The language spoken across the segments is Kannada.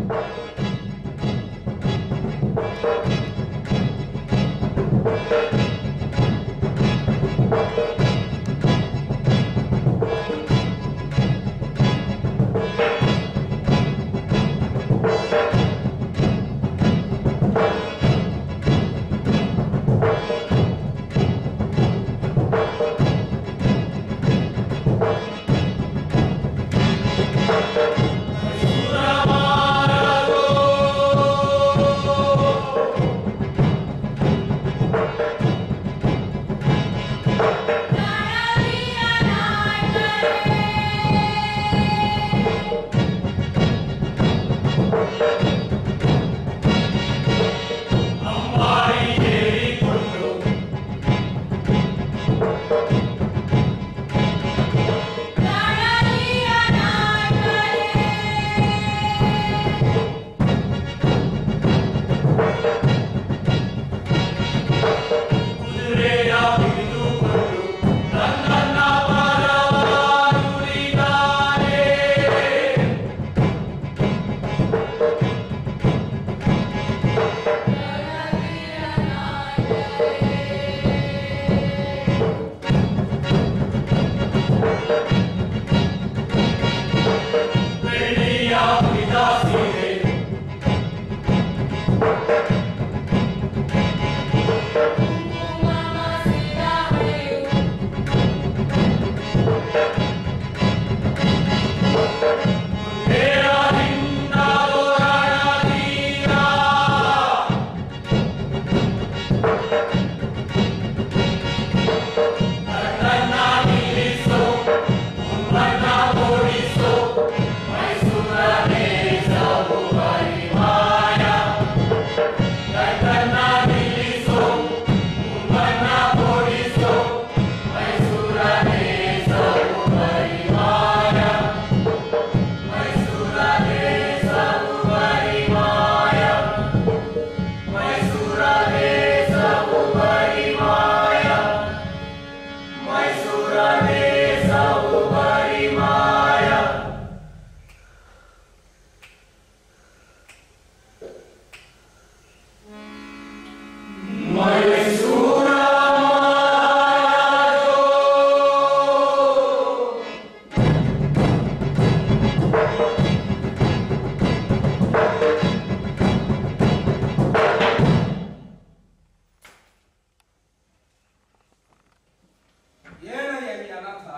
ಏನಯ್ಯ ಈ ಅನರ್ಥ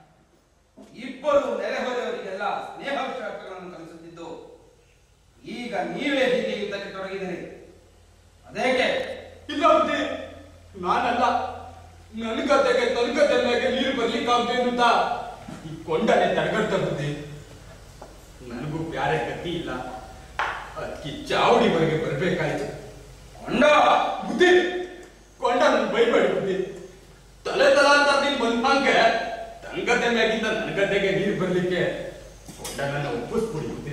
ಇಬ್ಬರು ನೆರೆಹೊರೆಯವರಿಗೆಲ್ಲ ಸ್ನೇಹ ವಿಶ್ವಾಸಗಳನ್ನು ಕಲಿಸುತ್ತಿದ್ದು ಈಗ ನೀವೇ ಹೀಗೆ ಯುದ್ಧಕ್ಕೆ ತೊಡಗಿದಿರಿ ಅದೇಕೆ ಇಲ್ಲ ಬುದ್ಧಿ ನಾನಲ್ಲ ನನ್ನ ಗದ್ದೆಗೆ ನನ್ನ ಗದ್ದೆ ಮೇಲೆ ನೀರು ಬರ್ಲಿಕ್ಕಾಗ್ತೇನೆ ಅಂತ ಈ ಕೊಂಡನೆ ತಡೆಗಟ್ಟ ಬುದ್ಧಿ ನನಗೂ ಬ್ಯಾರೆ ಗತಿ ಇಲ್ಲ ಅದಕ್ಕೆ ಚಾವಡಿವರೆಗೆ ಬರ್ಬೇಕಾಯ್ತು ಕೊಂಡ ಬುದ್ಧಿ ಕೊಂಡ ನನ್ ಬೈಬೇಡಿ ಬುದ್ಧಿ ತಲೆ ತಲಾಂತರದಿಂದ ಬಂದಂಗೆ ತನ್ನ ಗದ್ದೆ ಮ್ಯಾಗಿಂದ ನನ್ನ ಗದ್ದೆಗೆ ನೀರು ಬರ್ಲಿಕ್ಕೆ ಕೊಂಡ ನನ್ನ ಒಪ್ಪಿಸ್ಬಿಡಿ ಬುದ್ಧಿ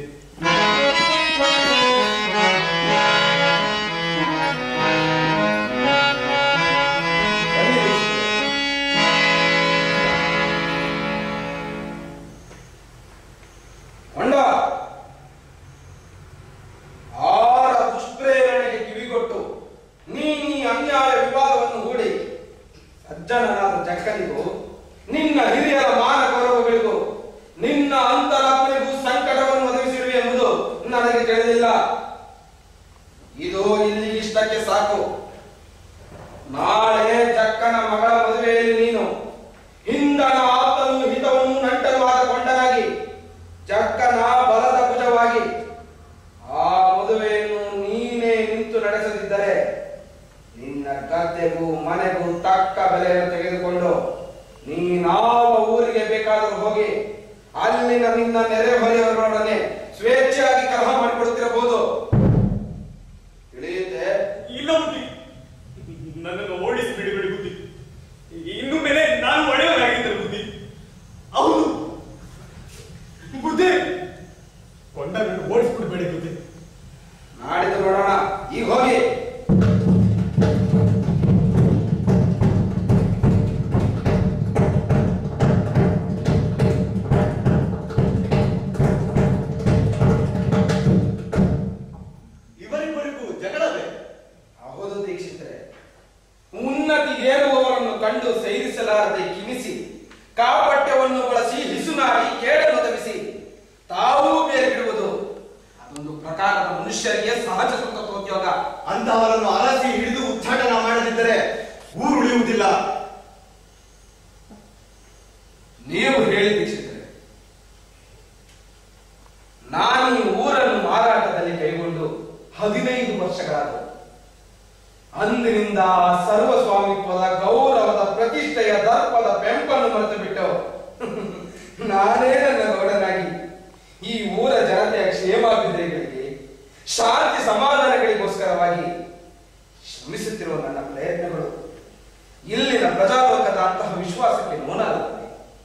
ಬನ್ನಿ ವೀಕ್ಷಕರೇ. ಕೊಂಡ ಆರ ದುಷ್ಪ್ರೇರಣೆಗೆ ಕಿವಿಗೊಟ್ಟು ನೀನ್ ಈ ಅನ್ಯಾಯ ವಿವಾದವನ್ನು ಹೂಡಿ ಸಜ್ಜನನಾದ ಜಕ್ಕನಿಗೂ ನಿನ್ನ ಹಿರಿಯರ ಮಾನ ಗೌರವಗಳಿಗೂ ನಿನ್ನ ಅಂತರಾತ್ಮನಿಗೂ ಸಂಕಟವನ್ನು ಒದಗಿಸಿರುವೆ ಎಂಬುದು ನನಗೆ ತಿಳಿದಿಲ್ಲ ಇದು ಇಲ್ಲಿ ಇಷ್ಟಕ್ಕೆ ಸಾಕು ನಾಳೆ ಜಕ್ಕನ ಮಗಳ ಮದುವೆಯಲ್ಲಿ ನೀನು ಹಿಂದನ ಆಪ್ತನು ಹಿತವನ್ನು ನಂಟನು ಆದ ಕೊಂಡನಾಗಿ ಜಕ್ಕನ ಬಲದ ಭುಜವಾಗಿ ಆ ಮದುವೆಯನ್ನು ನೀನೇ ನಿಂತು ನಡೆಸದಿದ್ದರೆ ನಿನ್ನ ಗದ್ದೆಗೂ ಮನೆಗೂ ತಕ್ಕ ಬೆಲೆಯನ್ನು ತೆಗೆದುಕೊಂಡು ನೀನಾವ ಊರಿಗೆ ಬೇಕಾದರೂ ಹೋಗಿ ಅಲ್ಲಿನ ನಿನ್ನ ನೆರೆಹೊರೆಯವರೊಡನೆ ಸ್ವೇಚ್ಛೆಯಾಗಿ ಕಲಹ ಮಾಡಿಕೊಡುತ್ತಿರಬಹುದು ತಿಳಿಯುತ್ತೆ ಇಲ್ಲ ಬುದ್ಧಿ ನನ್ನನ್ನು ಓಡಿಸಿ ಬಿಡಿಬಿಡಿ ಬುದ್ಧಿ ಇನ್ನು ಮೇಲೆ ನಾನು ಒಳ್ಳೆಯವರಾಗಿದ್ದರೆ ಬುದ್ಧಿ ಹೌದು ಬುದ್ಧಿ ಕೊಂಡ ನನ್ನ ಓಡಿಸ್ಬಿಡ್ಬೇಡಿ ಬುದ್ಧಿ ನಾಡಿದ್ದು ನೋಡೋಣ ಈಗ ಹೋಗಿ ಮನುಷ್ಯರಿಗೆ ಸಹಜ ಸುಖೋದ್ಯೋಗ ಅಂತಹವರನ್ನು ಅರಸಿ ಹಿಡಿದು ಉಚ್ಚಾಟನ ಮಾಡದಿದ್ದರೆ ಊರು ಉಳಿಯುವುದಿಲ್ಲ ನೀವು ಹೇಳಿ ದೀಕ್ಷಿತರೆ ನಾನು ಈ ಊರನ್ನು ಮಾರಾಟದಲ್ಲಿ ಕೈಗೊಂಡು ಹದಿನೈದು ವರ್ಷಗಳಾದವು ಅಂದಿನಿಂದ ಆ ಸರ್ವಸ್ವಾಮಿತ್ವದ ಗೌರವದ ಪ್ರತಿಷ್ಠೆಯ ದರ್ಪದ ಬೆಂಪನ್ನು ಮರೆತು ಬಿಟ್ಟವು ನಾನೇ ನನ್ನ ಗೌಡನಾಗಿ ಈ ಊರ ಜನತೆಯ ಕ್ಷೇಮಾಭಿವೃದ್ಧಿಗಳಿಗೆ ಶಾಂತಿ ಸಮಾಧಾನಗಳಿಗೋಸ್ಕರವಾಗಿ ಶ್ರಮಿಸುತ್ತಿರುವ ನನ್ನ ಪ್ರಯತ್ನಗಳು ಇಲ್ಲಿನ ಪ್ರಜಾಲೋಕದ ಅಂತಹ ವಿಶ್ವಾಸಕ್ಕೆ ನೋನಾಗುತ್ತದೆ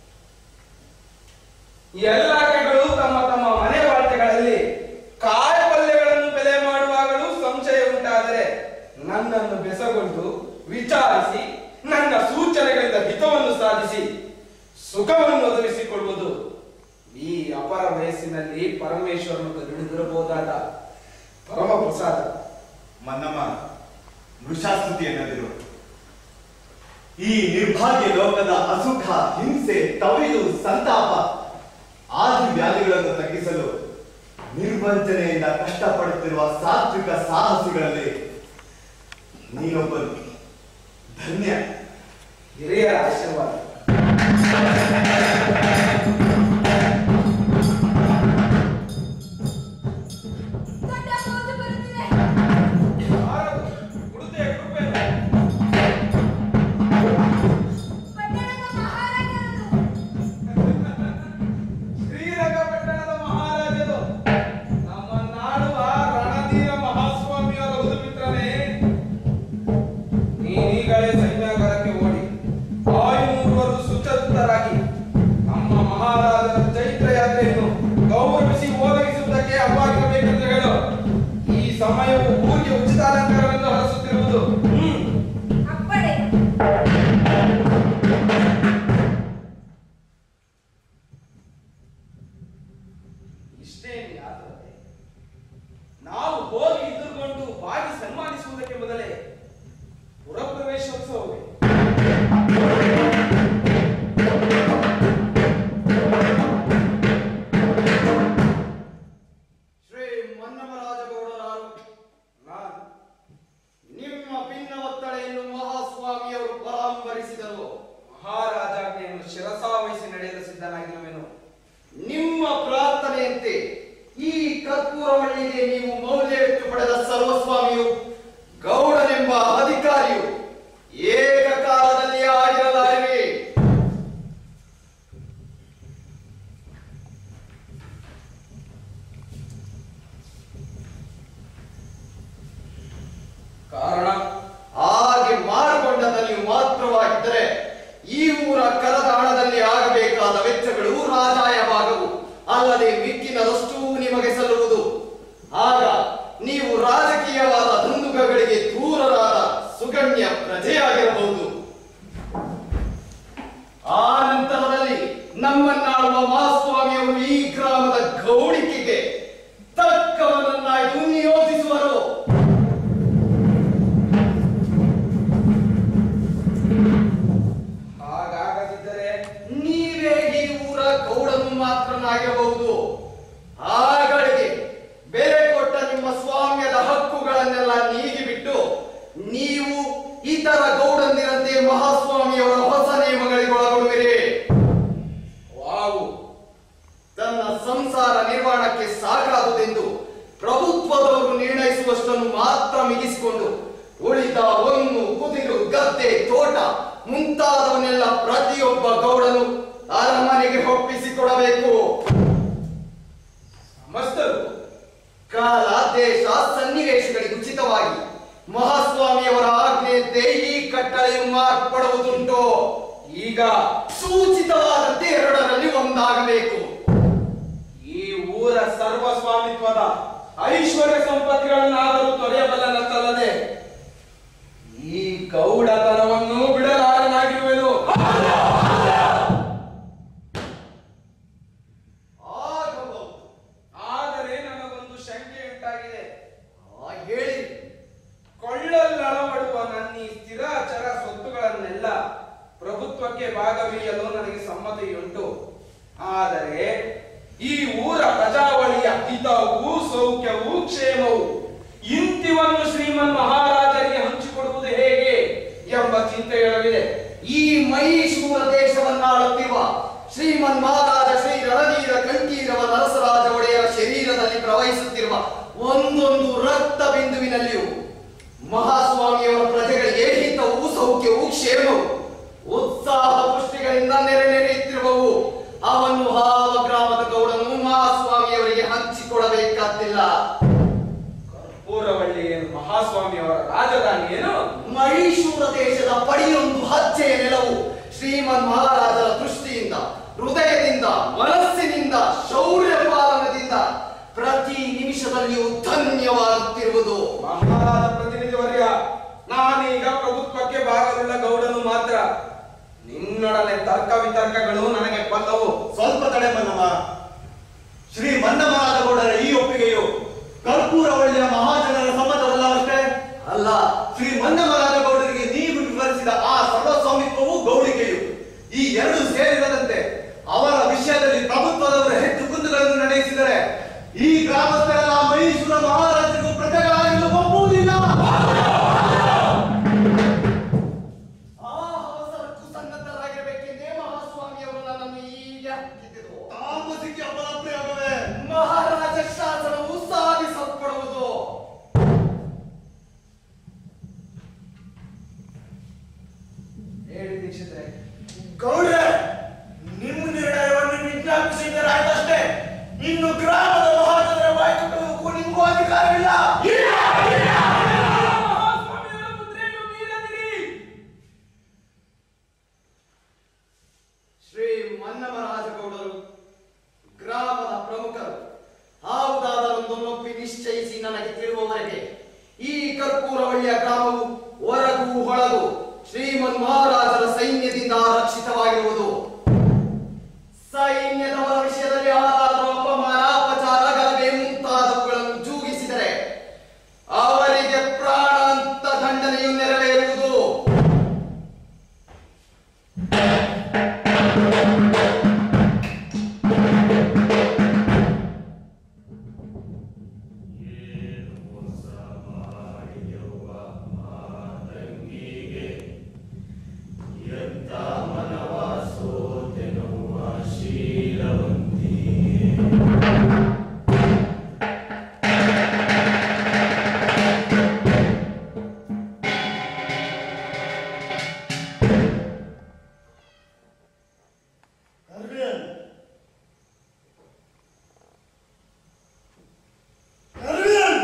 ಈ ಎಲ್ಲ ಕೈಗಳು ತಮ್ಮ ತಮ್ಮ ಮನೆ ವಾರ್ತೆಗಳಲ್ಲಿ ಕಾಯಿ ಪಲ್ಯಗಳನ್ನು ಬೆಲೆ ಮಾಡುವಾಗಲೂ ಸಂಶಯ ಉಂಟಾದರೆ ನನ್ನನ್ನು ಬೆಸಗೊಂಡು ವಿಚಾರಿಸಿ ನನ್ನ ಸೂಚನೆಗಳಿಂದ ಹಿತವನ್ನು ಸಾಧಿಸಿ ಸುಖವನ್ನು ಒದಗಿಸಿಕೊಳ್ಳುವುದು ಈ ಅಪರ ವಯಸ್ಸಿನಲ್ಲಿ ಪರಮೇಶ್ವರನು ಕರುಣಿದಿರಬಹುದಾದ ಪರಮ ಪ್ರಸಾದ ಮನ್ನಮ್ಮ ಮೃಷಾಸ್ತುತಿ ಎನ್ನದಿರು ಈ ನಿರ್ಭಾಗ್ಯ ಲೋಕದ ಅಸುಖ ಹಿಂಸೆ ತವಿಲು ಸಂತಾಪ ಆದಿ ವ್ಯಾಧಿಗಳನ್ನು ತಗ್ಗಿಸಲು ನಿರ್ವಂಚನೆಯಿಂದ ಕಷ್ಟಪಡುತ್ತಿರುವ ಸಾತ್ವಿಕ ಸಾಹಸಿಗಳಲ್ಲಿ ನೀನೊಬ್ಬನು ಧನ್ಯ ಹಿರಿಯರ ಆಶೀರ್ವಾದ ದೊಡ್ಡ ಮೋಜು ಬರುತ್ತಿದೆ ಯಾರದು? ಉಡುತೆಯ ಕೃಪೆಯನ್ನು ಪಟ್ಟಣದ ಮಹಾರಾಜರದು ಶ್ರೀರಂಗಪಟ್ಟಣದ ಮಹಾರಾಜರು ನಮ್ಮ ನಾಡುವ ರಣಧೀರ ಮಹಾಸ್ವಾಮಿಯವರ ಉದುಮಿತ್ರನೇ ನೀನೀಗಲೇ ಸೈನ್ಯಾಗಾರಕ್ಕೆ ಓಡಿ ಆಯುನೂರರು ಸುಚರಿತರಾಗಿ ನಮ್ಮ ಮಹಾರಾಜರ ಚೈತ್ರ ಯಾತ್ರೆಯನ್ನು ಗೌರವಿಸಿ ಒದಗಿಸುವುದಕ್ಕೆ ಅವಾಗಿರಬೇಕೆಂದು ಹೇಳು ಈ ಸಮಯವು ಊರಿಗೆ ಉಚಿತ ಅಲಂಕಾರವೆಂದು ಹರಸುತ್ತಿರುವುದು ಹ್ಮ್ ಅಪ್ಪಡೆ ಇಷ್ಟೇನು ಯಾತರತೆ ನಾವು ಹೋಗಿ ಎದುರುಗೊಂಡು ಬಾಗಿ ಸನ್ಮಾನಿಸುವುದಕ್ಕೆ ಮೊದಲೇ ಪುರಪ್ರವೇಶೋತ್ಸವವೇ ಶ್ರೀ ಮನ್ನಮರಾಜಗೌಡರಾರು ನಾನು ನಿಮ್ಮ ಭಿನ್ನವತ್ತಳೆಯನ್ನು ಮಹಾಸ್ವಾಮಿಯವರು ಪರಾಂಬರಿಸಿದರು ಮಹಾರಾಜಾಜ್ಞೆಯನ್ನು ಶಿರಸಾವಹಿಸಿ ನಡೆಯಲು ಸಿದ್ಧನಾಗಿರುವೆನು ನಿಮ್ಮ ಪ್ರಾರ್ಥನೆಯಂತೆ ಈ ಕರ್ಪೂರವಳ್ಳಿಗೆ ನೀವು ಮೌಲ್ಯವೆತ್ತು ಪಡೆದ ಸರ್ವಸ್ವಾಮಿಯು ಗೌಡನೆಂಬ ಅಧಿಕಾರಿಯು ಏಕಕಾಲದಲ್ಲಿ ಆಗಿರಲಾರಿವೆ ಕಾರಣ ಹಾಗೆ ಮಾರುಕೊಂಡದ ನೀವು ಮಾತ್ರವಾಗಿದ್ದರೆ ಈ ಊರ ಕರದ ಹಣದಲ್ಲಿ ಆಗಬೇಕಾದ ವೆಚ್ಚಗಳು ರಾಜಾಯ ಭಾಗವು ಅಲ್ಲದೆ ಮಿಕ್ಕಿನದಷ್ಟೂ ನಿಮಗೆ ಸಲ್ಲುವುದು ಆಗ ನೀವು ರಾಜಕೀಯವಾದ ದುಂದುಕಗಳಿಗೆ ದೂರರಾದ ಸುಗಣ್ಯ ಪ್ರಜೆಯಾಗಿರಬಹುದು ಆ ನಂತರದಲ್ಲಿ ನಮ್ಮನ್ನಾಳುವ ಮಹಾಸ್ವಾಮಿಯವರು ಈ ಗ್ರಾಮದ ಗೌಡಿಕೆಗೆ ತಕ್ಕವನನ್ನಾಯ್ದು ನಿಯೋಜಿಸುವರು ಹಾಗಾಗದಿದ್ದರೆ ನೀವೇ ಈ ಊರ ಗೌಡನು ಮಾತ್ರನಾಗಿರಬಹುದು ಆಗಳಿಗೆ ಬೆಲೆ ಕೊಟ್ಟ ನಿಮ್ಮ ಸ್ವಾಮ್ಯದ ಹಕ್ಕುಗಳನ್ನೆಲ್ಲ ನೀಗಿಬಿಟ್ಟು ನೀವು ಇತರ ಗೌಡಂದಿರಂತೆ ಮಹಾಸ್ವಾಮಿಯವರ ಹೊಸ ನಿಯಮಗಳಿಗೆ ಒಳಗೊಳ್ಳುವಿರಿ ವಾವು ತನ್ನ ಸಂಸಾರ ನಿರ್ವಹಣಕ್ಕೆ ಸಾಕಾದುದೆಂದು ಪ್ರಭುತ್ವದವರು ನಿರ್ಣಯಿಸುವಷ್ಟನ್ನು ಮಾತ್ರ ಮಿಗಿಸಿಕೊಂಡು ಉಳಿದ ಒಂದು ಕುದಿರು ಗದ್ದೆ ತೋಟ ಮುಂತಾದವನ್ನೆಲ್ಲ ಪ್ರತಿಯೊಬ್ಬ ಗೌಡನು ಅರಮನೆಗೆ ಒಪ್ಪಿಸಿಕೊಡಬೇಕು ಸಮಸ್ತರು ಕಾಲ ದೇಶ ಸನ್ನಿವೇಶಗಳಿಗೆ ಉಚಿತವಾಗಿ ಮಹಾಸ್ವಾಮಿಯವರ ಆಜ್ಞೆಯಂತೆ ಈ ಕಟ್ಟಳೆಯು ಮಾರ್ಪಡುವುದುಂಟು ಈಗ ಸೂಚಿತವಾದಂತೆ ಎರಡರಲ್ಲಿ ಒಂದಾಗಬೇಕು ಈ ಊರ ಸರ್ವಸ್ವಾಮಿತ್ವದ ಐಶ್ವರ್ಯ ಸಂಪತ್ತಿಗಳನ್ನಾದರೂ ತೊರೆಯಬಲ್ಲನಷ್ಟಲ್ಲದೆ ಈ ಗೌಡತನವನ್ನು ಬಿಡಲಾರನಾಗಿರುವೆನು ಆಗಬಹುದು ಆದರೆ ನನಗೊಂದು ಶಂಕೆ ಉಂಟಾಗಿದೆ ಆ ಹೇಳಿ ಕೊಳ್ಳಲ್ಲಳವಡುವ ನನ್ನ ಈ ಸ್ಥಿರಾಚರ ಸ್ವತ್ತುಗಳನ್ನೆಲ್ಲ ಪ್ರಭುತ್ವಕ್ಕೆ ಭಾಗವಹಿಸಲು ನನಗೆ ಸಮ್ಮತಿಯುಂಟು ಆದರೆ ಈ ಊರ ಪ್ರಜಾವಳಿಯ ಹಿತವೂ ಸೌಖ್ಯವೂ ಕ್ಷೇಮವು ಇಂತಿವನ್ನು ಶ್ರೀಮನ್ ಮಹಾರಾಜರಿಗೆ ಹಂಚಿಕೊಡುವುದು ಹೇಗೆ ಎಂಬ ಚಿಂತೆಯೊಳಗಿದೆ ಈ ಮೈಸೂರ ದೇಶವನ್ನಾಳುತ್ತಿರುವ ಶ್ರೀಮನ್ ಮಹಾರಾಜ ಶ್ರೀ ರಣಧೀರ ಕಂಠೀರವ ನರಸರಾಜ ಒಡೆಯರ ಶರೀರದಲ್ಲಿ ಪ್ರವಹಿಸುತ್ತಿರುವ ಒಂದೊಂದು ರಕ್ತ ಬಿಂದುವಿನಲ್ಲಿಯೂ ಮಹಾಸ್ವಾಮಿಯವರ ಪ್ರಜೆಗಳಿಗೆ ಹಿತವು ಸೌಖ್ಯವು ಕ್ಷೇಮವು ಉತ್ಸಾಹ ಪುಷ್ಟಿಗಳಿಂದ ನೆರೆ ನೆರೆಯುತ್ತಿರುವವು ಅವನ್ನು ಹಾವ ಗ್ರಾಮದ ಗೌಡನು ಮಹಾಸ್ವಾಮಿಯವರಿಗೆ ಹಂಚಿಕೊಡಬೇಕಾದ್ದಿಲ್ಲ ಕರ್ಪೂರವಳ್ಳಿ ಏನು ಮಹಾಸ್ವಾಮಿಯವರ ರಾಜಧಾನಿ ಏನು ಮೈಸೂರ ದೇಶದ ಪಡಿಯೊಂದು ಹಚ್ಚೆಯ ನೆಲವು ಶ್ರೀಮನ್ ಮಹಾರಾಜರ ದೃಷ್ಟಿಯಿಂದ ಹೃದಯದಿಂದ ಮನಸ್ಸಿನಿಂದ ಶೌರ್ಯ ಪಾಲನದಿಂದ ಪ್ರತಿ ನಿಮಿಷದಲ್ಲಿಯೂ ಧನ್ಯವಾಗುತ್ತಿರುವುದು ಮಹಾರಾಜ ಪ್ರತಿನಿಧಿ ವರ್ಗ ನಾನೀಗ ಪ್ರಭುತ್ವಕ್ಕೆ ಭಾಗವುಳ್ಳ ಗೌಡನು ಮಾತ್ರ ನಿನ್ನೊಡನೆ ತರ್ಕ ವಿತರ್ಕಗಳು ನನಗೆ ಬಂದವು ಸ್ವಲ್ಪ ತಡೆ ಮನ್ನಮ್ಮ ಶ್ರೀ ಮನ್ನಮರಾಜಗೌಡರ ಈ ಒಪ್ಪಿಗೆಯು ಕರ್ಪೂರ ಒಳ್ಳೆಯ ಮಹಾಜನರ ಸಮ್ಮತವಲ್ಲ ಅಷ್ಟೇ ಅಲ್ಲ ಶ್ರೀ ಮನ್ನಮರಾಜಗೌಡರಿಗೆ ನೀವು ವಿವರಿಸಿದ ಆ ಸರ್ವಸ್ವಾಮಿತ್ವವು ಗೌಡಿಕೆಯು ಈ ಎರಡು ಸೇರಿರದಂತೆ ಅವರ ವಿಷಯದಲ್ಲಿ ಪ್ರಭುತ್ವದವರು ಹೆಚ್ಚು ಕುಂದುಗಳನ್ನು ನಡೆಸಿದರೆ ಈ ಗ್ರಾಮಸ್ಥರೆಲ್ಲ ಮೈಸೂರ ಮಹಾರಾಜರಿಗೂ ಪ್ರಜೆಗಳಾಗಲು ಒಪ್ಪುವುದಿಲ್ಲ ಆ ಅವಸರಕ್ಕೂ ಸನ್ನದ್ಧರಾಗಿರಬೇಕೆಂದೇ ಮಹಾಸ್ವಾಮಿಯವರು ನನ್ನನ್ನು ಈಗ ಹಾಕಿದ್ದರು. ತಾಮಸಿಗೆ ಅಪರಾಪ್ರಿಯಾಗವೇ ಮಹಾರಾಜ ಶಾಸನವು ಸಾಧಿಸಲ್ಪಡುವುದು ಹೇಳಿ ದೀಕ್ಷಿತ್ರೆ ಗೌಡ್ರೆ ನಿಮ್ಮ ನಿರ್ಣಯವನ್ನು ವಿಜ್ಞಾಪಿಸಿದ್ದರಾಯ್ತಷ್ಟೇ ಇನ್ನು ಗ್ರಾಮದ ಮಹಾಜನರ ಬಾಯ್ಕಟ್ಟುವುದಕ್ಕೂ ನಿಮಗೂ ಅಧಿಕಾರವಿಲ್ಲ ಮಹಾಸ್ವಾಮಿಯವರ ಮುದ್ರೆಯನ್ನು ಮೀರದಿರಿ ಶ್ರೀ ಮನ್ನಮರಾಜಗೌಡರು ಗ್ರಾಮದ ಪ್ರಮುಖರು ಯಾವುದಾದರೊಂದನ್ನೊಪ್ಪಿ ನಿಶ್ಚಯಿಸಿ ನನಗೆ ತಿಳಿಯುವವರೆಗೆ ಈ ಕರ್ಪೂರವಳ್ಳಿಯ ಗ್ರಾಮವು ಹೊರಗೂ ಹೊಳಗು ಶ್ರೀಮನ್ ಮಹಾರಾಜರ ಸೈನ್ಯದಿಂದ ರಕ್ಷಿತವಾಗಿರುವುದು ಸೈನ್ಯದವರ ವಿಷಯದಲ್ಲಿ ಯಾರಾದರೂ ಅಪಮಾನ ಅಪಚಾರ ಗಲಭೆ ಮುಂತಾದವುಗಳನ್ನು ಜೂಗಿಸಿದರೆ ಅವರಿಗೆ ಪ್ರಾಣಾಂತ ದಂಡನೆಯು ನೆರವೇರುವುದು ಅರವಿಂದ್ ಅರವಿಂದ್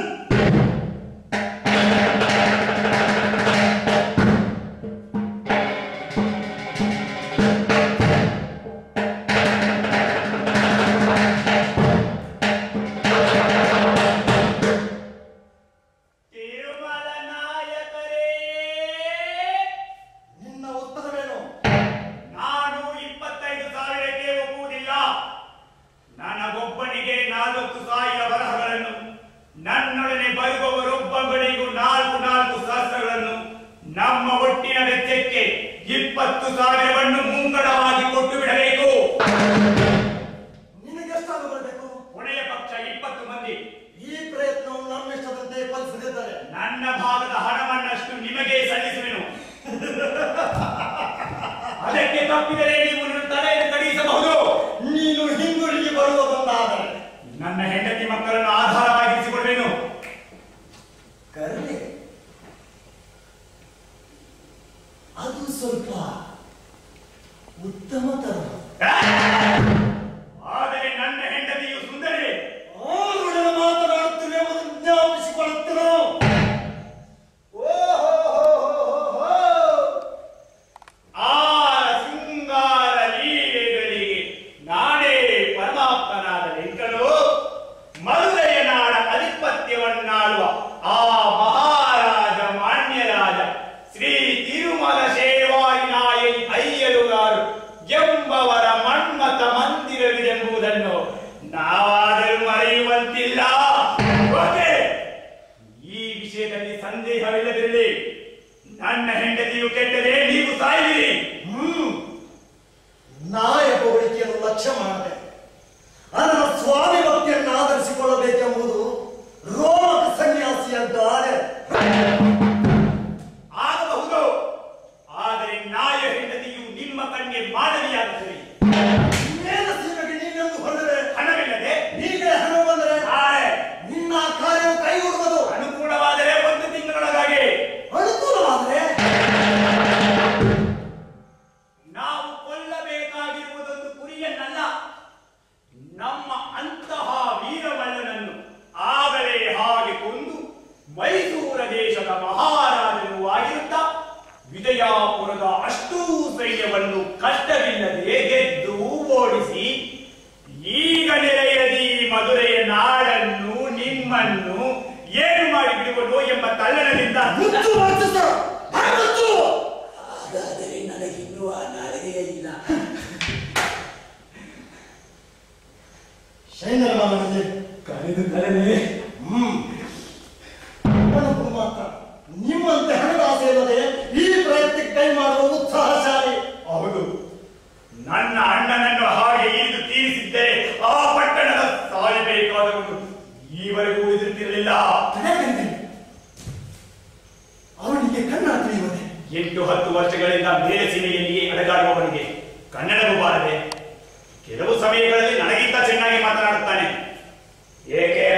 ತಿರುಮಲ ನಾಯಕರೇ ನಿನ್ನ ಉತ್ತರವೇನು ನಾನು ಇಪ್ಪತ್ತೈದು ಸಾವಿರಕ್ಕೆ ಒಪ್ಪುವುದಿಲ್ಲ ನನಗೊಬ್ಬನಿಗೆ ನಾಲ್ಕು ಸಾವಿರ ಬರಹಗಳನ್ನು ನನ್ನೊಡನೆ ಬರುವವರೊಬ್ಬೊಬ್ಬನಿಗೂ ನಾಲ್ಕು ನಾಲ್ಕು ಸಹಸ್ರಗಳನ್ನು ನಮ್ಮ ಒಟ್ಟಿನ ವೆಚ್ಚಕ್ಕೆ ಇಪ್ಪತ್ತು ಸಾವಿರವನ್ನು ಮುಂಗಡವಾಗಿ ಕೊಟ್ಟು ಬಿಡಬೇಕು ನಿನಗೆಷ್ಟಾಗ ಬರಬೇಕು ಕೊನೆಯ ಪಕ್ಷ ಇಪ್ಪತ್ತು ಮಂದಿ ಈ ಪ್ರಯತ್ನವು ನಮ್ಮ ಇಷ್ಟದಂತೆ ಫಲಿಸದಿದ್ದರೆ ನನ್ನ ಭಾಗದ ಹಣವನ್ನಷ್ಟು ನಿಮಗೆ ಸಲ್ಲಿಸುವೆನು ಅದಕ್ಕೆ ತಪ್ಪಿದರೆ ನೀವು ನನ್ನ ತಲೆಯನ್ನು ಕಡಿಸಬಹುದು ನೀನು ಹಿಂಗುರುಗಿ ಬರುವುದೊಂದಾದರೆ ನನ್ನ ಹೆಂಡತಿ ಮಕ್ಕಳನ್ನು ಆಧಾರವಾಗಿರಿಸಿಕೊಳ್ಳುವೆನು ಕರ್ಣೆ ಅದು ಸ್ವಲ್ಪ ಉತ್ತಮ ತರ ಆದರೆ ನನ್ನ ಹೆಂಡತಿಯು ಸುಂದರಿ ಆರುಗಳ ಮಾತನಾಡುತ್ತಿವೆ ಎಂಬುದನ್ನು ಜ್ಞಾಪಿಸಿಕೊಳ್ಳುತ್ತೇನೆ ಆ ಶೃಂಗಾರ ಲೀಲೆಗಳಿಗೆ ನಾನೇ ಪರಮಾತ್ಮನಾದ ವೆಂಕನು ಮದುವೆಯ ನಾಡ ಅಧಿಪತ್ಯವನ್ನಾಳುವ ಆ ಮಹಾರಾಜ ಮಾನ್ಯರಾಜ ಶ್ರೀ ತಿರುಮಲ ಶೇವಾರಿ ನಾಯಿ ಅಯ್ಯರುಗಾರು ಎಂಬವರ ಮನ್ಮತ ಮಂದಿರವಿದೆಂಬುದನ್ನು ನಾವಾದರೂ ಮರೆಯುವಂತಿಲ್ಲ ಓಕೆ? ಈ ವಿಷಯದಲ್ಲಿ ಸಂದೇಹವಿಲ್ಲದಿರಲಿ ನನ್ನ ಹೆಂಡತಿಯು ಕೆಟ್ಟರೆ ನೀವು ಸಾಯಿರಿ ಹ್ಮ್ ನಾಯಕ ಹೋಳಿಕೆಯನ್ನು ಲಕ್ಷ್ಯ ಮಾಡದೆ ಅದರ ಸ್ವಾಮಿ ಭಕ್ತಿಯನ್ನು ಆಧರಿಸಿಕೊಳ್ಳಬೇಕೆಂಬುದು ರೋಮಕ ಸನ್ಯಾಸಿಯ ತಲ್ಲಣದಿಂದ ಮುಚ್ಚು ವರ್ತಿಸ ಮುಚ್ಚು ಹಾಗಾದರೆ ನನಗಿನ್ನೂ ಆ ನಾಳೆಯೇ ಇಲ್ಲ ಶೈನರ ಮಗನಿಗೆ ಕರೆದು ಕರೆದೆ ಹ್ಮ್ ಅವನೊಬ್ಬನು ಮಾತ್ರ ನಿಮ್ಮಂತೆ ಹಣದ ಆಸೆ ಇಲ್ಲದೆ ಈ ಪ್ರಯತ್ನಕ್ಕೆ ಕೈ ಮಾಡುವ ಉತ್ಸಾಹಶಾಲಿ ಹೌದು ನನ್ನ ಅಣ್ಣನನ್ನು ಹಾಗೆ ಇರಿದು ತೀರಿಸಿದ್ದರೆ ಆ ಪಟ್ಟಣದ ಸಾಯಬೇಕಾದವನು ಈವರೆಗೂ ಉಳಿದಿರುತ್ತಿರಲಿಲ್ಲ ತಡೆಗಂದೆ ಅವನಿಗೆ ಕಣ್ಣ ತಿಳಿಯುವುದೇ ಎಂಟು ಹತ್ತು ವರ್ಷಗಳಿಂದ ಬೇರೆ ಸೀಮೆಯಲ್ಲಿಯೇ ಅಡಗಾಡುವವನಿಗೆ ಕನ್ನಡವೂ ಬಾರದೆ ಕೆಲವು ಸಮಯಗಳಲ್ಲಿ ನನಗಿಂತ ಚೆನ್ನಾಗಿ ಮಾತನಾಡುತ್ತಾನೆ ಏಕೆ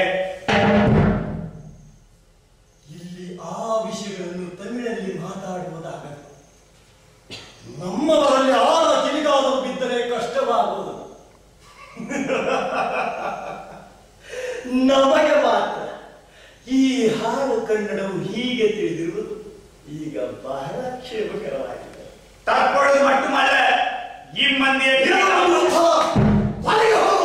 ಇಲ್ಲಿ ಆ ವಿಷಯಗಳನ್ನು ತಮಿಳಲ್ಲಿ ಮಾತಾಡುವುದಾಗದು ನಮ್ಮವರಲ್ಲಿ ಆರ ಕಿವಿಗಾದರೂ ಬಿದ್ದರೆ ಕಷ್ಟವಾಗುವುದು ನಮಗೆ ಮಾತ್ರ ಈ ಹಾಡು ಕನ್ನಡವು ಹೀಗೆ ತಿಳಿದಿರುವುದು ಈಗ ಬಹಳ ಕ್ಷೇಮಕರವಾಗಿದೆ ತಕ್ಕೊಳ್ಳೋದು ಮಟ್ಟು ಮಾಡ ಈ ಮಂದಿಯ ಒಳಗೆ ಹೋಗು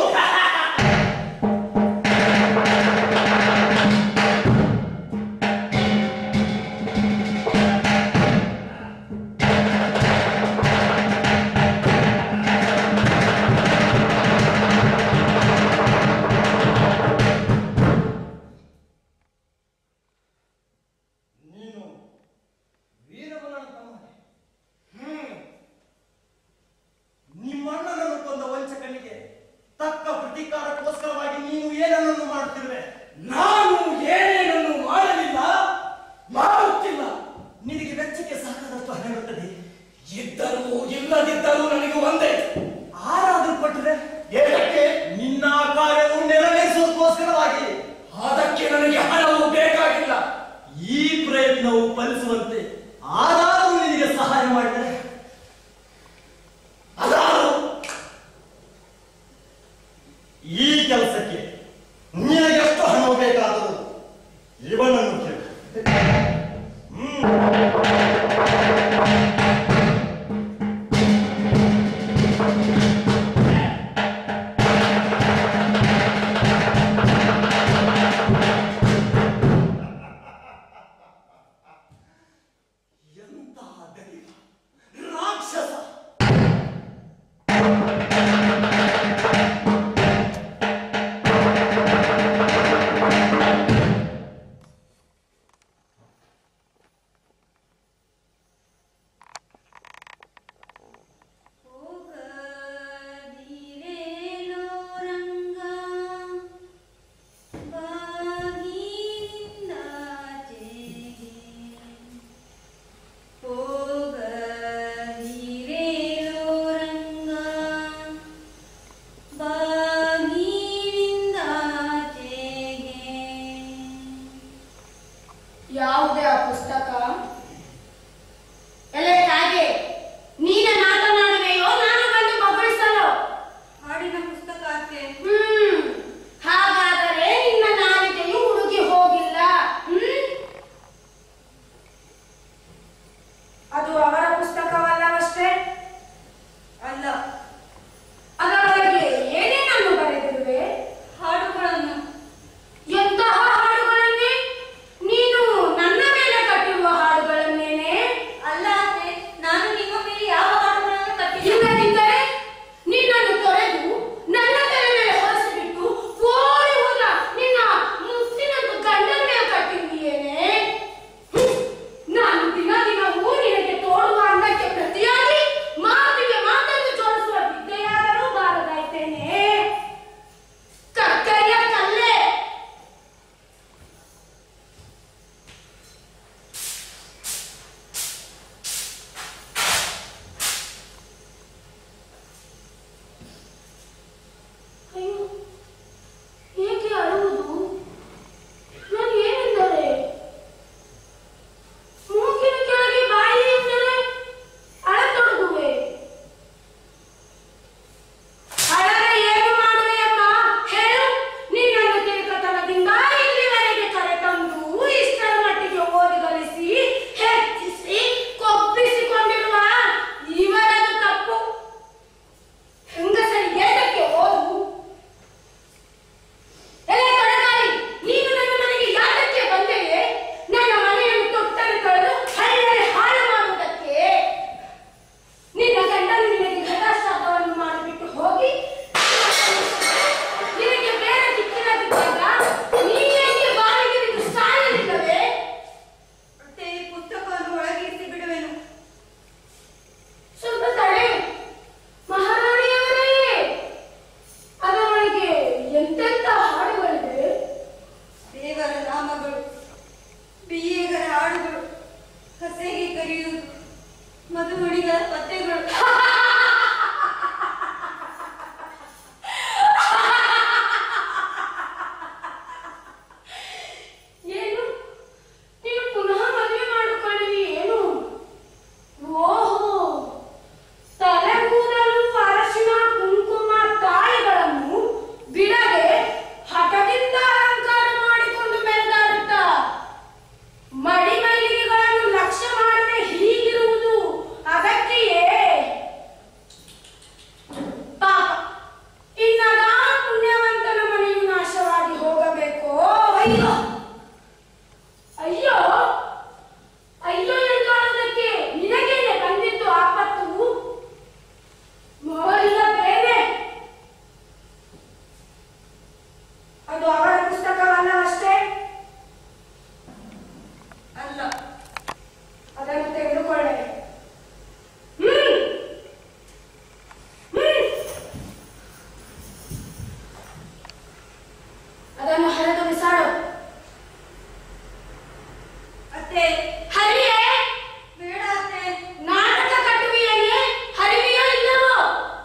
ನೀನು ವೀರಬಲನ ತಮ್ಮನೇ ಹ್ಮ್ ನಿಮ್ಮಣ್ಣನನ್ನು ಕೊಂದ ವಂಚಕನಿಗೆ ತಕ್ಕ ಪ್ರತೀಕಾರಕ್ಕೋಸ್ಕರವಾಗಿ ನೀನು ಏನನ್ನು ಮಾಡುತ್ತಿರುವೆ ನಾನು ಏನೇನನ್ನು ಮಾಡಲಿಲ್ಲ ಮಾಡುತ್ತಿಲ್ಲ ನಿನಗೆ ವೆಚ್ಚಕ್ಕೆ ಸಾಕಾದಷ್ಟು ಹಣ ಇರುತ್ತದೆ ಇದ್ದರೂ ಇಲ್ಲದಿದ್ದರೂ ನನಗೆ ಒಂದೇ ಆರಾದರೂ ಕೊಟ್ಟರೆ ಏತಕ್ಕೆ ನಿನ್ನ ಕಾರ್ಯವು ನೆರವೇರಿಸುವುದಕ್ಕೋಸ್ಕರವಾಗಿ ಅದಕ್ಕೆ ನನಗೆ ಹಣವು ಬೇಕಾಗಿಲ್ಲ ಈ ಪ್ರಯತ್ನವು ಫಲಿಸುವಂತೆ ಆದಾದರೂ ನಿನಗೆ ಸಹಾಯ ಮಾಡಿದರೆ ಅದಾರು ಈ ಕೆಲಸಕ್ಕೆ ನಿನಗೆ ಎಷ್ಟು ಹಣ ಬೇಕಾದರೂ ಇವನನ್ನು ಕೇಳು ಹ್ಮ್ ಎಂತಹ ದೈವ ರಾಕ್ಷಸ ಹೋಗದಿರೇನೋ ರಂಗ ಬಾಗಿಲಿಂದಾಚೆಗೆ ಹೋಗದಿರೇನೋ ರಂಗ ಬಾಗಿಲಿಂದಾಚೆಗೆ ಯಾವುದೇ ಆ ಪುಸ್ತಕ ಎಲೆ ಹಾಗೆ ನೀನ ಮಾತನಾಡುವೆಯೋ ನಾನು ಬಂದು ಬಗಳಿಸಲು ಹಾಡಿನ ಪುಸ್ತಕ ಅತ್ತೆ ಹ್ಮ್ ಹಾಗಾದರೆ ನಿನ್ನ ನಾಲಿಗೆಯು ಹುಡುಗಿ ಹೋಗಿಲ್ಲ ಹ್ಮ್ ಅದು ಅವರ ಪುಸ್ತಕವಲ್ಲವಷ್ಟೇ ಅಲ್ಲ ಅದರೊಳಗೆ ಏನೇನನ್ನು ಬರೆದಿರುವೆ ಹಾಡುಗಳನ್ನು ಎಂತಹ ಹಾಡುಗಳನ್ನೇ ನೀನು ನನ್ನ ಮೇಲೆ ಕಟ್ಟಿರುವ ಹಾಡುಗಳನ್ನೇನೆ ಅಲ್ಲ ಅತ್ತೆ ನಾನು ನಿಮ್ಮ ಮೇಲೆ ಯಾವ ಹಾಡುಗಳನ್ನು ಕಟ್ಟಿಲ್ಲ ಇಲ್ಲದಿದ್ದರೆ ನಿನ್ನನ್ನು ತೊರೆದು ನನ್ನ ತಲೆ ಮೇಲೆ ಹೊರಸ ಅದು ಅವರ ಪುಸ್ತಕವಲ್ಲವಷ್ಟೇ ಅಲ್ಲ ಅದನ್ನು ತೆಗೆದುಕೊಳ್ಳೆ ಹ್ಮ್ ಹ್ಮ್ ಅದನ್ನು ಹರಿದು ಬಿಸಾಡು ಅತ್ತೆ ಹರಿಯೇ ಬೇಡ ಅತ್ತೆ ನಾಟಕ ಕಟ್ಟುವಿಯೇ ಹರಿವೆಯೋ ಇಲ್ಲವೋ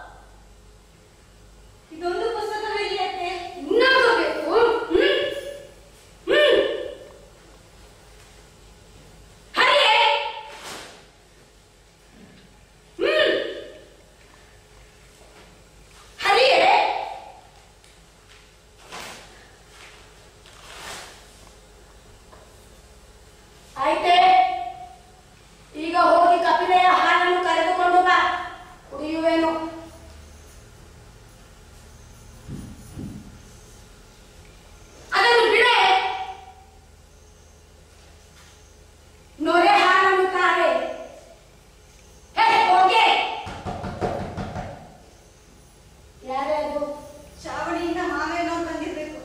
ಇದೊಂದು ಪುಸ್ತಕವಿದೆ ಅತ್ತೆ ಇನ್ನೊಂದು ಬೇಕು ಹ್ಮ್ ಹ್ಮ್ ಹರಿಯೇ ಹ್ಮ್ ಹರಿಯೇ ಆಯ್ತೆ ಈಗ ಹೋಗಿ ಕಪಿಲೆಯ ಹಾಲನ್ನು ಕರೆದುಕೊಂಡು ಬಾ ಕುಡಿಯುವೆನು ಅದನ್ನು ಬಿಡೆ ನೊರೆ ಹಾಲನ್ನು ತಾರೆ ಹೇ ಹೋಗೆ ಯಾರ್ಯಾರು ಚಾವಣಿಯಿಂದ ಮಾವೇನೋ ತಂದಿರ್ಬೇಕು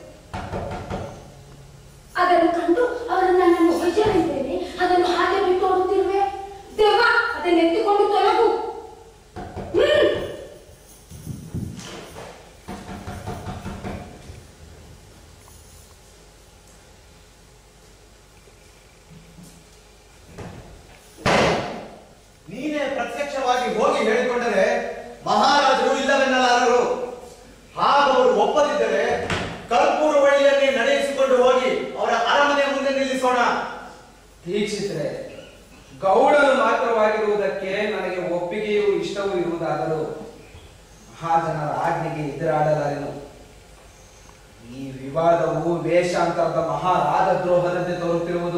ಅದನ್ನು ಕಂಡು ಅವರು ನನ್ನನ್ನು ಹೊಯ್ಯಲಿದ್ದೇನೆ ಅದನ್ನು ಹಾಗೆ ಬಿಟ್ಟು ಹೋಗುತ್ತಿರುವೆ ದೇವ ಅದನ್ನು ಎತ್ತಿಕೊಂಡು ತೊಲಗು ಹ್ಮ್ ನೀನೇ ಪ್ರತ್ಯಕ್ಷವಾಗಿ ಹೋಗಿ ಹೇಳಿಕೊಂಡರೆ ಮಹಾರಾಜರು ಇಲ್ಲವೆನ್ನಲಾರರು ಹಾಗವರು ಒಪ್ಪದಿದ್ದರೆ ಕರ್ಪೂರ ಬಳಿಯನ್ನೇ ನಡೆಸಿಕೊಂಡು ಹೋಗಿ ಅವರ ಅರಮನೆ ಮುಂದೆ ನಿಲ್ಲಿಸೋಣ ದೀಕ್ಷಿತರೆ ಗೌಡನು ಮಾತ್ರವಾಗಿರುವುದಕ್ಕೆ ನನಗೆ ಒಪ್ಪಿಗೆಯೂ ಇಷ್ಟವೂ ಇರುವುದಾದರೂ ಮಹಾಜನರ ಆಜ್ಞೆಗೆ ಎದುರಾಡಲಾರೆನು ಈ ವಿವಾದವು ವೇಷಾಂತರದ ಮಹಾರಾಜದ್ರೋಹದಂತೆ ತೋರುತ್ತಿರುವುದು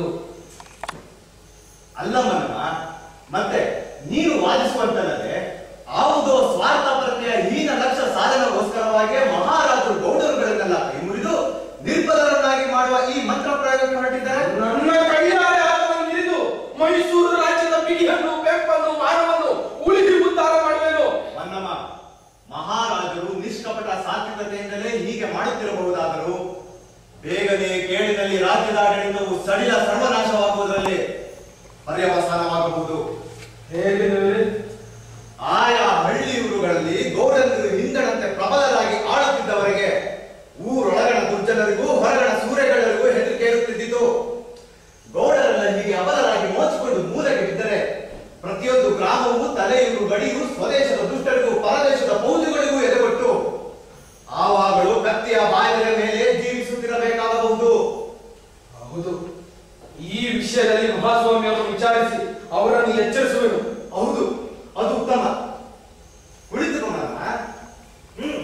ಅಲ್ಲ ಮನ್ನಮ್ಮ ಮತ್ತೆ ನೀನು ವಾದಿಸುವಂತಲ್ಲದೆ ಯಾವುದೋ ಸ್ವಾರ್ಥಪರತೆಯ ಹೀನ ಲಕ್ಷ್ಯ ಸಾಧನಗೋಸ್ಕರವಾಗಿ ಮಹಾರಾಜರು ಗೌಡರುಗಳನ್ನೆಲ್ಲ ಕೈ ಮುರಿದು ನಿರ್ಬಲರನ್ನಾಗಿ ಮಾಡುವ ಈ ಮಂತ್ರ ಪ್ರಯೋಗಕ್ಕೆ ಹೊರಟಿದ್ದಾರೆ ನನ್ನ ಕೈಯಾರೆ ಆತನನ್ನು ಹಿಡಿದು ಮೈಸೂರು ರಾಜ್ಯದ ಬಿಗಿಯನ್ನು ಬೆಪ್ಪನ್ನು ಮಾನವನ್ನು ಉಳಿಸಿ ಉದ್ಧಾರ ಮಾಡುವೆನು ಮನ್ನಮ್ಮ ಮಹಾರಾಜರು ನಿಷ್ಕಪಟ ಸಾತ್ವಿಕತೆಯಿಂದಲೇ ಹೀಗೆ ಮಾಡುತ್ತಿರಬಹುದಾದರೂ ಬೇಗನೆ ಕೇಳಿದಲ್ಲಿ ರಾಜ್ಯದ ಆಡಳಿತವು ಸಡಿಲ ಸರ್ವನಾಶವಾಗುವುದರಲ್ಲಿ ಪರ್ಯವಸಾನವಾಗಬಹುದು ಹೇಗೆ ಆಯಾ ಹಳ್ಳಿ ಊರುಗಳಲ್ಲಿ ಗೌಡಂದರು ಹಿಂದಣಂತೆ ಪ್ರಬಲರಾಗಿ ಆಳುತ್ತಿದ್ದವರಿಗೆ ಊರೊಳಗಣ ದುರ್ಜನರಿಗೂ ಹೊರಗಣ ಸೂರ್ಯಗಳಿಗೂ ಹೆದರಿಕೆ ಇರುತ್ತಿದ್ದಿತು ಗೌಡರೆಲ್ಲ ಹೀಗೆ ಅಬಲರಾಗಿ ಮೋಚಿಕೊಂಡು ಮೂಲೆಗೆ ಬಿದ್ದರೆ ಪ್ರತಿಯೊಂದು ಗ್ರಾಮವೂ ತಲೆಯೂರು ಗಡಿಯೂ ಸ್ವದೇಶದ ದುಷ್ಟರಿಗೂ ಪರದೇಶದ ಪೌಜುಗಳಿಗೂ ಎದೆಗೊಟ್ಟು ಆವಾಗಳು ಕತ್ತಿಯ ಬಾಯದ ಮೇಲೆ ಜೀವಿಸುತ್ತಿರಬೇಕಾಗಬಹುದು ಹೌದು ಈ ವಿಷಯದಲ್ಲಿ ಮಹಾಸ್ವಾಮಿ ಅವರು ವಿಚಾರಿಸಿ ಅವರನ್ನು ಎಚ್ಚರಿಸುವೆನು ಹೌದು ಅದು ಉತ್ತಮ ಕುಳಿತುಕೊಳ್ಳೋಣ ಹ್ಮ್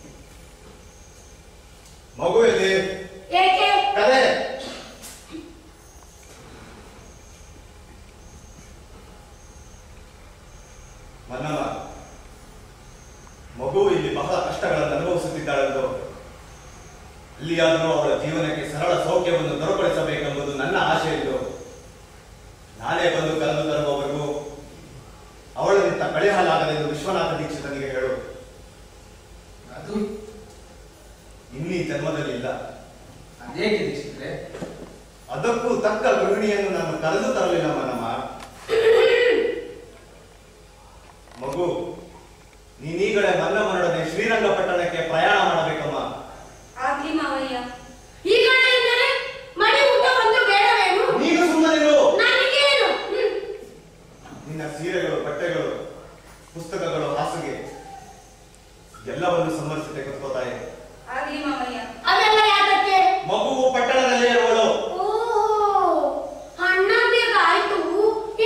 ಮಗುವಲ್ಲಿ ಏಕೆ ಕಲೆ ಮನ್ನಮ್ಮ ಮಗು ಇಲ್ಲಿ ಬಹಳ ಕಷ್ಟಗಳನ್ನು ಅನುಭವಿಸುತ್ತಿದ್ದಾಳೆಂದು ಅಲ್ಲಿಯಾದರೂ ಅವಳ ಜೀವನಕ್ಕೆ ಸರಳ ಸೌಖ್ಯವನ್ನು ದೊರಕುಗೊಳಿಸಬೇಕೆಂಬುದು ನನ್ನ ಆಶೆ ಇದ್ದು ನಾನೇ ಬಂದು ಕರೆದು ತರುವವರೆಗೂ ಅವಳನಿಂದ ಕಳೆಹಾಲಾಗದೆಂದು ವಿಶ್ವನಾಥ ದೀಕ್ಷಿತನಿಗೆ ಹೇಳು ಅದು ಇನ್ನೀ ಜನ್ಮದಲ್ಲಿ ಇಲ್ಲ ಅದೇಕೆ ದೀಕ್ಷಿತ್ರೆ ಅದಕ್ಕೂ ತಕ್ಕ ಗೃಹಿಣಿಯನ್ನು ನಾನು ಕರೆದು ತರಲಿಲ್ಲ ಮನಮ್ಮ ಮಗು ನೀನೀಗಲೇ ಮನ್ನಮ್ಮನೊಡನೆ ಶ್ರೀರಂಗಪಟ್ಟಣಕ್ಕೆ ಪ್ರಯಾಣ ಮಾಡಬೇಕಮ್ಮ ಆಗ್ಲಿ ಮಾವಯ್ಯ ಈಗಲೇ ಮಡಿ ಊಟ ಒಂದು ಬೇಡವೇನು ನೀನು ಸುಮ್ಮನಿರು ನನಗೇನು ಹ್ಮ್. ನಿನ್ನ ಸೀರೆಗಳು ಬಟ್ಟೆಗಳು ಪುಸ್ತಕಗಳು ಹಾಸಿಗೆ ಎಲ್ಲವನ್ನು ಸಮರ್ಸಿ ತೆಗೆದುಕೋತಾಯಿ ಆಗ್ಲಿ ಮಾವಯ್ಯ ಅವೆಲ್ಲ ಯಾತಕ್ಕೆ ಮಗುವು ಪಟ್ಟಣದಲ್ಲೇ ಇರುವಳು ಓ ಅಣ್ಣಂದಿಗಾಯ್ತು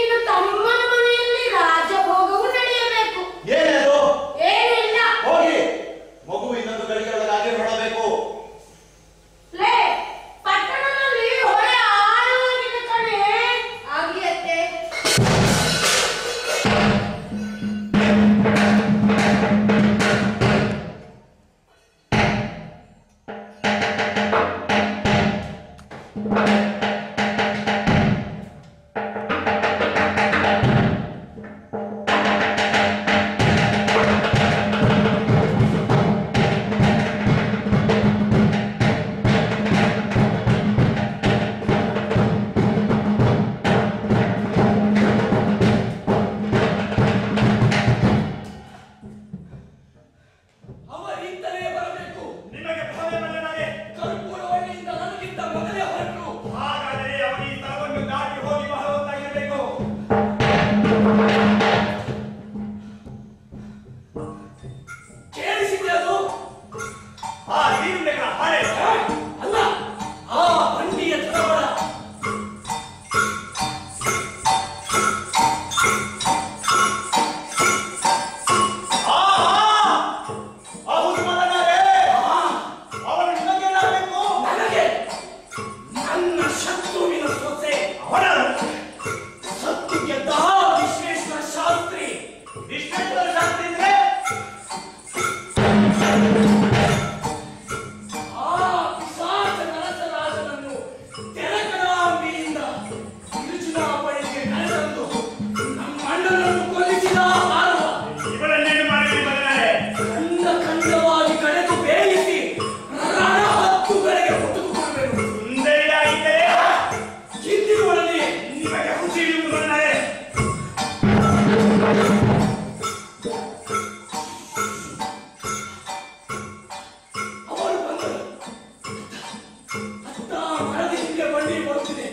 ಬಾರೆ ಅಲ್ಲ ಆ ಬಂಡಿಯ ತಳವಳ ಹೌದು ಮಗನಾರೆ ಅವನು ನಿನಗೇನಾಗಬೇಕು ನನಗೆ ನನ್ನ ಶತ್ರುವಿನ ಸೊಸೆ ಅವನ ಸತ್ತು ಗೆದ್ದ ವಿಶ್ವೇಶ್ವರ ಶಾಸ್ತ್ರಿ ವಿಶ್ವೇಶ್ವರ ಶಾಸ್ತ್ರಿ ಅಂದ್ರೆ ಆ ಪಿಶಾಚ ನರಸರಾಜನನ್ನು ತೆರಕಣಾಂಬಿಯಿಂದ ತಿರುಚುನಾಪಣಿಗೆ ಕರೆತಂದು ನಮ್ಮ ಅಣ್ಣನನ್ನು ಕೊಲ್ಲಿಸಿದ ಮಾನವ ಇವರನ್ನೇನು ಮಾಡಿದ್ರಿ ಮಗನಾರೆ ಖಂಡ ಖಂಡವಾಗಿ ಕಳೆದು ಬೇಯಿಸಿ ರಣ ಹಕ್ಕುಗಳಿಗೆ ಹುಟ್ಟುಕೊಳ್ಬೇಕು ಸುಂದರಿಯಾಗಿದ್ದರೆ ಹಿಂದಿರುವಲ್ಲಿ ನಿಮಗೆ ಖುಷಿ ಇರುವುದು ಮಗನಾರೆ ಅವರು ಬಂದರು ಅತ್ತ ಮರದ ಹಿಂದೆ ಬಂಡಿ ಬರುತ್ತಿದೆ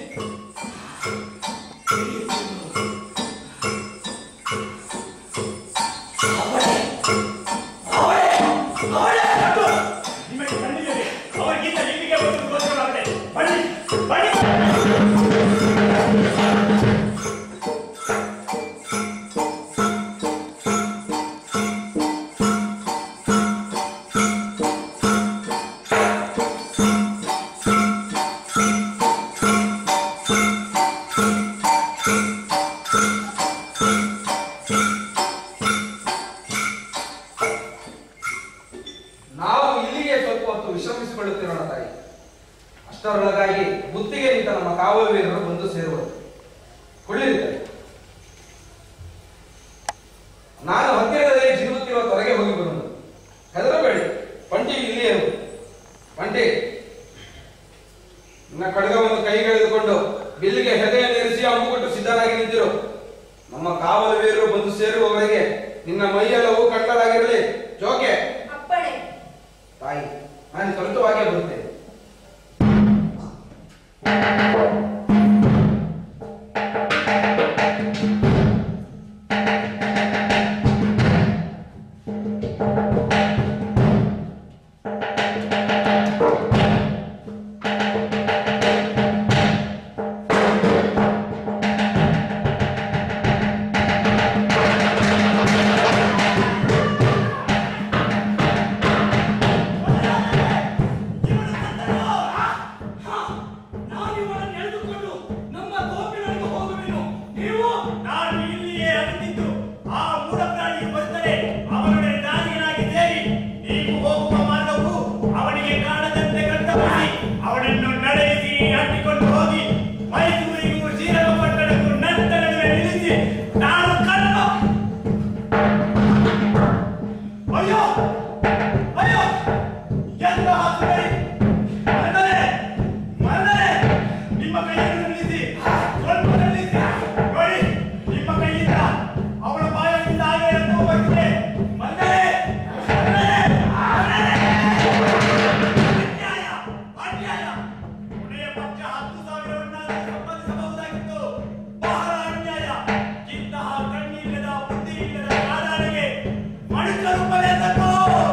ಅವಳೇ ಅವಳೇ ಅವಳೇ ಅದು ನಿಮಗೆ ಕಣ್ಣಿದೆ ಅವರಿಗಿಂತ ನಿಮಗೆ ಒಂದು ಗೋಚರವಾಗಿದೆ ಬನ್ನಿ ಬನ್ನಿ ನಾವು ಇಲ್ಲಿಗೆ ಸ್ವಲ್ಪ ಹೊತ್ತು ವಿಶ್ರಮಿಸಿಕೊಳ್ಳುತ್ತಿರೋಣ ತಾಯಿ ಅಷ್ಟರೊಳಗಾಗಿ ಬುತ್ತಿಗೆ ನಿಂತ ನಮ್ಮ ಕಾವಲು ವೀರರು ಬಂದು ಸೇರುವರು ಕೊಳ್ಳಿರುತ್ತಾರೆ ನಾನು ಹತ್ತಿರದಲ್ಲಿ ಜಿಗುತ್ತಿರುವ ತೊರೆಗೆ ಹೋಗಿ ಬರುವುದು ಹೆದರಬೇಡಿ ಪಂಟಿ ಇಲ್ಲಿಯೇ ಇರು. ಪಂಟಿ ನಿನ್ನ ಖಡ್ಗವನ್ನು ಕೈಗೆಳೆದುಕೊಂಡು ಬಿಲ್ಲಿಗೆ ಹೆದೆಯನ್ನಿರಿಸಿ ಅಂಬು ಕೊಟ್ಟು ಸಿದ್ಧರಾಗಿ ನಿಂತಿರು ನಮ್ಮ ಕಾವಲು ವೀರರು ಬಂದು ಸೇರುವವರೆಗೆ ನಿನ್ನ ಮೈಯೆಲ್ಲವೂ ಕಣ್ಣಲಾಗಿರಲಿ ಜೋಕೆ ಅಪ್ಪಣೆ ತಾಯಿ ನಾನು ತ್ವರಿತವಾಗಿ ಬರುತ್ತೇನೆ ನಾನಿವಳನ್ನು ಎಳೆದುಕೊಂಡು ನಮ್ಮ ತೋಪಿನೊಳಗೆ ಹೋಗುವೆನು ನೀವು ನಾನು ಇಲ್ಲಿಯೇ ಅಗತಿದ್ದು ಆ ಮೂಢ ಪ್ರಾಣಿಯು ಬರುತ್ತದೆ ಅವನೊಡನೆ ದಾನಿಯನಾಗಿ ಸೇರಿ ನೀವು ಹೋಗುವ ಮಾರ್ಗವು ಅವನಿಗೆ ಕಾಣದಂತೆ ಕಟ್ಟಬಸಿ ಅವನನ್ನು ನಡೆಸಿ ಅಟ್ಟಿಕೊಂಡು ಹೋಗಿ ಮೈಸೂರಿಗೂ ಶ್ರೀರಂಗಪಟ್ಟಣಕ್ಕೂ ನನ್ನ ನಡುವೆ ನಿಲ್ಲಿಸಿ ನಾನು ಕರ್ಮ ಅಯ್ಯೋ ಅಯ್ಯೋ ಎಂತ ಹಾಕುತ್ತಾರೆ ಮರದರೆ ಮರದರೆ ನಿಮ್ಮ ಕೈಯನ್ನು ನಿಲ್ಲಿಸಿ ಸ್ವಲ್ಪ ನಿಲ್ಲಿಸಿ ನೋಡಿ ನಿಮ್ಮ ಕೈಯಿಂದ ಅವಳ ಬಾಯಿಂದ ಹಾಗೆ ಎದ್ದು ಹೋಗಿದೆ ಮರದರೆ ಅನ್ಯಾಯ ಅನ್ಯಾಯ ಕೊನೆಯ ಪಕ್ಷ ಹತ್ತು ಸಾವಿರವನ್ನಾದರೂ ಸಂಪಾದಿಸಬಹುದಾಗಿತ್ತು ಬಹಳ ಅನ್ಯಾಯ ಇಂತಹ ಕಣ್ಣಿಲ್ಲದ ಬುದ್ಧಿ ಇಲ್ಲದ ಕಾದಾಳಿಗೆ ಮನುಷ್ಯ ರೂಪವೇ ತಕ್ಕೋ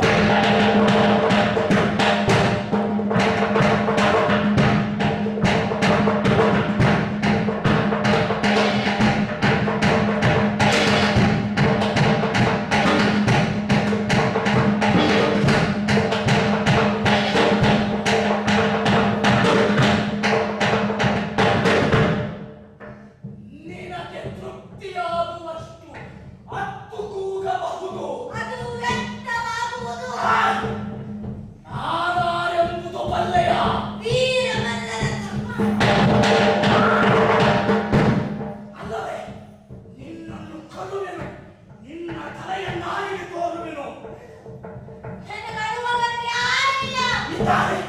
ನಿನಗೆ ತೃಪ್ತಿಯಾಗುವಷ್ಟು ಹತ್ತು ಕೂಗಬಹುದು ಅದು ವ್ಯಕ್ತವಾಗುವುದು ನಾನಾರೆಂಬುದು ಬಲ್ಲೆಯ ವೀರಮಲ್ಲರ ಧರ್ಮ ಅಲ್ಲವೇ ನಿನ್ನನ್ನು ಕರುವೆನು ನಿನ್ನ ತಲೆಯ ನಾಲಿಗೆ ತೋರುವೆನು ನನಗಳುವವರು ಯಾರಿಲ್ಲ ಇದ್ದಾನೆ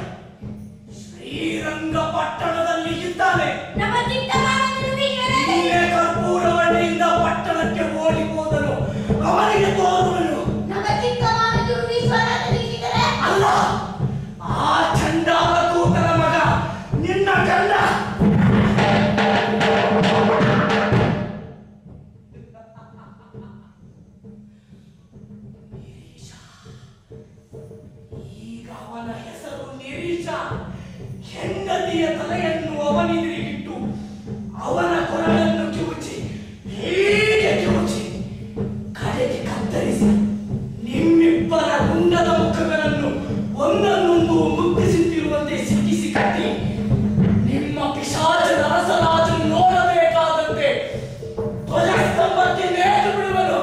ಶ್ರೀರಂಗಪಟ್ಟಣದಲ್ಲಿ ಇದ್ದಾನೆ ನಮ್ಮ ಚಿಕ್ಕಬಾಳದರು ವೀರರೇ ನಿನ್ನೆ ಕರ್ಪೂರವಳ್ಳಿಯಿಂದ ಪಟ್ಟಣಕ್ಕೆ ಓಡಿ ಹೋದನು ಅವನಿಗೆ ತೋರುವೆನು ನಮ್ಮ ಚಿಕ್ಕಬಾಳದರು ವಿಶ್ವನಾಥನಿಸಿದರೆ ಅಲ್ಲ ಆ ಚಂಡಾಲ ದೂತನ ಮಗ ನಿನ್ನ ಗಂಡ ಈಗ ಅವನ ಹೆಸರು ಗಿರೀಶ ಹೆಂಡತಿಯ ತಲೆಯನ್ನು ಅವನಿದಿರಿಗಿಟ್ಟು ಅವನ ಕೊರಳನ್ನು ಕಿವುಚಿ ಹೀಗೆ ಕಿವುಚಿ ಕಡೆಗೆ ಕತ್ತರಿಸಿ ನಿಮ್ಮಿಬ್ಬರ ಗುಂಡದ ಮುಖಗಳನ್ನು ಒಂದನ್ನೊಂದು ಮುಟ್ಟಿಸುತ್ತಿರುವಂತೆ ಸಿಕ್ಕಿಸಿ ಕಟ್ಟಿ ನಿಮ್ಮ ಪಿಶಾಚದ ಅರಸರಾಜನು ನೋಡಬೇಕಾದಂತೆ ಧ್ವಜಸ್ತಂಭಕ್ಕೆ ನೇತು ಬಿಡುವನು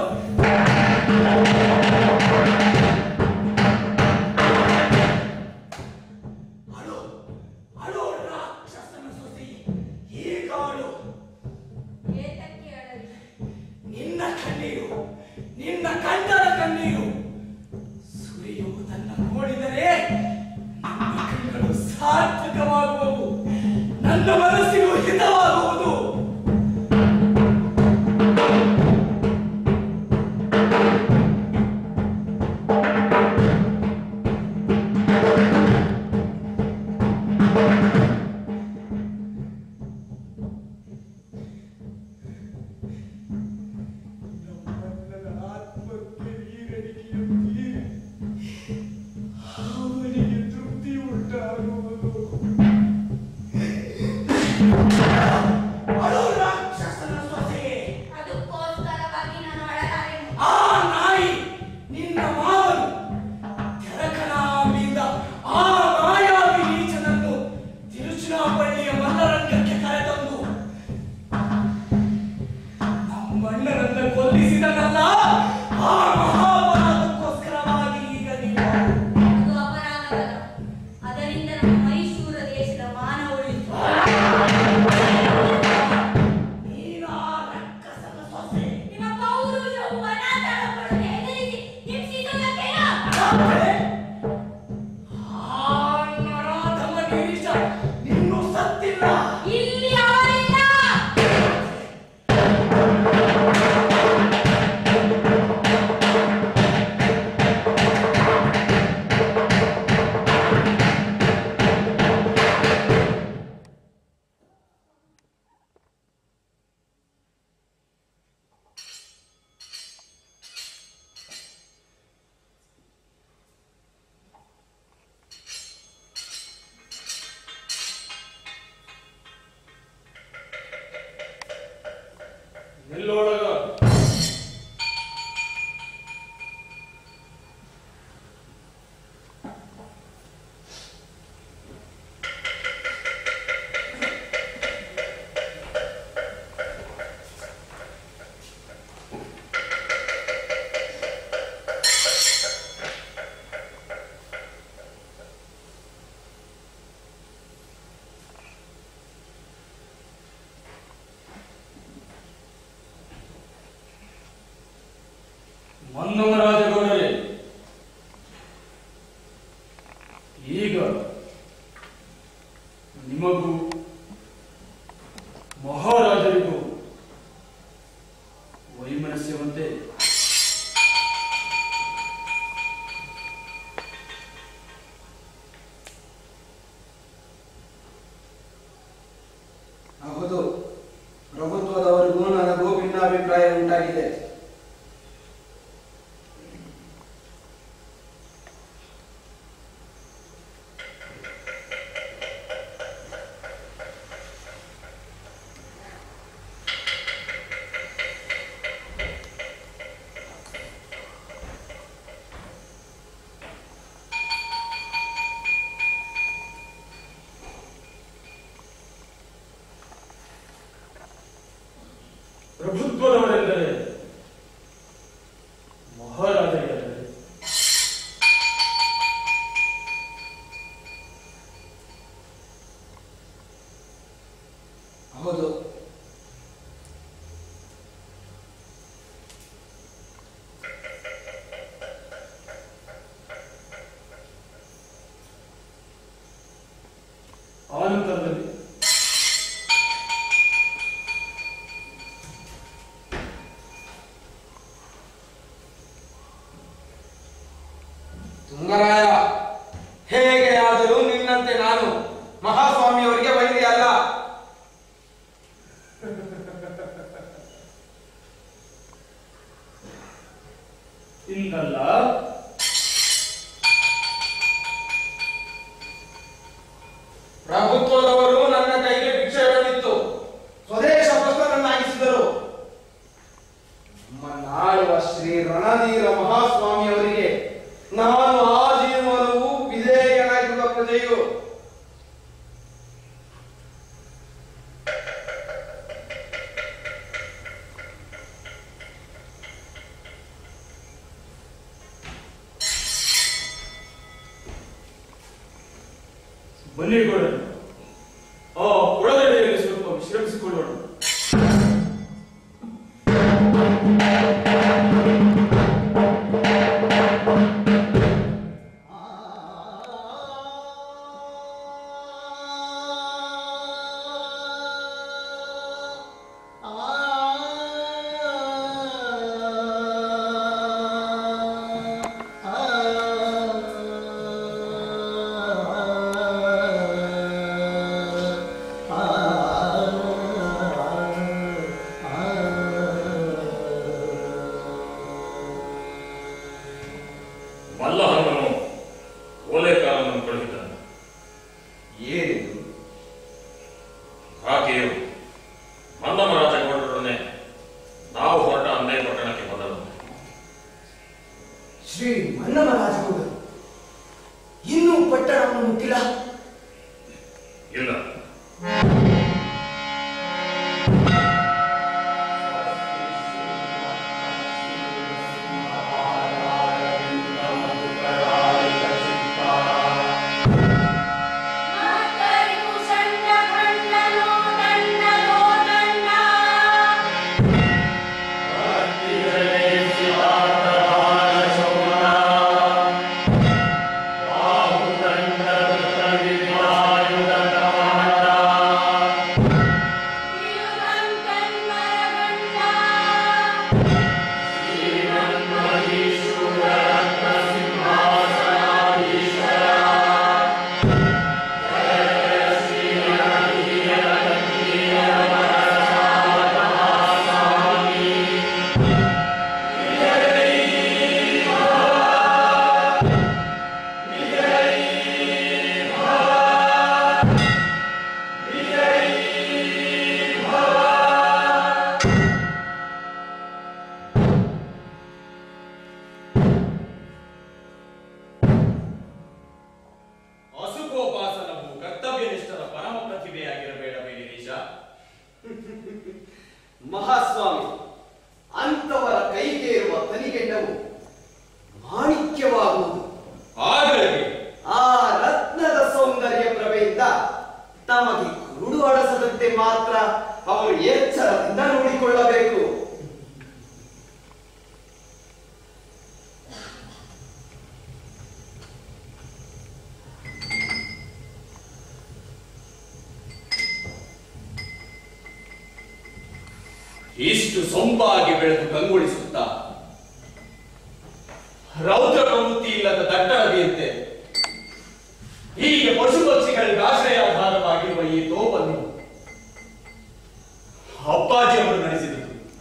ಅಳು ಅಳು ರಾಕ್ಷಸನ ಸೊಸೆ ಈಗ ಅಳು ಏತಕ್ಕೆ ಅಳಲಿ ನಿನ್ನ ಕಣ್ಣೀರು ನಿನ್ನ ಕಂಡರ ಕಣ್ಣೀರು ಸುರಿಯುವುದನ್ನು ನೋಡಿದರೆ ನನ್ನ ಕಣ್ಣುಗಳು ಸಾರ್ಥಕವಾಗುವವು ನನ್ನ ಮನಸ್ಸಿಗೂ ಹಿತವಾಗುವುದು ನಮ್ಮಣ್ಣನ ಆತ್ಮಕ್ಕೆ ನೀರಡಿಕೆಯುತ್ತೀರಿ ಅವನಿಗೆ ತೃಪ್ತಿ ಉಂಟಾಗುವುದು ಅಳು ರಾಕ್ಷಸನ ಸೊಸೆಯೇ ಅದಕ್ಕೋಸ್ಕರವಾಗಿ ನಾನು ಅಳಲಾರೆನು ಆ ನಾಯಿ ನಿನ್ನ ಮಾವನು ತೆರಕನಾಂಬಿಯಿಂದ ಆ ಮಾಯಾವಿ ನೀಚನನ್ನು ತಿರುಚುನಾಪಳ್ಳಿಯ ಮಲ್ಲರಂಗಕ್ಕೆ ಕರೆತಂದು ನಮ್ಮಣ್ಣನನ್ನ ಕೊಲ್ಲಿಸಿದನಲ್ಲ ಆ ಮಹಾಪರಾಧಕ್ಕೋಸ್ಕರವಾಗಿ ಈಗ ನೀವು ಅದು ಅಪರಾಧವಲ್ಲ ಅದರಿಂದ ನಮ್ಮ ಮೈಸೂರು ದೇಶದ ಮಾನ ಉಳಿತು ನೀನು ಆ ರಕ್ಕಸನ ಸೊಸೆ ನಿಮ್ಮ ಪೌರುಷವು ಅನಾಥರನ್ನು ಹೆದರಿಸಿ ಹಿಂಸಿಸುವುದಕ್ಕೇನೋ ಆ ನರಾಧಮ ಗಿರೀಶ ಇನ್ನೂ ಸತ್ತಿಲ್ಲ ಇಲ್ಲಿ ಅವರಿಲ್ಲ ನಿಲ್ಲೋಳಗ ಮನ್ನಮರಾಜಗೌಡರೇ ಈಗ ನಿಮಗೂ ಮಹಾರಾಜರಿಗೂ ವೈಮನಸ್ಯವಂತೆ ಹೌದು ಪ್ರಭುತ್ವದವರಿಗೂ ನನಗೂ ಭಿನ್ನಾಭಿಪ್ರಾಯ ಉಂಟಾಗಿದೆ ಪ್ರಭುತ್ವದವರೆಂದರೆ ಮಹಾರಾಜರೆಂದರೆ ಹೌದು ಆನಂತರದಲ್ಲಿ ತುಂಗರಾಯ ಹೇಗೆ ಆದರೂ ನಿನ್ನಂತೆ ನಾನು ಮಹಾಸ್ವಾಮಿಯವರಿಗೆ ವೈರಿ ಅಲ್ಲ ಇಂದಲ್ಲ ಪ್ರಭುತ್ವದವರು ನನ್ನ ಕೈಗೆ ಭಿಕ್ಷೆ ಬೇಡಿತ್ತು ಸ್ವದೇಶ ಭ್ರಷ್ಟರನ್ನಾಗಿಸಿದರು ನಾಳುವ ಶ್ರೀ ರಣಧೀರ ಮಹಾಸ್ವಾಮಿ ಅವರಿಗೆ ನಾನು ಆಜೀವನವೂ ವಿಧೇಯನಾಗಿರುವ ಪ್ರಜೆಯು ಬನ್ನಿ ಗೌಡರು ಆ ಒಳಗಡೆಯಲ್ಲಿ ಸ್ವಲ್ಪ ವಿಶ್ರಮಿಸಿಕೊಳ್ಳೋಣ ಮಲ್ಲಹನುಮನು ಓಲೆಕಾರನನ್ನು ಕಳುಹಿದ್ದಾನೆ ಏನಿದು ಆಕೆಯು ಮಲ್ಲಮರಾಜಗೌಡರನ್ನೇ ನಾವು ಹೊರಟ ಅನ್ನೇ ಪಟ್ಟಣಕ್ಕೆ ಬಂದಳು ಶ್ರೀ ಮನ್ನಮರಾಜಗೌಡರು ಇನ್ನೂ ಪಟ್ಟಣವನ್ನು ಮುಟ್ಟಿಲ್ಲ ಇಲ್ಲ ಮಾತರಿಗೂ ಸಣ್ಣ ಖಂಡನೋ ದಂಡನೋ ದಂಡ ಅಸುಕೋಪಾಸನವು ಕರ್ತವ್ಯನಿಷ್ಠರ ಪರಮ ಪ್ರತಿಭೆಯಾಗಿರಬೇಡವೇ ಗಿರೀಶ ಮಹಾಸ್ವಾಮಿ ಅಂತವರ ಕೈಗೆ ಇರುವ ತನಿಗೆಂಡವು ಮಾಣಿಕ್ಯವಾಗುವುದು ಹಾಗಾಗಿ ಆ ರತ್ನದ ಸೌಂದರ್ಯ ಪ್ರಭೆಯಿಂದ ತಮಗೆ ಕುರುಡು ಅಡಸದಂತೆ ಮಾತ್ರ ಅವರು ಎಚ್ಚರದಿಂದ ನೋಡಿಕೊಳ್ಳಬೇಕು ಇಷ್ಟು ಸೊಂಪಾಗಿ ಬೆಳೆದು ಕಂಗೊಳಿಸುತ್ತಾ ರೌದ್ರ ಪ್ರವೃತ್ತಿ ಇಲ್ಲದ ದಟ್ಟಣವಿಯಂತೆ ಹೀಗೆ ಪಶು ಪಕ್ಷಿಗಳಿಗೆ ಆಶ್ರಯಾಧಾರವಾಗಿರುವ ಈ ತೋಪನ್ನು ಅಪ್ಪಾಜಿಯವರು ನಡೆಸಿದರು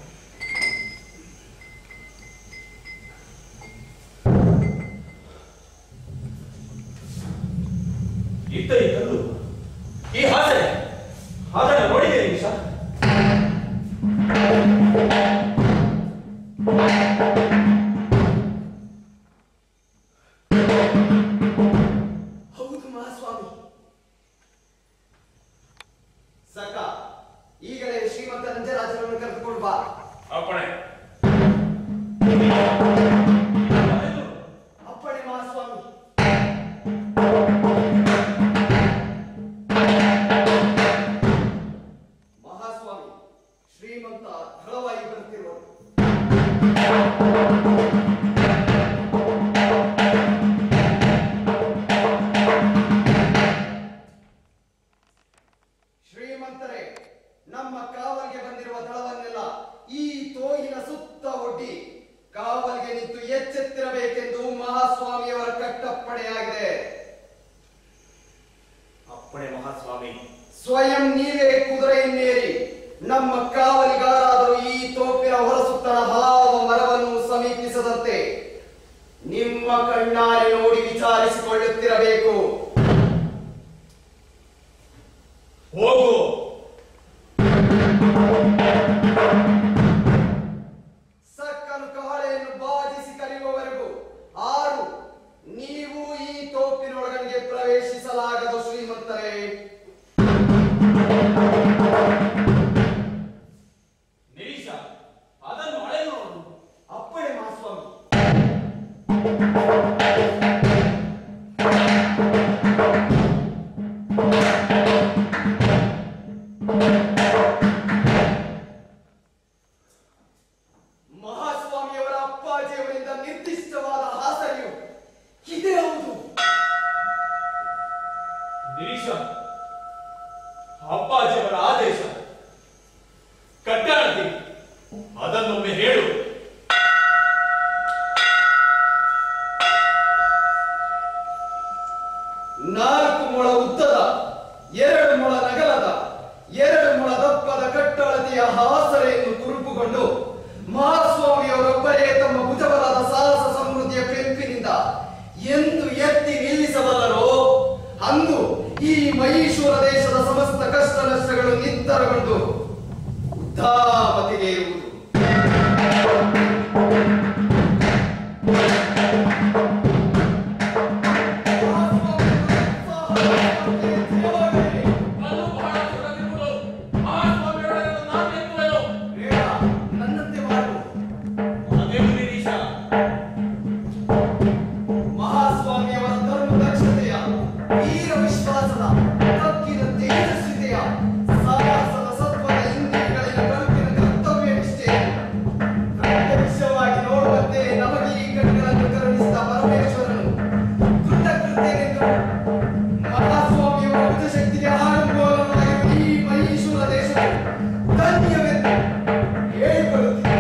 ಇದ್ದ ಈ ಕಲ್ಲು ಈ ಹಾಸೆ ಅದನ್ನು ನೋಡಿದೆ ನಿಮಿಷ ಹೌದು ಮಹಾಸ್ವಾಮಿ ಸಕ ಈಗಲೇ ಶ್ರೀಮಂತ ನಂಜರಾಜರನ್ನು ಕರೆದುಕೊಂಡು ಬಾ ಅಪ್ಪಣೆ ಅಪ್ಪಣೆ ಮಹಾಸ್ವಾಮಿ ಮಹಾಸ್ವಾಮಿ ಶ್ರೀಮಂತ ದೃಢವಾಗಿ ಬರುತ್ತಿರುವರು ಶ್ರೀಮಂತರೇ ನಮ್ಮ ಕಾವಲ್ಗೆ ಬಂದಿರುವ ದಳವನ್ನೆಲ್ಲ ಈ ತೋಹಿನ ಸುತ್ತ ಒಡ್ಡಿ ಕಾವಲ್ಗೆ ನಿಂತು ಎಚ್ಚೆತ್ತಿರಬೇಕೆಂದು ಮಹಾಸ್ವಾಮಿಯವರ ಕಟ್ಟಪ್ಪಣೆಯಾಗಿದೆ ಅಪ್ಪಣೆ ಮಹಾಸ್ವಾಮಿ ಸ್ವಯಂ ನೀವೇ ಕುದುರೆಯನ್ನೇರಿ ನಮ್ಮ ಕಾವಲಿಗಾರಾದರೂ ಈ ತೋಪಿನ ಹೊರಸುತ್ತಲ ಹಲಾವ ಮರವನ್ನು ಸಮೀಪಿಸದಂತೆ ನಿಮ್ಮ ಕಣ್ಣಾರೆ ನೋಡಿ ವಿಚಾರಿಸಿಕೊಳ್ಳುತ್ತಿರಬೇಕು ಪ್ರವೇಶಿಸಲಾಗದು ಶ್ರೀಮಂತರೇ ನಿರೀಶ ಅದನ್ನು ಹಳೆ ನೋಡು ಅಪ್ಪಣೆ ಮಹಾಸ್ವಾಮಿ ಮಹಾಸ್ವಾಮಿಯವರ ಅಪ್ಪಾಜಿಯವರಿಂದ ನಿರ್ದಿಷ್ಟವಾದ ಹಾಸರಿಯು ಇದೇ ಹೌದು ನಿರೀಶ ಅಪ್ಪಾಜಿಯವರ ಆದೇಶ ಕಟ್ಟಾಳದಿ ಅದನ್ನೊಮ್ಮೆ ಹೇಳು ನಾಲ್ಕು ಮೊಳ ಉದ್ದದ ಎರಡು ಮೊಳ ನಗಲದ ಎರಡು ಮೊಳ ದಪ್ಪದ ಕಟ್ಟಳತೆಯ ಹಾಸರೆಯನ್ನು ಕುರುಪುಗೊಂಡು ಮಹಾಸ್ವಾಮಿಯವರೊಬ್ಬರೇ ತಮ್ಮ ಭುಜಬಲದ ಸಾಹಸ ಸಮೃದ್ಧಿಯ ಕೆಂಪಿನಿಂದ ಎಂದು ಎತ್ತಿ ನಿಲ್ಲಿಸಬಲ್ಲರೋ ಅಂದು ಈ ಮಹೀಶೂರ ದೇಶದ ಸಮಸ್ತ ಕಷ್ಟ ನಷ್ಟಗಳು ನಿತ್ತರಗೊಂಡು ಉದ್ಧಾಮತಿಗೆ ಇರುವುದು ಅದು ಬಹಳ ದೊಡ್ಡದಿರುವುದು. ಮಹಾಸ್ವಾಮಿಯೊಡನೆ ನಾನು ಎತ್ತುವೆನು. ಬೇಡ, ನನ್ನಂತೆ ಮಾಡು ಅದೇನು ನಿರೀಶ ಮಹಾಸ್ವಾಮಿಯವರ ಧರ್ಮ ದಕ್ಷತೆಯ ವೀರ ವಿಶ್ವಾಸದ ತಕ್ಕಿನ ತೇಜಸ್ವಿತೆಯ ಸಾಹಸದ ಸತ್ವದ ಇಂದ್ರಿಯಗಳಿನ ಕರುಕಿನ ಕರ್ತವ್ಯ ನಿಷ್ಠೆಯನ್ನು ಪ್ರತ್ಯಕ್ಷವಾಗಿ ನೋಡುವಂತೆ ನಮಗೆ ಈ ಕಣ್ಣುಗಳನ್ನು ಕರುಣಿಸಿದ ಪರಮೇಶ್ವರನು ಕೃತಕೃತ್ಯನೆಂದು ಮಹಾಸ್ವಾಮಿಯವರ ಬುದ್ಧಶಕ್ತಿಗೆ ಆಡಂಬೋಲನಾಗಿರುವ ಈ ಮಹೀಶೂರ ದೇಶವು ಧನ್ಯವೆಂದು ಹೇಳಿಕೊಳ್ಳುತ್ತಿದೆ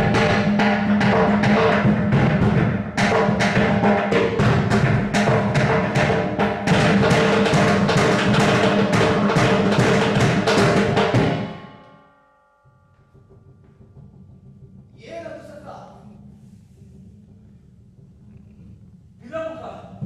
ಏನದು ಸತ್ತ ವಿಲಂಬ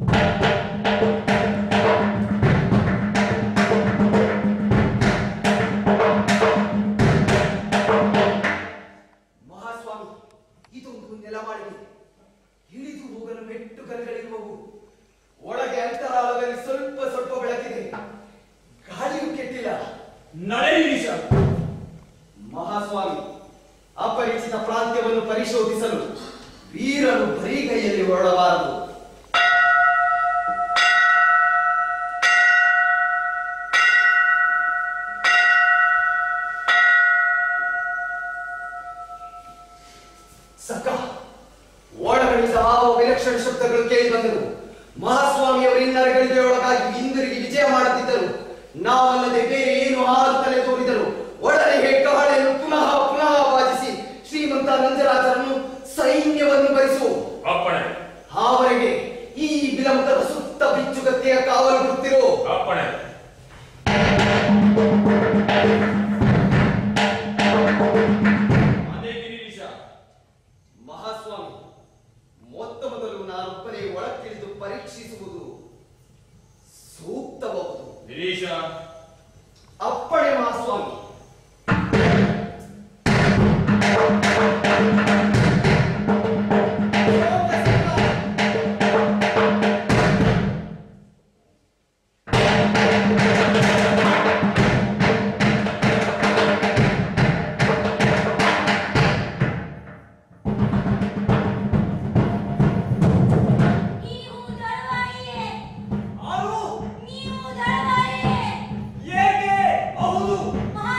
ಮಹಾಸ್ವಾಮಿ ಇದೊಂದು ನೆಲಮಾಳಿಗೆ ಇಳಿದು ಹೋಗಲು ಮೆಟ್ಟು ಕಲ್ಗಳಿರುವವು ಒಳಗೆ ಅಂತರಾಳದಲ್ಲಿ ಸ್ವಲ್ಪ ಸ್ವಲ್ಪ ಬೆಳಕಿದೆ ಗಾಳಿಯೂ ಕೆಟ್ಟಿಲ್ಲ ನಡೆ ನಿರೀಶ ಮಹಾಸ್ವಾಮಿ ಅಪರಿಚಿತ ಪ್ರಾಂತ್ಯವನ್ನು ಪರಿಶೋಧಿಸಲು ವೀರನು ಬರಿಗೈಯಲ್ಲಿ ಹೊರಡಬಾರದು ಸಕ ಒಳಗಳಿಂದ ಆವ ವಿಲಕ್ಷಣ ಶಬ್ದಗಳು ಕೇಳಿ ಬಂದರು ಮಹಾಸ್ವಾಮಿಯವರು ಇನ್ನರಗಳಿಗೆ ಒಳಗಾಗಿ ಹಿಂದಿರುಗಿ ವಿಜಯ ಮಾಡುತ್ತಿದ್ದರು ನಾವಲ್ಲದೆ ಬೇರೆ ಏನು ಹಾಲು ತಲೆ ತೋರಿದರು ಒಡನೆ ಹೆಗ್ಗಹಳೆಯನ್ನು ಪುನಃ ಪುನಃ ವಾದಿಸಿ ಶ್ರೀಮಂತ ನಂಜರಾಜರನ್ನು ಸೈನ್ಯವನ್ನು ಭರಿಸು ಅಪ್ಪಣೆ ಆವರೆಗೆ ಈ ಬಿಲಮುಖದ ಸುತ್ತ ಬಿಚ್ಚುಗತ್ತೆಯ ಕಾವಲು ಬಿಡುತ್ತಿರೋ ಅಪ್ಪಣೆ ಅದೇಕೆ ನಿರೀಶ ಮಹಾಸ್ವಾಮಿ ಮೊತ್ತ ಮೊದಲು ನಾನೊಬ್ಬನೇ ಒಳಕ್ಕಿಳಿದು ಪರೀಕ್ಷಿಸುವುದು ಸೂಕ್ತಬಹುದು ನಿರೀಶ ಅಪ್ಪಣೆ ಮಹಾಸ್ವಾಮಿ ನೀವು ದಳವಾಯಿಯೇ ಆರು ನೀವು ದಳವಾಯಿಯೇ ಏಕೆ ಹೌದು ಮಹಾ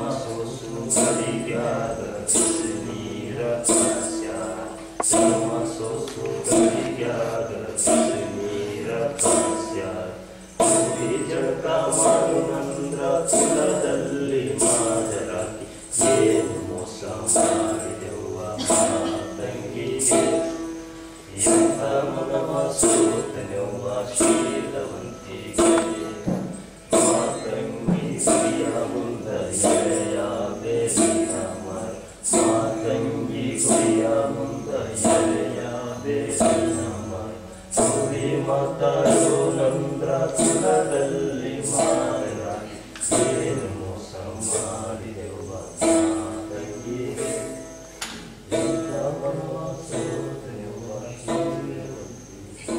ಕುಲದಲ್ಲಿ ಮಾದರಾಗಿ ಏನು ಮೋಸ ಮಾಡಿದೆವ್ವ ತಂಗಿಗೆ ಎಂಥ ಮನವ ಸೋತನೆವ್ವ ಶೀಲವಂತಿಗೆ ಮಾತಂಗಿ ಗುರಿಯ ಮುಂದ ಎಳೆಯಾದೆ ರಾಮ ಮಾತಂಗಿ ಗುರಿಯ ಮುಂದ ಎಳೆಯಾದೆ ರಾಮ ಗುರಿ ಮಾತಾಡೋ ನಂದ್ರ ಕುಲದಲ್ಲಿ ಮಾರನಾಗಿ ಏನು ಮೋಸ ಮಾಡಿದೆವ್ವ ಮಾತಂಗಿಗೆ ಎಂಥ ಮನವ ಸೋತನೆವ್ವ ಶೀಲವಂತಿಗೆ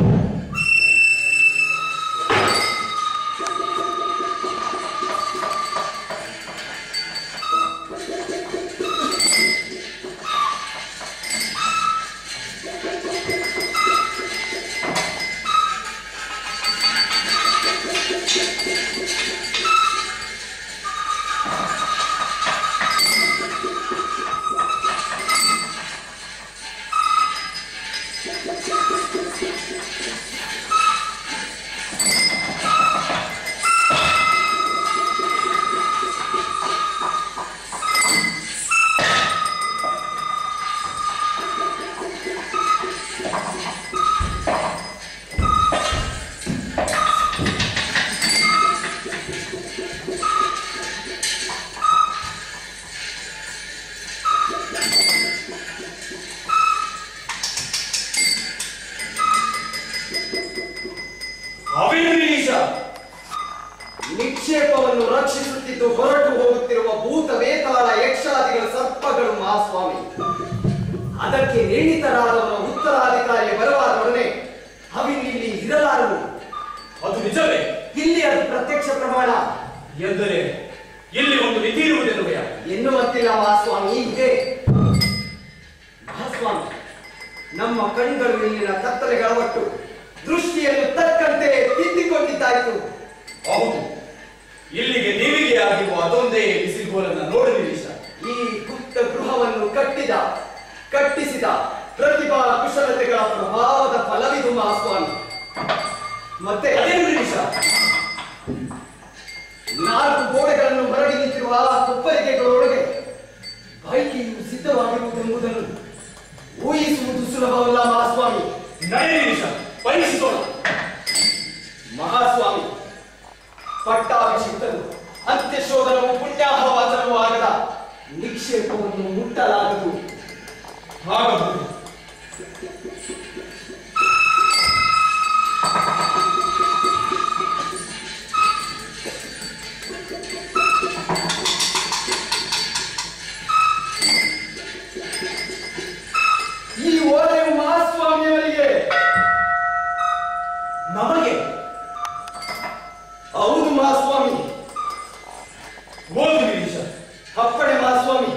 ಅಭಿನೀಶ ನಿಕ್ಷೇಪವನ್ನು ರಕ್ಷಿಸುತ್ತಿದ್ದು ಹೊರಟು ಹೋಗುತ್ತಿರುವ ಭೂತ ವೇತಾಳ ಯಕ್ಷಾದಿಗಳ ಸರ್ಪಗಳು ಮಹಾಸ್ವಾಮಿ ಅದಕ್ಕೆ ನೇಣಿತರಾದವರ ಉತ್ತರಾಧಿಕಾರಿಯ ಬರವಾದೊಡನೆ ಅವಿನಿಲ್ಲಿ ಇರಲಾರವು ಅದು ನಿಜವೇ ಇಲ್ಲಿ ಅದು ಪ್ರತ್ಯಕ್ಷ ಪ್ರಮಾಣ ಎಂದರೆ ಇಲ್ಲಿ ಒಂದು ವಿಧಿ ಇರುವುದೆನ್ನುವೆಯ ಎನ್ನುವಂತಿಲ್ಲ ಮಹಾಸ್ವಾಮಿ ಇದೆ ಮಹಾಸ್ವಾಮಿ ನಮ್ಮ ಕಣ್ಗಳು ಇಲ್ಲಿನ ಕತ್ತಲೆಗಳವಟ್ಟು ದೃಷ್ಟಿಯನ್ನು ತಕ್ಕಂತೆ ತಿದ್ದಿಕೊಂಡಿದ್ದಾಯಿತು ಹೌದು ಇಲ್ಲಿಗೆ ನೀವಿಗೆ ಆಗಿರುವ ಅದೊಂದೇ ಬಿಸಿಗೋಲನ್ನ ನೋಡು ನಿರೀಶ ಈ ಗುಪ್ತ ಗೃಹವನ್ನು ಕಟ್ಟಿದ ಕಟ್ಟಿಸಿದ ಪ್ರತಿಭಾ ಕುಶಲತೆಗಳ ಪ್ರಭಾವದ ಫಲವಿದು ಮಹಾಸ್ವಾಮಿ ಮತ್ತೆ ಅದೇನು ನಿರೀಶ ನಾಲ್ಕು ಗೋಡೆಗಳನ್ನು ಹೊರಗೆ ನಿಂತಿರುವ ಆ ಕೊಪ್ಪರಿಗೆಗಳೊಳಗೆ ಬೈಕಿಯು ಸಿದ್ಧವಾಗಿರುವುದೆಂಬುದನ್ನು ಊಹಿಸುವುದು ಸುಲಭವಲ್ಲ ಮಹಾಸ್ವಾಮಿ ನಡೆ ನಿರೀಶ ಪರೀಕ್ಷಿಸೋಣ ಮಹಾಸ್ವಾಮಿ ಪಟ್ಟಾಭಿಷಿಕ್ತನು ಅಂತ್ಯಶೋಧನವು ಪುಣ್ಯಾಹವಾಚನವೂ ಆಗದ ನಿಕ್ಷೇಪವನ್ನು ಮುಟ್ಟಲಾಗದು ಆಗಬಹುದು ಈ ಓಲೆಯು ಮಹಾಸ್ವಾಮಿಯವರಿಗೆ ನಮಗೆ ಹೌದು ಮಹಾಸ್ವಾಮಿ ಓದು ನಿರೀಶ ಅಪ್ಪಣೆ ಮಹಾಸ್ವಾಮಿ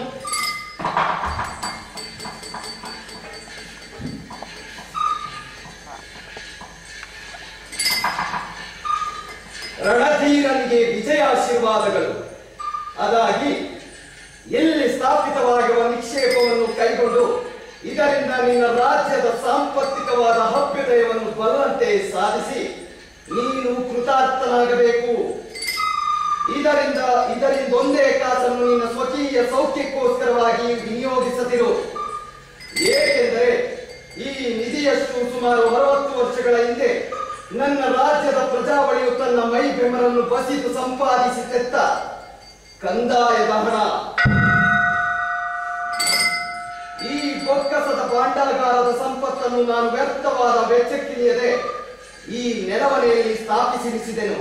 ರಣಧೀರನಿಗೆ ವಿಜಯಾಶೀರ್ವಾದಗಳು ಅದಾಗಿ ಎಲ್ಲಿ ಸ್ಥಾಪಿತವಾಗಿರುವ ನಿಕ್ಷೇಪವನ್ನು ಕೈಗೊಂಡು ಇದರಿಂದ ನಿನ್ನ ರಾಜ್ಯದ ಸಾಂಪತ್ತಿಕವಾದ ಅಭ್ಯುದಯವನ್ನು ಬರುವಂತೆ ಸಾಧಿಸಿ ನೀನು ಕೃತಾರ್ಥನಾಗಬೇಕು ಇದರಿಂದ ಇದರಿಂದೊಂದೇ ಕಾಸನ್ನು ನಿನ್ನ ಸ್ವಕೀಯ ಸೌಖ್ಯಕ್ಕೋಸ್ಕರವಾಗಿ ವಿನಿಯೋಗಿಸದಿರು ಏಕೆಂದರೆ ಈ ನಿಧಿಯಷ್ಟು ಸುಮಾರು ಅರವತ್ತು ವರ್ಷಗಳ ಹಿಂದೆ ನನ್ನ ರಾಜ್ಯದ ಪ್ರಜಾವಳಿಯು ತನ್ನ ಮೈ ಬೆಮರನ್ನು ಬಸಿದು ಸಂಪಾದಿಸಿ ತೆತ್ತ ಕಂದಾಯದ ಹಣ ಈ ಬೊಕ್ಕಸದ ಭಾಂಡಾಗಾರದ ಸಂಪತ್ತನ್ನು ನಾನು ವ್ಯರ್ಥವಾದ ವೆಚ್ಚಕ್ಕಿಳಿಯದೆ ಈ ನೆಲಮನೆಯಲ್ಲಿ ಸ್ಥಾಪಿಸಿರಿಸಿದೆನು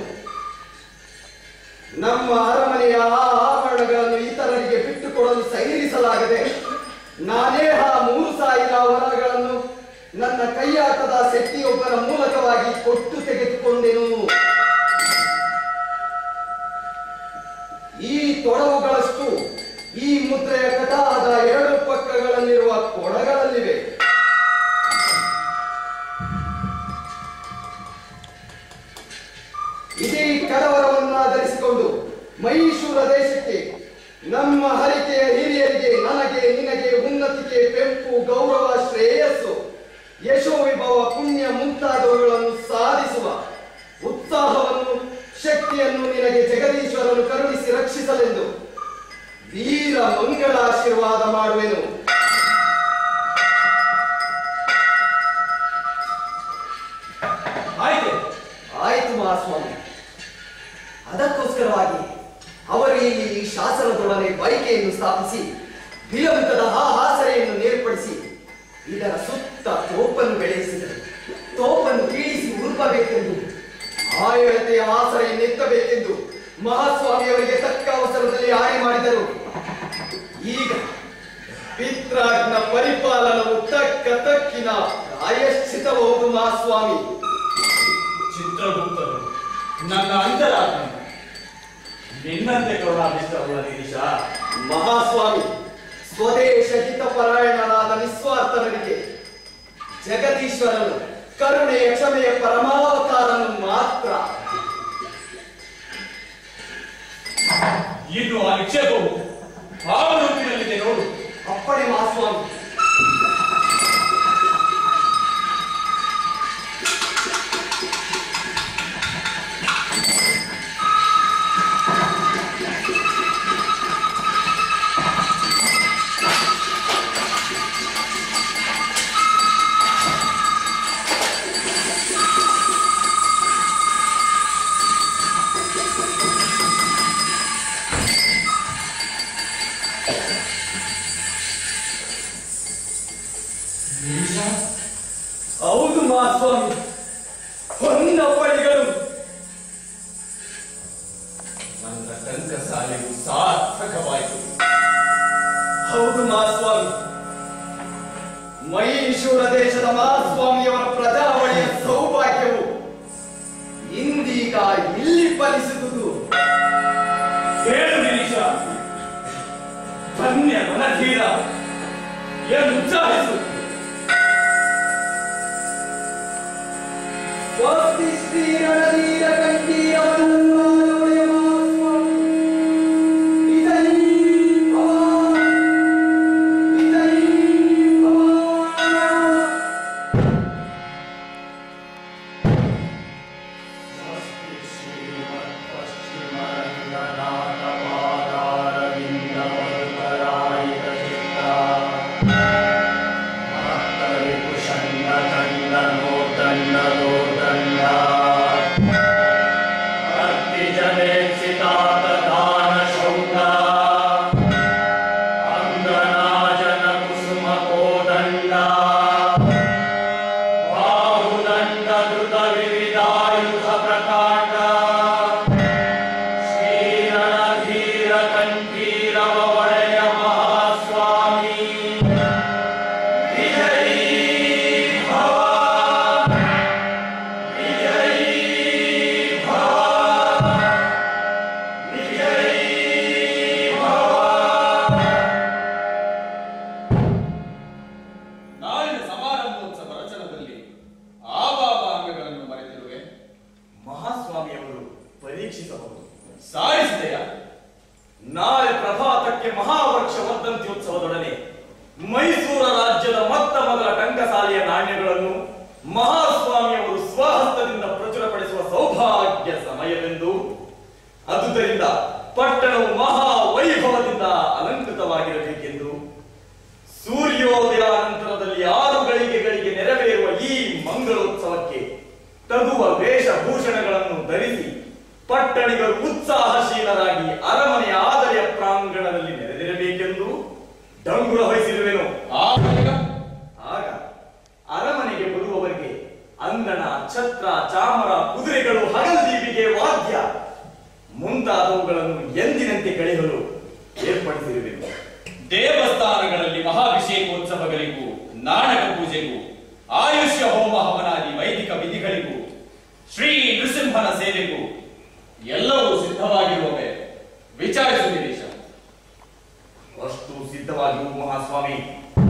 ನಮ್ಮ ಅರಮನೆಯ ಆ ಆಭರಣಗಳನ್ನು ಇತರರಿಗೆ ಬಿಟ್ಟುಕೊಡಲು ಸೈರಿಸಲಾಗದೆ ನಾನೇ ಆ ಮೂರು ಸಾವಿರ ವರಗಳನ್ನು ನನ್ನ ಕೈಯಾಟದ ಶೆಟ್ಟಿಯೊಬ್ಬರ ಮೂಲಕವಾಗಿ ಕೊಟ್ಟು ತೆಗೆದುಕೊಂಡೆನು ಈ ತೊಡವುಗಳಷ್ಟು ಈ ಮುದ್ರೆಯ ಕಟಾದ ಎರಡು ಪಕ್ಕಗಳಲ್ಲಿರುವ ಕೊಡಗಳಲ್ಲಿವೆ ಇಡೀ ಕಡವರವನ್ನಾಧರಿಸಿಕೊಂಡು ಮೈಸೂರ ದೇಶಕ್ಕೆ ವೀರ ಮಂಗಳ ಆಶೀರ್ವಾದ ಮಾಡುವೆನು ಆಯ್ತು ಆಯ್ತು ಮಹಾಸ್ವಾಮಿ ಅದಕ್ಕೋಸ್ಕರವಾಗಿ ಅವರು ಇಲ್ಲಿ ಈ ಶಾಸನದೊಡನೆ ಬೈಕೆಯನ್ನು ಸ್ಥಾಪಿಸಿ ವಿಲಂಬದ ಹಾಸರೆಯನ್ನು ಏರ್ಪಡಿಸಿ ಇದರ ಸುತ್ತ ತೋಪನ್ನು ಬೆಳೆಸಿದರು ತೋಪನ್ನು ಕೀಳಿಸಿ ಉರುಪಬೇಕೆಂದು ಆಯಳತೆಯ ಆಸರೆಯನ್ನು ಎತ್ತಬೇಕೆಂದು ಮಹಾಸ್ವಾಮಿಯವರಿಗೆ ತಕ್ಕ ಅವಸರದಲ್ಲಿ ಆಣೆ ಮಾಡಿದರು ಈಗ ಪಿತ್ರಾಜ್ಞ ಪರಿಪಾಲನವು ತಕ್ಕ ತಕ್ಕಿನ ಪ್ರಾಯಶ್ಚಿತಬಹುದು ಮಹಾಸ್ವಾಮಿ ಚಿತ್ರಗುಪ್ತರು ನನ್ನ ಅಂತರಾತ್ಮ ನಿನ್ನಂತೆ ಕರುಣಾಭಿಷ್ಟವಲ್ಲ ನಿರೀಶ ಮಹಾಸ್ವಾಮಿ ಸ್ವದೇಶ ಹಿತಪರಾಯಣನಾದ ನಿಸ್ವಾರ್ಥನಿಗೆ ಜಗದೀಶ್ವರನು ಕರುಣೆಯ ಕ್ಷಮೆಯ ಪರಮಾವತಾರನು ಮಾತ್ರ ಇನ್ನು ಆ ನಿಕ್ಷೇಪವು ಯಾವ ರೂಪಿನಲ್ಲಿದೆ ನೋಡು ಅಪ್ಪಣೆ ಮಹಾಸ್ವಾಮಿ ಹೌದು ಮಹಾಸ್ವಾಮಿ ಹೊನ್ನಪ್ಪಳಿಗಳು ನನ್ನ ಟಂಕ ಸಾಲಿಗೂ ಸಾರ್ಥಕವಾಯಿತು ಹೌದು ಮಹಾಸ್ವಾಮಿ ಮೈಸೂರ ದೇಶದ ಮಹಾಸ್ವಾಮಿಯವರ ಪ್ರಜಾವಳಿಯ ಸೌಭಾಗ್ಯವು ಇಂದೀಗ ಇಲ್ಲಿ ಫಲಿಸುವುದು ಹೇಳು ನಿರೀಶ ಧನ್ಯ ಮನಧೀರ ಎಂದು ಉತ್ಸಾಹಿಸು ಸ್ವಸ್ತಿ ಶ್ರೀ ರಣಧೀರ ಕಂಠೀರವನನ್ನಾಲೊಡೆಯ ಮಹಾಸ್ವಾಮಿ. ವಿಜಯೀ ಭವ. ವಿಜಯೀ ಭವ. ಬಾಹುದಂಡ ಧೃತ ವಿವಿಧಾಯುಧ ಪ್ರಕಾಂಡ ಶ್ರೀರಣಧೀರ ಕಂಠೀರವ ಒಡೆಯ ಮಹಾಸ್ವಾಮಿ ವಿಜಯೀ ಭವ ವಿಜಯೀ ಭವ ವಿಜಯೀ ಭವ ನಾಳಿನ ಸಮಾರಂಭೋತ್ಸವ ರಚನದಲ್ಲಿ ಆವಾವ ಅಂಗಗಳನ್ನು ಮರೆತಿರುವೆ ಮಹಾಸ್ವಾಮಿಯವರು ಪರೀಕ್ಷಿಸಬಹುದು ಸಾರಿಸಿದೆಯಾ ನಾಳೆ ಪ್ರಭಾತಕ್ಕೆ ಮಹಾವೃಕ್ಷ ವರ್ಧಂತ್ಯೋತ್ಸವದೊಡನೆ ಮೈಸೂರ ರಾಜ್ಯದ ಮೊತ್ತ ಮೊದಲ ಟಂಕಸಾಲೆಯ ನಾಣ್ಯಗಳನ್ನು ಮಹಾಸ್ವಾಮಿಯವರು ಸ್ವಹಸ್ತದಿಂದ ಪ್ರಚುರಪಡಿಸುವ ಸೌಭಾಗ್ಯ ಸಮಯವೆಂದು ಅದುದರಿಂದ ಪಟ್ಟಣವು ಮಹಾ ವೈಭವದಿಂದ ಅಲಂಕೃತವಾಗಿರಬೇಕೆಂದು ಸೂರ್ಯೋದಯ ನಂತರದಲ್ಲಿ ಆರು ಗಳಿಗೆಗಳಿಗೆ ನೆರವೇರುವ ಈ ಮಂಗಳೋತ್ಸವಕ್ಕೆ ತಗುವ ವೇಷಭೂಷಣಗಳನ್ನು ಧರಿಸಿ ಪಟ್ಟಣಿಗರು ಉತ್ಸಾಹಶೀಲರಾಗಿ ಅರಮನೆಯ ಆದರೆಯ ಪ್ರಾಂಗಣದಲ್ಲಿ ನೆರೆದಿರಬೇಕೆಂದು ಡಂಗುರ ವಹಿಸಿರುವೆನು ಆ ಬಳಿಕ ಆಗ ಅರಮನೆಗೆ ಬರುವವರಿಗೆ ಅಂಗಣ ಛತ್ರ ಚಾಮರ ಕುದುರೆಗಳು ಹಗಲ್ದೀಪಿಗೆ ವಾದ್ಯ ಮುಂತಾದವುಗಳನ್ನು ಎಂದಿನಂತೆ ಕಳೆಯಲು ಏರ್ಪಡಿಸಿರುವೆನು ದೇವಸ್ಥಾನಗಳಲ್ಲಿ ಮಹಾಭಿಷೇಕೋತ್ಸವಗಳಿಗೂ ನಾಟಕ ಪೂಜೆಗೂ ಆಯುಷ್ಯ ಹೋಮ ಹವನಾದಿ ವೈದಿಕ ವಿಧಿಗಳಿಗೂ ಶ್ರೀ ನೃಸಿಂಹನ ಸೇವೆಗೂ ಎಲ್ಲವೂ ಸಿದ್ಧವಾಗಿರುವವೇ ವಿಚಾರಿಸು ನಿರೀಶ ಅಷ್ಟು ಸಿದ್ಧವಾಗಿಯೂ ಮಹಾಸ್ವಾಮಿ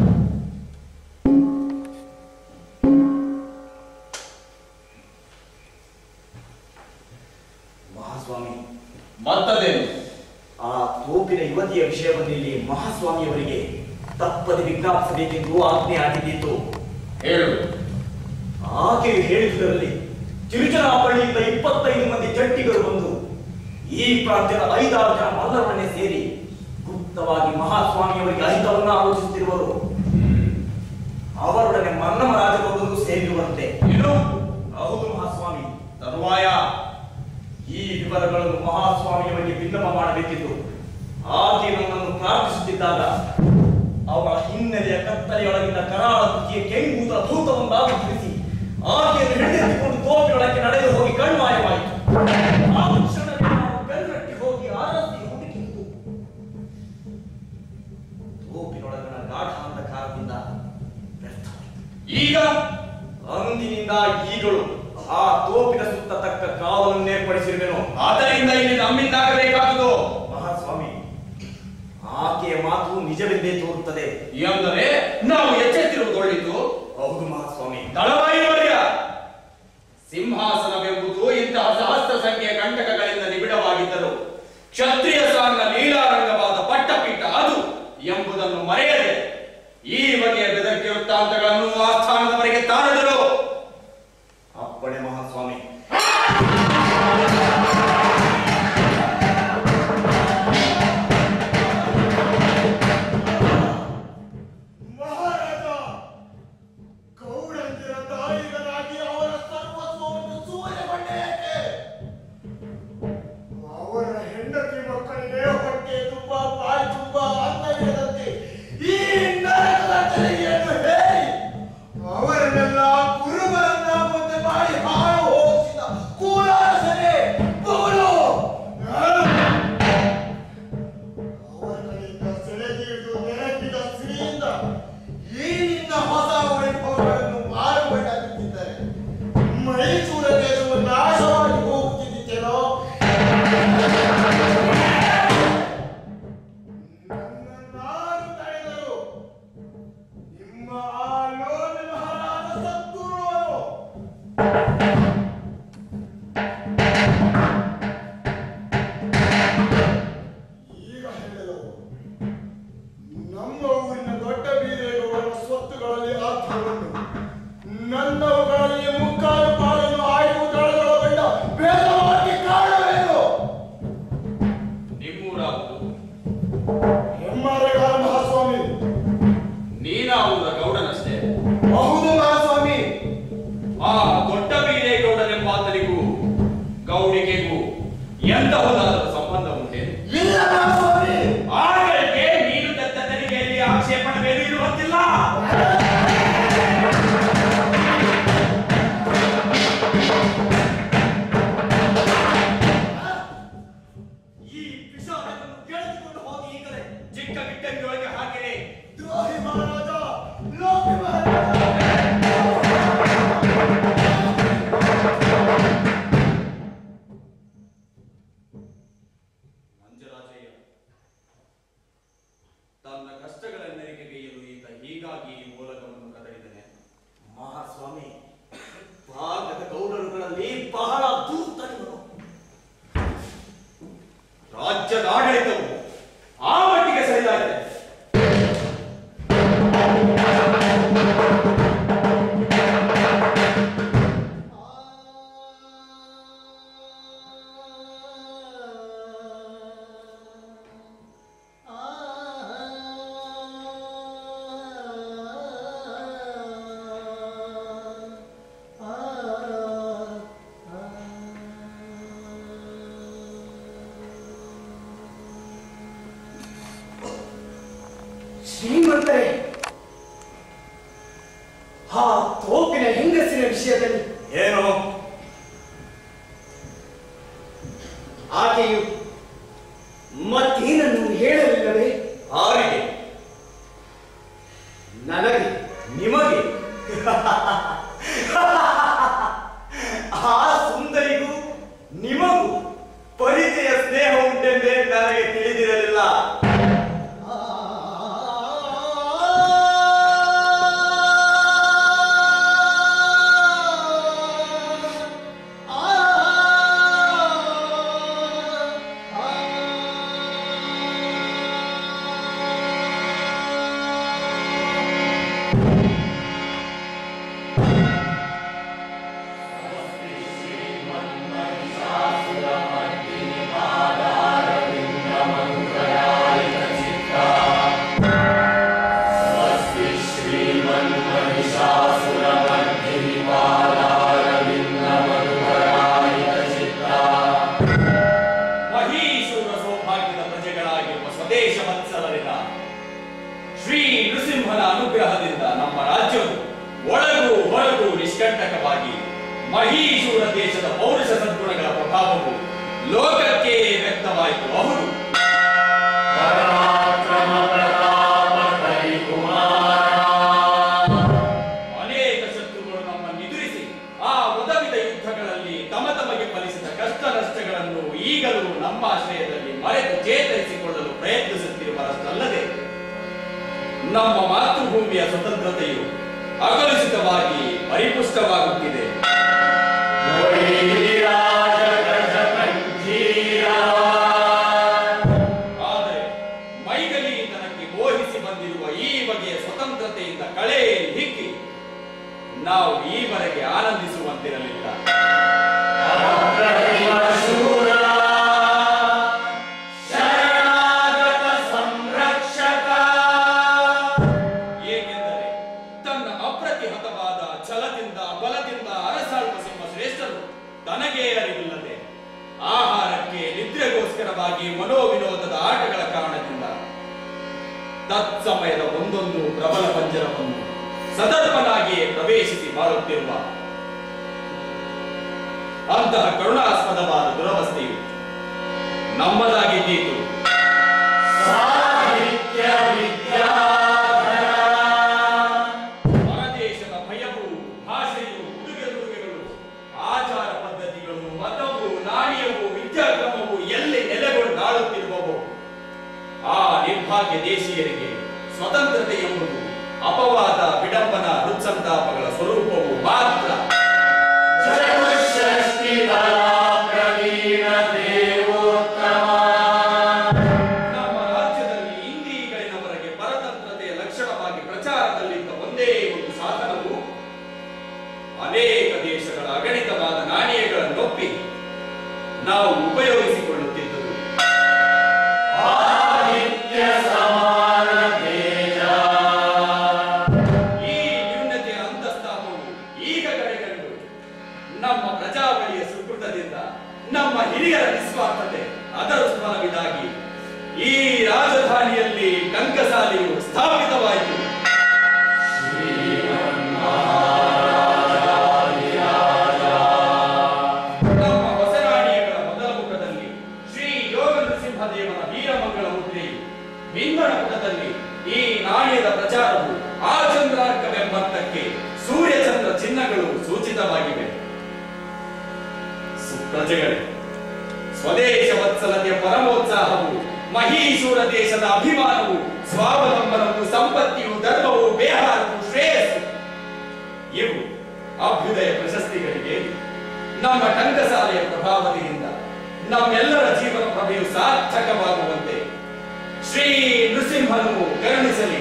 ಮಹಾಸ್ವಾಮಿ ಮತ್ತದೇನು ಆ ತೋಪಿನ ಯುವತಿಯ ವಿಷಯವನ್ನಿಲ್ಲಿ ಮಹಾಸ್ವಾಮಿಯವರಿಗೆ ತಪ್ಪದೆ ವಿಜ್ಞಾಪಿಸಬೇಕೆಂದು ಆಜ್ಞೆ ಆಗಿದ್ದಿತ್ತು ಹೇಳು ಆಕೆಯು ಹೇಳಿದುದರಲ್ಲಿ ಚಿರುಚನಾಪಳ್ಳಿಯಿಂದ ಇಪ್ಪತ್ತೈದು ಮಂದಿ ಜಟ್ಟಿಗರು ಬಂದು ಈ ಪ್ರಾಂತ್ಯದ ಐದಾರು ಜನ ಮಲ್ಲರೊಡನೆ ಸೇರಿ ಗುಪ್ತ ಗುಪ್ತವಾಗಿ ಮಹಾಸ್ವಾಮಿಯವರಿಗೆ ಅಹಿತವನ್ನು ಆಲೋಚಿಸುತ್ತಿರುವರು ಅವರೊಡನೆ ಮನ್ನಮ ರಾಜಗೌಡರು ಸೇರಿರುವಂತೆ ಏನು ಹೌದು ಮಹಾಸ್ವಾಮಿ ತರುವಾಯ ಈ ವಿವರಗಳನ್ನು ಮಹಾಸ್ವಾಮಿಯವರಿಗೆ ಬಿನ್ನಪ ಮಾಡಬೇಕಿತ್ತು ಆಕೆ ನನ್ನನ್ನು ಪ್ರಾರ್ಥಿಸುತ್ತಿದ್ದಾಗ ಅವಳ ಹಿನ್ನೆಲೆಯ ಕತ್ತಲೆಯೊಳಗಿನ ಕರಾಳ ತುಟಿಯ ಕೆಂಗೂತ ಭೂತವೊಂದಾಗಿ ತಿಳಿಸಿ ಆಕೆಯನ್ನು ಹಿಡಿದಿಟ್ಟುಕೊಂಡು ತೋಪಿನೊಳಕ್ಕೆ ನಡೆದು ಹೋಗಿ ಕಣ್ಮಾಯವಾಯಿತು ಆ ಕ್ಷಣವೇ ನಾವು ಬೆನ್ನಟ್ಟಿ ಹೋಗಿ ಆರತಿ ಹುಡುಕಿದ್ದು ತೋಪಿನೊಳಗಿನ ಗಾಢ ಅಂಧಕಾರದಿಂದ ವ್ಯರ್ಥವಾಯಿತು ಈಗ ಅಂದಿನಿಂದ ಈಗಳು ಆ ತೋಪಿನ ಸುತ್ತ ತಕ್ಕ ಕಾವಲನ್ನು ಏರ್ಪಡಿಸಿರುವೆನು ಆದ್ದರಿಂದ ಇಲ್ಲಿ ನಮ್ಮಿಂದಾಗಬೇಕಾದುದು ಮಹಾಸ್ವಾಮಿ ಆಕೆಯ ಮಾತು ನಿಜವೆಂದೇ ತೋರುತ್ತದೆ ಎಂದರೆ ನಾವು ಎಚ್ಚೆತ್ತಿರುವುದು ಒಳ್ಳಿತು ಹೌದು ಮಹಾಸ್ವಾಮಿ ದಳವಾಯಿ ವರ್ಯ ಸಿಂಹಾಸನವೆಂಬುದು ಇಂತಹ ಸಹಸ್ರ ಸಂಖ್ಯೆಯ ಕಂಟಕಗಳಿಂದ ನಿಬಿಡವಾಗಿದ್ದರು ಕ್ಷತ್ರಿಯ ಸಾಂಗ ನೀಲಾರಂಗವಾದ ಪಟ್ಟಪೀಠ ಅದು ಎಂಬುದನ್ನು ಮರೆಯದೆ ಈ ಬಗೆಯ ಬೆದರಿಕೆ ವೃತ್ತಾಂತಗಳನ್ನು ಆಸ್ಥಾನದವರೆಗೆ ತಾರದರು ಅಪ್ಪಣೆ ಮಹಾಸ್ವಾಮಿ ಮಹಾರಾಜ ಗೌಡಂದಿರ ತಾಯಿಗರಾಗಿ ಅವರ ಸರ್ವಸ್ವವನ್ನು ಸೂರ್ಯಗೊಂಡೆ ಏಕೆ ಅವರ ಹೆಂಡತಿ ಮಕ್ಕಳಿಗೆ ಹೊಟ್ಟೆ ತುಂಬಾ ಬಾಯಿ ತುಂಬಾ ಅನ್ನವಿರದಂತೆ ಈ ನರಕದಂಡನೆಯನ್ನು ಹೇಳಿ ಅವರನ್ನೆಲ್ಲ ಕುರುಬರನ್ನ ಮುಂದೆ ಮಾಡಿ ಹಾಳು ಹೋಗಿಸಿದ ಕೂಲಾಸನೆ ಬಗಳು ಅವರಲ್ಲಿಂದ ಸೆಳೆದಿಳಿದು ನೆನಪಿದ ಸ್ತ್ರೀಯಿಂದ ಈ ನಿನ್ನ ಹೊಸ ವೈಭವಗಳನ್ನು ಮಾರುಕಟ್ಟಾಗುತ್ತಿದ್ದಾರೆ ಮೈಸೂರ ದೇಶವು ನಾಶವಾಗಿ ಹೋಗುತ್ತಿದ್ದೇನೋ ನನ್ನನ್ನಾರು ತಡೆದರು ನಿಮ್ಮ ಆ ಲೋಭಿ ಮಹಾರಾಜ ಸದ್ಗುರುವರು ಈಗ ಹೇಳಿದವು ನಮ್ಮ ಊರಿನ ದೊಡ್ಡ ಬೀರೇಗೌಡರ ಸ್ವತ್ತುಗಳಲ್ಲಿ ಅರ್ಥವನ್ನು ನನ್ನವುಗಳಲ್ಲಿ ಮುಕ್ಕಾಲು ಪಾಲನ್ನು ಆಯ್ದು ದಳದೊಳಗೊಂಡ ಭೇದವಾಗಿ ಕಾರಣವೇನು ನಿಮ್ಮೂರಾವುದು ಹೆಮ್ಮರಗಾರ ಮಹಾಸ್ವಾಮಿ ನೀನಾವುದ ಗೌಡನಷ್ಟೇ ಹೌದು ಮಹಾಸ್ವಾಮಿ ಆ ದೊಡ್ಡ ಬೀರೇಗೌಡನೆಂಬಾತನಿಗೂ ಗೌಡಿಗೆಗೂ ಎಂತಹುದಾದ ಸಂಬಂಧ ಉಂಟೆ ಇಲ್ಲ ಮಹಾಸ್ವಾಮಿ ಆಗಳಿಗೆ ನೀನು ದತ್ತ ತೆರಿಗೆಯಲ್ಲಿ ಆಕ್ಷೇಪಣವೇನು ಇರುವಂತಿಲ್ಲ ಈ ಪಿಶಾಚವನ್ನು ಕೆಳೆದುಕೊಂಡು ಹೋಗಿ ಈಗಲೇ ಚಿಕ್ಕ ಗಿಟ್ಟಂಗಿಯೊಳಗೆ ಹಾಕಿರಿ ದ್ರೋಹಿ ಮಹಾರಾಜ ಲೋಕಿ ಮಹಾರಾಜ ಮಂಜರಾಜಯ್ಯ ತನ್ನ ಕಷ್ಟಗಳ ನೆರಿಗೆಗೆಯಲು ಈತ ಹೀಗಾಗಿ ಈ ಮೂಲಕವನ್ನು ಕದಡಿದನೆ ಮಹಾಸ್ವಾಮಿ ಭಾಗದ ಗೌಡರುಗಳಲ್ಲಿ ಬಹಳ ದೂರ್ತನಿವನು ರಾಜ್ಯದ ಆಡಳಿತವು ಆ ಮಟ್ಟಿಗೆ ಸರಿಯಾಗಿದೆ ಶ್ರೀಮಂತರೇ ಆ ತೋಪಿನ ಹೆಂಗಸಿನ ವಿಷಯದಲ್ಲಿ ಏನು ಆಕೆಯು ಮತ್ತೇನನ್ನು ಹೇಳಲಿಲ್ಲವೇ ಆರಿಗೆ ನನಗೆ ನಿಮಗೆ ಆ ಸುಂದರಿಗೂ ನಿಮಗೂ ಪರಿಚಯ ಸ್ನೇಹ ಉಂಟೆಂದೇ ನನಗೆ ತಿಳಿದಿರಲಿಲ್ಲ ಆ ಸ್ವದೇಶ ವತ್ಸಲರಿನ ಶ್ರೀ ನೃಸಿಂಹನ ಅನುಗ್ರಹದಿಂದ ನಮ್ಮ ರಾಜ್ಯವು ಒಳಗೂ ಹೊರಗೂ ನಿಷ್ಕಂಟಕವಾಗಿ ಮಹೀಶೂರ ದೇಶದ ಪೌರುಷ ಸದ್ಗುಣಗಳ ಪ್ರಭಾವವು ಲೋಕಕ್ಕೆ ವ್ಯಕ್ತವಾಯಿತು ಹೌದು ಅನೇಕ ಶತ್ರುಗಳು ನಮ್ಮನ್ನು ಎದುರಿಸಿ ಆ ಉದವಿದ ಯುದ್ಧಗಳಲ್ಲಿ ತಮ ತಮಗೆ ಫಲಿಸಿದ ಕಷ್ಟ ನಷ್ಟಗಳನ್ನು ಈಗಲೂ ನಮ್ಮ ಆಶ್ರಯದಲ್ಲಿ ಮರೆತು ಚೇತರಿಸಿಕೊಳ್ಳಲು ಪ್ರಯತ್ನಿಸುತ್ತಿರುವರಷ್ಟಲ್ಲದೆ ನಮ್ಮ ಮಾತೃಭೂಮಿಯ ಸ್ವತಂತ್ರತೆಯು ಅಗಲಿಸಿತವಾಗಿ ಪರಿಪುಷ್ಟವಾಗುತ್ತಿದೆ ಆದರೆ ಮೈಗಲಿತನಕ್ಕೆ ಮೋಹಿಸಿ ಬಂದಿರುವ ಈ ಬಗೆಯ ಸ್ವತಂತ್ರತೆಯಿಂದ ಕಳೆ ಹಿಕ್ಕಿ ನಾವು ಈವರೆಗೆ ಆನಂದಿಸುವಂತಿರಲಿಲ್ಲ ಏಕೆಂದರೆ ತನ್ನ ಅಪ್ರತಿಹತವಾದ ಛಲದಿಂದ ಬಲದಿಂದ ಅರಸಾಳುವ ಸಿಂಹ ಶ್ರೇಷ್ಠರು ತನಗೇ ಅರಿವಿಲ್ಲದೆ ಆಹಾರಕ್ಕೆ ನಿದ್ರೆಗೋಸ್ಕರವಾಗಿ ಮನೋವಿನೋದದ ಆಟಗಳ ಕಾರಣದಿಂದ ತತ್ಸಮಯದ ಒಂದೊಂದು ಪ್ರಬಲ ಪಂಜರವನ್ನು ಸದರ್ಪನಾಗಿಯೇ ಪ್ರವೇಶಿಸಿ ಬಾಳುತ್ತಿರುವ ಅಂತಹ ಕರುಣಾಸ್ಪದವಾದ ದುರವಸ್ಥೆಯು ನಮ್ಮದಾಗಿದ್ದೀತು ಪರದೇಶದ ಭಯವು ಭಾಷೆಯು ಉಡುಗೆ ತೊಡುಗೆಗಳು ಆಚಾರ ಪದ್ಧತಿಗಳು ಮತವು ನಾಣ್ಯವು ವಿದ್ಯಾಕ್ರಮವು ಎಲ್ಲಿ ನೆಲೆಗೊಂಡಾಳುತ್ತಿರುವವೋ ಆ ನಿರ್ಭಾಗ್ಯ ದೇಶೀಯರಿಗೆ ಸ್ವತಂತ್ರತೆ ಎಂಬುದು ಅಪವಾದ ವಿಡಂಬನ ಹೃತ್ಸಂತಾಪಗಳ ಸ್ವರೂಪವು ಮಾತ್ರ ನಮ್ಮ ರಾಜ್ಯದಲ್ಲಿ ಇಂದಿಗಳಿನವರೆಗೆ ಪರತಂತ್ರತೆಯ ಲಕ್ಷಣವಾಗಿ ಪ್ರಚಾರದಲ್ಲಿದ್ದ ಒಂದೇ ಒಂದು ಸಾಧನವು ಅನೇಕ ದೇಶಗಳ ಅಗಣಿತವಾದ ನಾಣ್ಯಗಳನ್ನೊಪ್ಪಿ ನಾವು ಉಪಯೋಗಿಸಿಕೊಳ್ಳುತ್ತಿದ್ದುದು ಈ ನ್ಯೂನತೆಯ ಅಂತಸ್ತಾಪವು ಈಗ ಕಡೆಗಂಡು ನಮ್ಮ ಪ್ರಜಾವಳಿಯ ಸುಕೃತದಿಂದ ನಮ್ಮ ಹಿರಿಯರ ನಿಸ್ವಾರ್ಥತೆ ಅದರ ಫಲವಿದಾಗಿ ಈ ರಾಜಧಾನಿಯಲ್ಲಿ ಕಂಕಸಾಲಿಯು ಸ್ಥಾಪಿತವಾಯಿತು ನಮ್ಮ ಹೊಸರಾಣಿಯಗಳ ಮೊದಲ ಮುಖದಲ್ಲಿ ಶ್ರೀ ಯೋಗ ನರಸಿಂಹದೇವನ ವೀರಮಂಗಳ ಮುದ್ರೆಯು ಹಿಂದಣ ಪುಟದಲ್ಲಿ ಈ ನಾಣ್ಯದ ಪ್ರಚಾರವು ಆ ಚಂದ್ರಾರ್ಕವೆಂಬತ್ತಕ್ಕೆ ಸೂರ್ಯಚಂದ್ರ ಚಿಹ್ನಗಳು ಸೂಚಿತವಾಗಿವೆ ಸುಪ್ರಜೆಗಳೇ ಸ್ವದೇಶ ವತ್ಸಲತೆಯ ಪರಮೋತ್ಸಾಹವು ಮಹೀಶೂರ ದೇಶದ ಅಭಿಮಾನವು ಸ್ವಾವಲಂಬನವು ಸಂಪತ್ತಿಯು ಧರ್ಮವು ಬೇಹಾರವು ಶ್ರೇಯಸ್ಸು ಇವು ಅಭ್ಯುದಯ ಪ್ರಶಸ್ತಿಗಳಿಗೆ ನಮ್ಮ ಟಂಕಸಾಲೆಯ ಪ್ರಭಾವದಿಂದ ನಮ್ಮೆಲ್ಲರ ಜೀವನ ಪ್ರಭೆಯು ಸಾರ್ಥಕವಾಗುವಂತೆ ಶ್ರೀ ನೃಸಿಂಹನು ಕರುಣಿಸಲಿ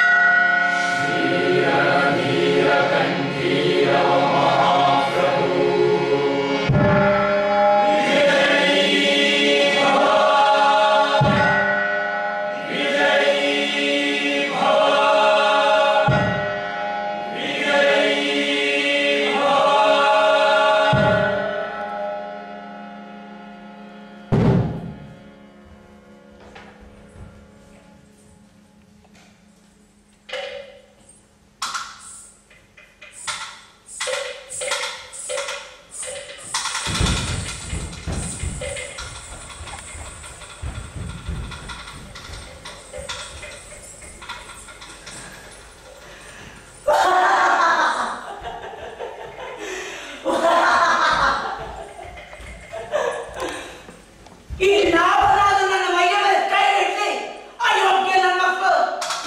ಈ ನಾವನಾದ ನನ್ನ ಮೈಯ ಮೇಲೆ ಕೈ ಇಡ್ಲಿ ಅಯೋಗ್ಯ ನನ್ನ ಮಕ್ಕಳು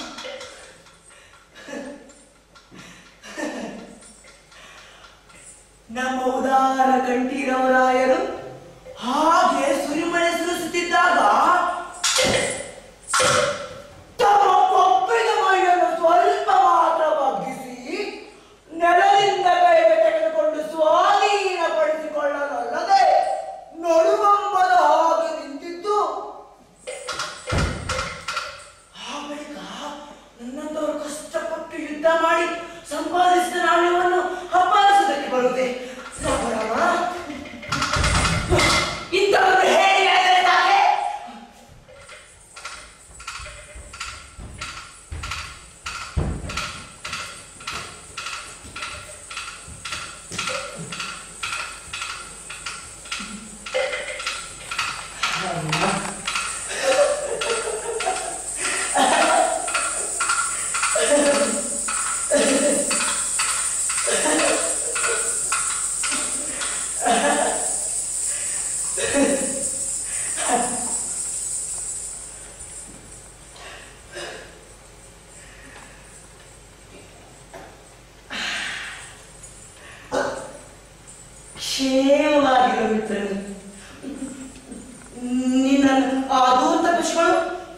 ನಮ್ಮ ಉದಾರ ಕಂಠೀರವರಾಯರು ಹಾಗೆ ಸುರಿಮಳೆ ಸುರಿಸುತ್ತಿದ್ದಾಗ ತಮ್ಮ ಕೊಪ್ಪಿದ ಮೈಯನ್ನು ಸ್ವಲ್ಪ ಮಾತ್ರ ಬಗ್ಗಿಸಿ ನೆಲದಿಂದ ಕೈಗೆ ತೆಗೆದುಕೊಂಡು ಸ್ವಾಧೀನಪಡಿಸಿಕೊಳ್ಳಲಲ್ಲದೆ ನಡುಗಂಬದ ಹಾಗೆ ನಿಂತಿದ್ದು ಆ ಬಳಿಕ ನನ್ನಂತವರು ಕಷ್ಟಪಟ್ಟು ಯುದ್ಧ ಮಾಡಿ ಸಂಪಾದಿಸಿದ ನಾಣ್ಯವನ್ನು ಅಪಹರಿಸುವುದಕ್ಕೆ ಬರುವುದೇ ರಾಮ ಇಂಥವರು ಹೇಳಿ ಆದರೆ ಸಾಕೆ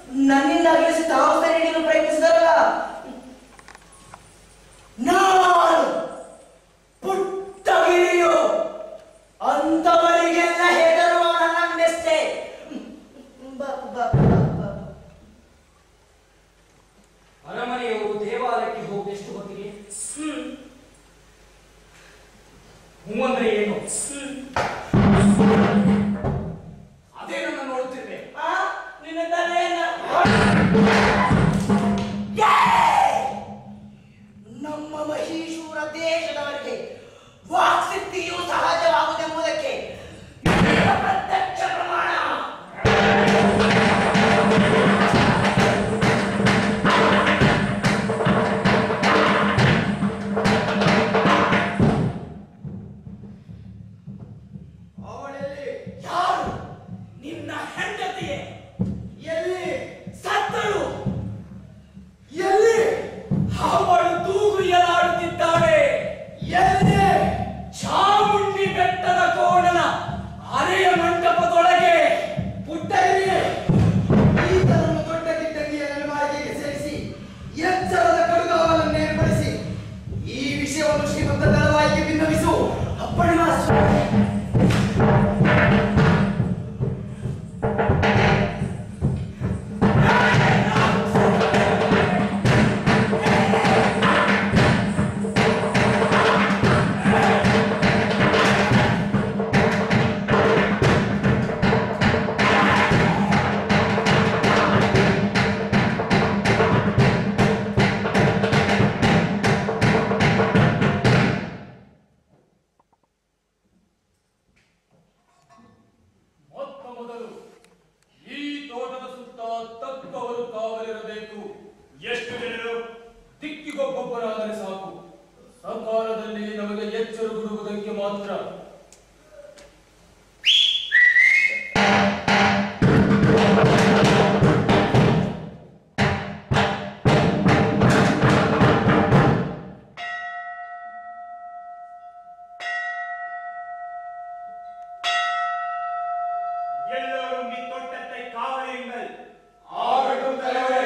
ನನ್ನಿಂದ ಅಗಲಿಸಿ ತಾವಸ್ಥೆ ನೀಡಲು ಪ್ರಯತ್ನಿಸಿದರಲ್ಲ ನಾನು ಪುಟ್ಟಗಿರಿಯು ಅಂತವರಿಗೆಲ್ಲ ಹೆದರುವ ನನ್ನೆಷ್ಟೇ ಬಾ ಬಾ ಬಾ ಬಾ ಅರಮನೆಯವರು ದೇವಾಲಯಕ್ಕೆ ಹೋಗಿ ಎಷ್ಟು ಹೊತ್ತಿಗೆ ಹ್ಞೂ ಅಂದ್ರೆ ಏನು ಅದೇನನ್ನ ನೋಡುತ್ತಿರ್ವೆ ಆ ನಿನ್ನ ತಲೆಯನ್ನ ನಮ್ಮ ಮಹೀಶೂರ ದೇಶದವರಿಗೆ ವಾಕ್ಸಿದ್ಧಿಯು ಸಹಜವಾಗುವುದೆಂಬುದಕ್ಕೆ ಇದರ ಪ್ರತ್ಯಕ್ಷ ಪ್ರಮಾಣ ಅವಳೆಲ್ಲಿ ಯಾರು ನಿನ್ನ ಹೆಂಡತಿಯೇ ಎಲ್ಲಿ ಸತ್ತಳು ಎಲ್ಲಿ ಅವಳು ತೂಗು ಎಲಾಡುತ್ತಿದ್ದಾಳೆ ಎಲ್ಲಿ ಚಾಮುಂಡಿ ಬೆಟ್ಟದ ಕೋಣನ ಅರೆಯ ಮಂಟಪದೊಳಗೆ ಪುಟ್ಟಗಿರಿ ಈತನನ್ನು ದೊಡ್ಡ ಕಿಟ್ಟಂಗಿಯ ನೆಲಮಾಳಿಗೆಗೆ ಸೇರಿಸಿ ಎಚ್ಚರದ ಕಡುಗಾವಲನ್ನು ಏರ್ಪಡಿಸಿ ಈ ವಿಷಯವನ್ನು ಶ್ರೀಮಂತ ದಳವಾಯಿಗೆ ಭಿನ್ನವಿಸು ಅಪ್ಪಣೆ ಮಾಸ್ವಾಮಿ ಮೊತ್ತ ಮೊದಲು ಈ ತೋಟದ ಸುತ್ತ ತಕ್ಕವರು ಕಾವಲಿರಬೇಕು ಎಷ್ಟು ಜನರು ದಿಕ್ಕಿಗೊಬ್ಬೊಬ್ಬರಾದರೆ ಸಾಕು ಸಕಾಲದಲ್ಲಿ ನಮಗೆ ಎಚ್ಚರ ಬಿಡುವುದಕ್ಕೆ ಮಾತ್ರ எல்லோரும் இத்தோட்டத்தை காவலிருங்கள் ಆಗட்டும் தலைவரே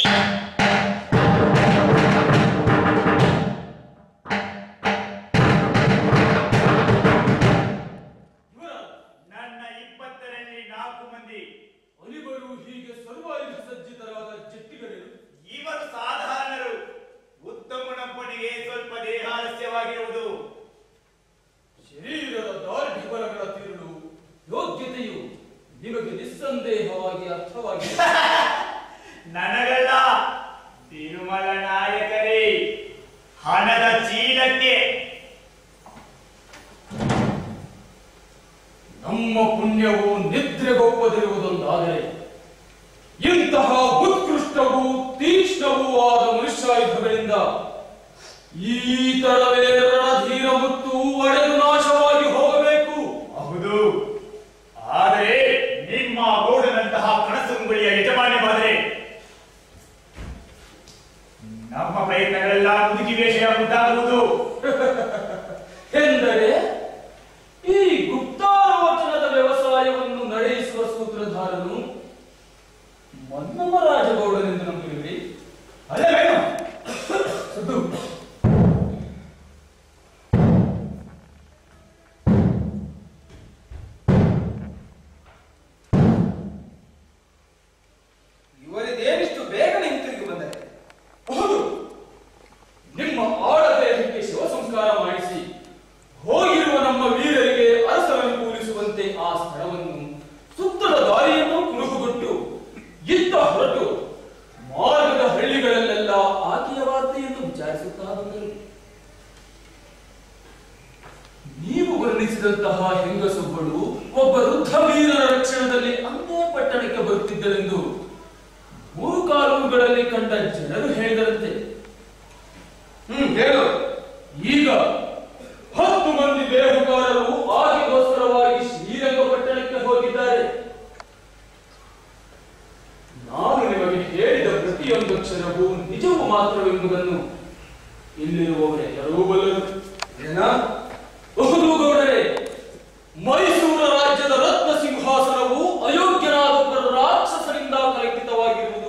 ನನ್ನ ಇಪ್ಪತ್ತರಲ್ಲಿ ನಾಲ್ಕು ಮಂದಿ ಅನಿಬರು ಹೀಗೆ ಸರ್ವಾಯುಧ ಸಜ್ಜಿತರಾದ ಜಟ್ಟಿಗರೇನು ಇವರು ಸಾಧಾರಣರು ಉತ್ತಮನೊಬ್ಬನಿಗೆ ಸ್ವಲ್ಪ ದೇಹಾಲಸ್ಯವಾಗಿರುವುದು ಶರೀರದ ದಾರ್ಢ್ಯ ಬಲಗಳ ತೀರಲು ಯೋಗ್ಯತೆಯು ನಿಮಗೆ ನಿಸ್ಸಂದೇಹವಾಗಿ ಅರ್ಥವಾಗಿದೆ ನನಗಲ್ಲ ತಿರುಮಲ ನಾಯಕರೇ ಹಣದ ಚೀಲಕ್ಕೆ ನಮ್ಮ ಪುಣ್ಯವು ನಿದ್ರೆಗೊಪ್ಪದಿರುವುದೊಂದಾದರೆ ಇಂತಹ ಉತ್ಕೃಷ್ಟವೂ ತೀಕ್ಷ್ಣವೂ ಆದ ಮನುಷ್ಯಾಯುಧಗಳಿಂದ ಈ ತಡವೇ ರಣಧೀರ ಮುತ್ತು ಒಡೆದು ನಾಶವಾಗಿ ಹೋಗಬೇಕು ಹೌದು ಆದರೆ ನಿಮ್ಮ ಗೌಡನಂತಹ ಕನಸುಂಗುಳಿಯ ಯಜಮಾನ್ಯವಾದರೆ ನಮ್ಮ ಪ್ರಯತ್ನಗಳೆಲ್ಲ ಮುದುಕಿ ವೇಷ ಮುಂದಾಗುವುದು ಎಂದರೆ ಈ ಗುಪ್ತಾರೋಚನದ ವ್ಯವಸಾಯವನ್ನು ನಡೆಸುವ ಸೂತ್ರಧಾರನು ಮನ್ನಮ ರಾಜಗೌಡನೆಂದು ನಂಬಿರುವಿ ಅಲ್ಲವೇನು ಸುದ್ದು ಇವರಿದೇನಿಷ್ಟು ಬೇಗನೆ ಹಿಂತಿರುಗಿ ಬಂದರೆ ಹೌದು ನಿಮ್ಮ ಆಡದೇಹಕ್ಕೆ ಶಿವ ಸಂಸ್ಕಾರ ಮಾಡಿಸಿ ಹೋಗಿರುವ ನಮ್ಮ ವೀರರಿಗೆ ಅರಸರನ್ನು ಕೂರಿಸುವಂತೆ ಆ ಸ್ಥಳವನ್ನು ಸುತ್ತಲ ದಾರಿಯನ್ನು ಕುರುಹುಗೊಟ್ಟು ಇತ್ತ ಹೊರಟು ಮಾರ್ಗದ ಹಳ್ಳಿಗಳಲ್ಲೆಲ್ಲ ಆಕೆಯ ವಾರ್ತೆಯನ್ನು ವಿಚಾರಿಸುತ್ತಾ ಬಂದರು ನೀವು ವರ್ಣಿಸಿದಂತಹ ಹೆಂಗಸೊಬ್ಬಳು ಒಬ್ಬ ವೃದ್ಧ ವೀರರ ರಕ್ಷಣದಲ್ಲಿ ಅಂದೇ ಪಟ್ಟಣಕ್ಕೆ ಬರುತ್ತಿದ್ದರೆಂದು ಮೂರು ಕಾಲುಗಳಲ್ಲಿ ಕಂಡ ಜನರು ಹೇಳಿದರಂತೆ ಹ್ಮ್ ಹೇಳು ಈಗ ಹತ್ತು ಮಂದಿ ಬೇಹುಗಾರರು ಆಕೆಗೋಸ್ಕರವಾಗಿ ಶ್ರೀರಂಗಪಟ್ಟಣಕ್ಕೆ ಹೋಗಿದ್ದಾರೆ ನಾನು ನಿಮಗೆ ಹೇಳಿದ ಪ್ರತಿಯೊಂದು ಅಕ್ಷರವು ನಿಜವೂ ಮಾತ್ರವೆಂಬುದನ್ನು ಇಲ್ಲಿರುವವರೆಲ್ಲರೂ ಬಲ್ಲರು ಏನ ಬಹುದು ಗೌಡರೇ ಮೈಸೂರು ರಾಜ್ಯದ ರತ್ನ ಸಿಂಹಾಸನವು ಅಯೋಗ್ಯನಾದ ಒಬ್ಬ ರಾಕ್ಷಸರಿಂದ ಕಲ್ಪಿತವಾಗಿರುವುದು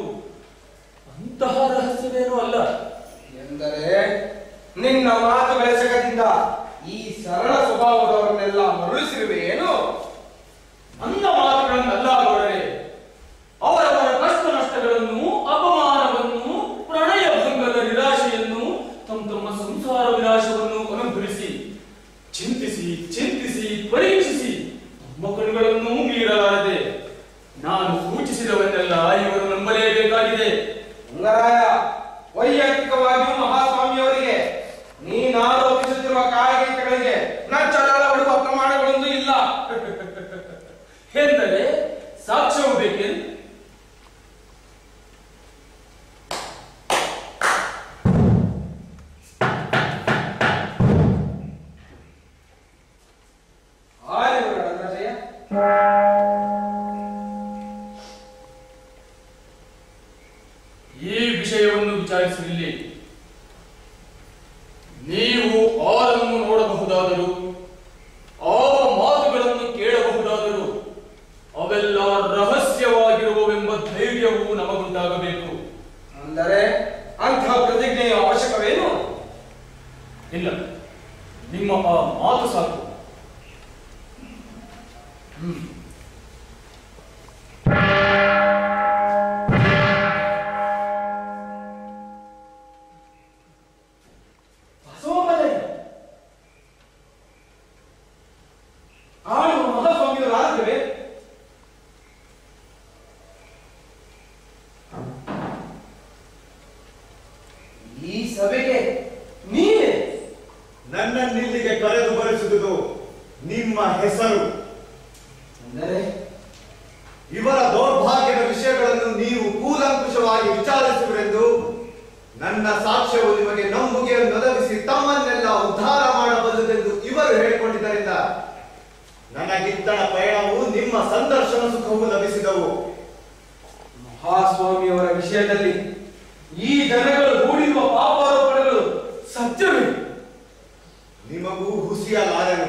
ಉಂಗರಾಯ ವೈಯಕ್ತಿಕವಾಗಿಯೂ ಮಹಾಸ್ವಾಮಿಯವರಿಗೆ ನೀನು ಆರೋಪಿಸುತ್ತಿರುವ ಕಾಯಿಲೆಗಳಿಗೆ ನಚ್ಚಳಲ ಬಿಡುವ ಪ್ರಮಾಣಗಳೊಂದು ಇಲ್ಲ ಎಂದರೆ ಸಾಕ್ಷ್ಯವು ಬೇಕೇನು ಆಲಿವರು ರಂಗರಾಜಯ್ಯ ಈ ವಿಷಯವನ್ನು ವಿಚಾರಿಸಲಿಲ್ಲ ನೀವು ಆರನ್ನು ನೋಡಬಹುದಾದರೂ ಆ ಮಾತುಗಳನ್ನು ಕೇಳಬಹುದಾದರೂ ಅವೆಲ್ಲ ರಹಸ್ಯವಾಗಿರುವವೆಂಬ ಧೈರ್ಯವು ನಮಗುಂಟಾಗಬೇಕು ಅಂದರೆ ಅಂತಹ ಪ್ರತಿಜ್ಞೆಯ ಅವಶ್ಯಕವೇನು ಇಲ್ಲ ನಿಮ್ಮ ಆ ಮಾತು ಸಾಕು ಹ್ಮ್ ಬಸವಮಲಯ್ಯ ಆಳುವ ಮಹಾಸ್ವಾಮಿಯವರು ಆದ್ರೆ ಈ ಸಭೆಗೆ ನೀನೇ ನನ್ನನ್ನಿಲ್ಲಿಗೆ ಕರೆದು ಬರೆಸುವುದು ನಿಮ್ಮ ಹೆಸರು ಅಂದರೆ ಇವರ ದೌರ್ಭಾಗ್ಯದ ವಿಷಯಗಳನ್ನು ನೀವು ಕೂಲಂಕುಷವಾಗಿ ವಿಚಾರಿಸುವಿರೆಂದು ನನ್ನ ಸಾಕ್ಷ್ಯವು ನಿಮಗೆ ನಂಬುಗೆಯನ್ನು ಒದಗಿಸಿ ತಮ್ಮನ್ನೆಲ್ಲ ಉದ್ಧಾರ ಮಾಡಬಲ್ಲದೆಂದು ಇವರು ಹೇಳಿಕೊಂಡಿದ್ದರಿಂದ ನನಗಿತ್ತಣ ಪಯಣವು ನಿಮ್ಮ ಸಂದರ್ಶನ ಸುಖವು ಲಭಿಸಿದವು ಮಹಾಸ್ವಾಮಿಯವರ ವಿಷಯದಲ್ಲಿ ಈ ಜನಗಳು ಹೂಡಿರುವ ಪಾಪಾರೋಪಣೆಗಳು ಸತ್ಯವೇ ನಿಮಗೂ ಹುಸಿಯಲಾರೆನು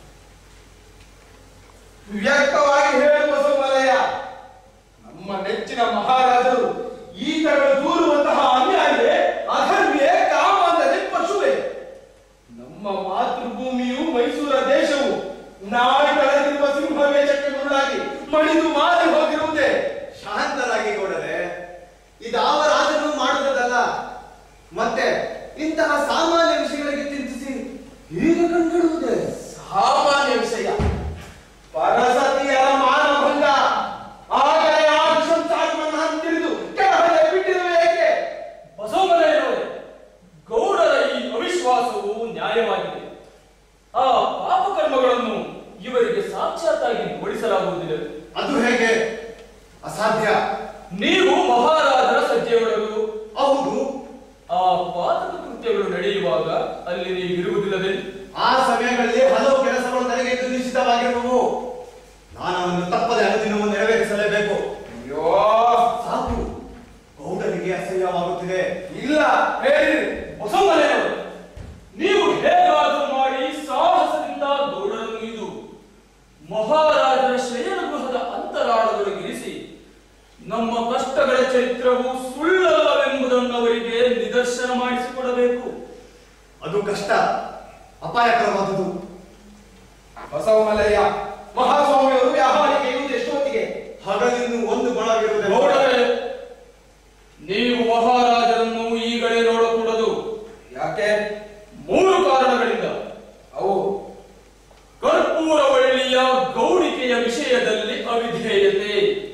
ವ್ಯಕ್ತವಾಗಿ ಹೇಳು ಬಸವಮಲಯ್ಯ ನಮ್ಮ ನೆಚ್ಚಿನ ಮಹಾರಾಜರು ಈತಗಳು ದೂರುವಂತಹ ಅನ್ಯಾಯವೇ ಅಧರ್ಮಿಯೇ ಕಾಮಾಂಧತೆ ಪಶುವೆ ನಮ್ಮ ಮಾತೃಭೂಮಿಯು ಮೈಸೂರ ದೇಶವು ನಾಯಿ ಕಳೆದಿರುವ ಸಿಂಹ ವೇಷಕ್ಕೆ ಗುರುಳಾಗಿ ಮಣಿದು ಮಾರಿ ಹೋಗಿರುವುದೇ ಶಾಂತರಾಗಿ ಗೌಡರೆ ಇದಾವ ರಾಜನು ಮಾಡುವುದಲ್ಲ ಮತ್ತೆ ಇಂತಹ ಸಾಮಾನ್ಯ ವಿಷಯಗಳಿಗೆ ಚಿಂತಿಸಿ ಹೀಗೆ ಕಂಡುಹಿಡುವುದೇ ಸಾಮಾನ್ಯ ವಿಷಯ ಪರಸತಿಯರ ಮಾನಭಂಗ ಆಗಲೇ ಆ ವಿಷಂಸಾರವನ್ನು ತಿರಿದು ಕೆಳಗೆ ಬಿಟ್ಟಿರುವೆ ಏಕೆ ಬಸವಮಲಯ್ಯನವರೇ ಗೌಡರ ಈ ಅವಿಶ್ವಾಸವು ನ್ಯಾಯವಾಗಿದೆ ಆ ಪಾಪಕರ್ಮಗಳನ್ನು ಇವರಿಗೆ ಸಾಕ್ಷಾತ್ತಾಗಿ ಗೊಳಿಸಲಾಗುವುದಿಲ್ಲ ಅದು ಹೇಗೆ ಅಸಾಧ್ಯ ನೀವು ಮಹಾರಾಜರ ಸಜ್ಜೆಯೊಳಗು ಹೌದು ಆ ಪಾತಕ ಕೃತ್ಯಗಳು ನಡೆಯುವಾಗ ಅಲ್ಲಿ ನೀವು ಇರುವುದಿಲ್ಲವೇ ಆ ಸಮಯಗಳಲ್ಲಿ ಹಲವು ಕೆಲಸಗಳು ನನಗೆ ಇಂದು ನಿಶ್ಚಿತವಾಗಿರುವವು ನಾನು ಅವನ್ನು ತಪ್ಪದೆ ಅನುದಿನವೂ ನೆರವೇರಿಸಲೇಬೇಕು ಅಯ್ಯೋ ಸಾಕು ಗೌಡನಿಗೆ ಅಸಹ್ಯವಾಗುತ್ತಿದೆ ಇಲ್ಲ ಹೇಳಿ ಬಸವಮಲಯ್ಯನವರು ನೀವು ಹೇಗಾದರೂ ಮಾಡಿ ಸಾಹಸದಿಂದ ಗೌಡರನ್ನು ಇದು ಮಹಾರಾಜರ ಶಯನ ಗೃಹದ ಅಂತರಾಳದೊಳಗಿರಿಸಿ ನಮ್ಮ ಕಷ್ಟಗಳ ಚರಿತ್ರವು ಸುಳ್ಳಲ್ಲವೆಂಬುದನ್ನು ಅವರಿಗೆ ನಿದರ್ಶನ ಮಾಡಿಸಿಕೊಡಬೇಕು ಅದು ಕಷ್ಟ ಅಪಾಯಕರವಾದುದು ಬಸವಮಲಯ್ಯ ಮಹಾಸ್ವಾಮಿಯವರು ವ್ಯಾಪಾರಕ್ಕೆ ಇರುವುದು ಎಷ್ಟೊತ್ತಿಗೆ ಹಗಲಿನ್ನು ಒಂದು ಗುಣವಿರುವುದೇ ಗೌಡರೇ ನೀವು ಮಹಾರಾಜರನ್ನು ಈಗಲೇ ನೋಡಕೂಡದು ಯಾಕೆ ಮೂರು ಕಾರಣಗಳಿಂದ ಅವು ಕರ್ಪೂರವಳ್ಳಿಯ ಗೌಡಿಕೆಯ ವಿಷಯದಲ್ಲಿ ಅವಿಧೇಯತೆ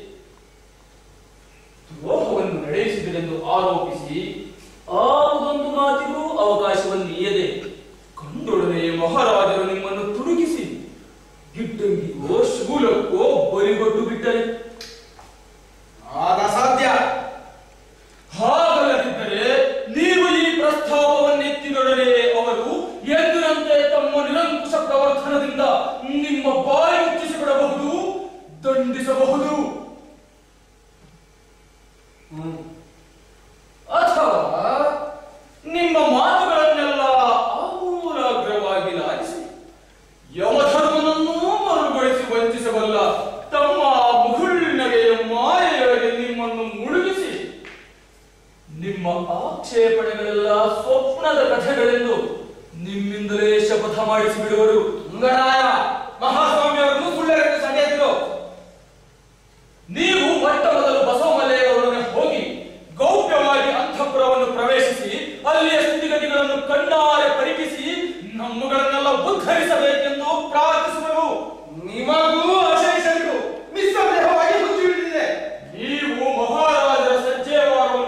ದ್ರೋಹವನ್ನು ನಡೆಸಿದರೆಂದು ಆರೋಪಿಸಿ ಆವುದೊಂದು ಮಾತಿಗೂ ಅವಕಾಶವನ್ನು ನೀಯದೆ ಕಂಡೊಡನೆ ಮಹಾರಾಜರು ನಿಮ್ಮನ್ನು ತುಡುಗಿಸಿ ಗಿಡ್ಡಂಗಿಗೋ ಶೂಲಕ್ಕೋ ಬಲಿಗೊಟ್ಟು ಬಿಟ್ಟರೆ ಆಗ ಸಾಧ್ಯ ಹಾಗಲ್ಲದಿದ್ದರೆ ನೀವು ಈ ಪ್ರಸ್ತಾಪವನ್ನೆತ್ತಿದೊಡನೆ ಅವರು ಎಂದಿನಂತೆ ತಮ್ಮ ನಿರಂಕುಶ ಪ್ರವರ್ತನದಿಂದ ನಿಮ್ಮ ಬಾಯಿ ಮುಚ್ಚಿಸಿಬಿಡಬಹುದು ದಂಡಿಸಬಹುದು ಅಥವಾ ನಿಮ್ಮ ಮಾತುಗಳನ್ನೆಲ್ಲ ಆಮೂಲಾಗ್ರವಾಗಿ ಲಾಲಿಸಿ ಯಮಧರ್ಮನನ್ನೂ ಮರುಗೊಳಿಸಿ ವಂಚಿಸಬಲ್ಲ ತಮ್ಮ ಮುಗುಳ್ನಗೆಯ ಮಾಯೆಯೊಳಗೆ ನಿಮ್ಮನ್ನು ಮುಳುಗಿಸಿ ನಿಮ್ಮ ಆಕ್ಷೇಪಣೆಗಳೆಲ್ಲ ಸ್ವಪ್ನದ ಕಥೆಗಳೆಂದು ನಿಮ್ಮಿಂದಲೇ ಶಪಥ ಮಾಡಿಸಿ ಬಿಡುವರು ಮುಂಗಡಾಯ ಮಹಾಸ್ವಾಮಿಯವರನ್ನು ಸುಳ್ಳೆರೆದು ಸೆಳೆಯದಿರು ನೀವು ಮೊಟ್ಟ ಮೊದಲು ಬಸವಮಲೆಯವರೊಡನೆ ಹೋಗಿ ಗೌಪ್ಯವಾಗಿ ಅಂತಃಪುರವನ್ನು ಪ್ರವೇಶಿಸಿ ಅಲ್ಲಿಯ ಸ್ಥಿತಿಗತಿಗಳನ್ನು ಕಣ್ಣಾರೆ ಪರಿಕಿಸಿ ನಮ್ಮಗಳನ್ನೆಲ್ಲ ಉದ್ಧರಿಸಬೇಕೆಂದು ಪ್ರಾರ್ಥಿಸುವೆವು ನಿಮಗೂ ಅಶೇಷರು ನಿಸ್ಸಂದೇಹವಾಗಿ ಮುಚ್ಚಿ ಹಿಡಿದಿದೆ ನೀವು ಮಹಾರಾಜರ ಸಜ್ಜೆವಾರವನ್ನು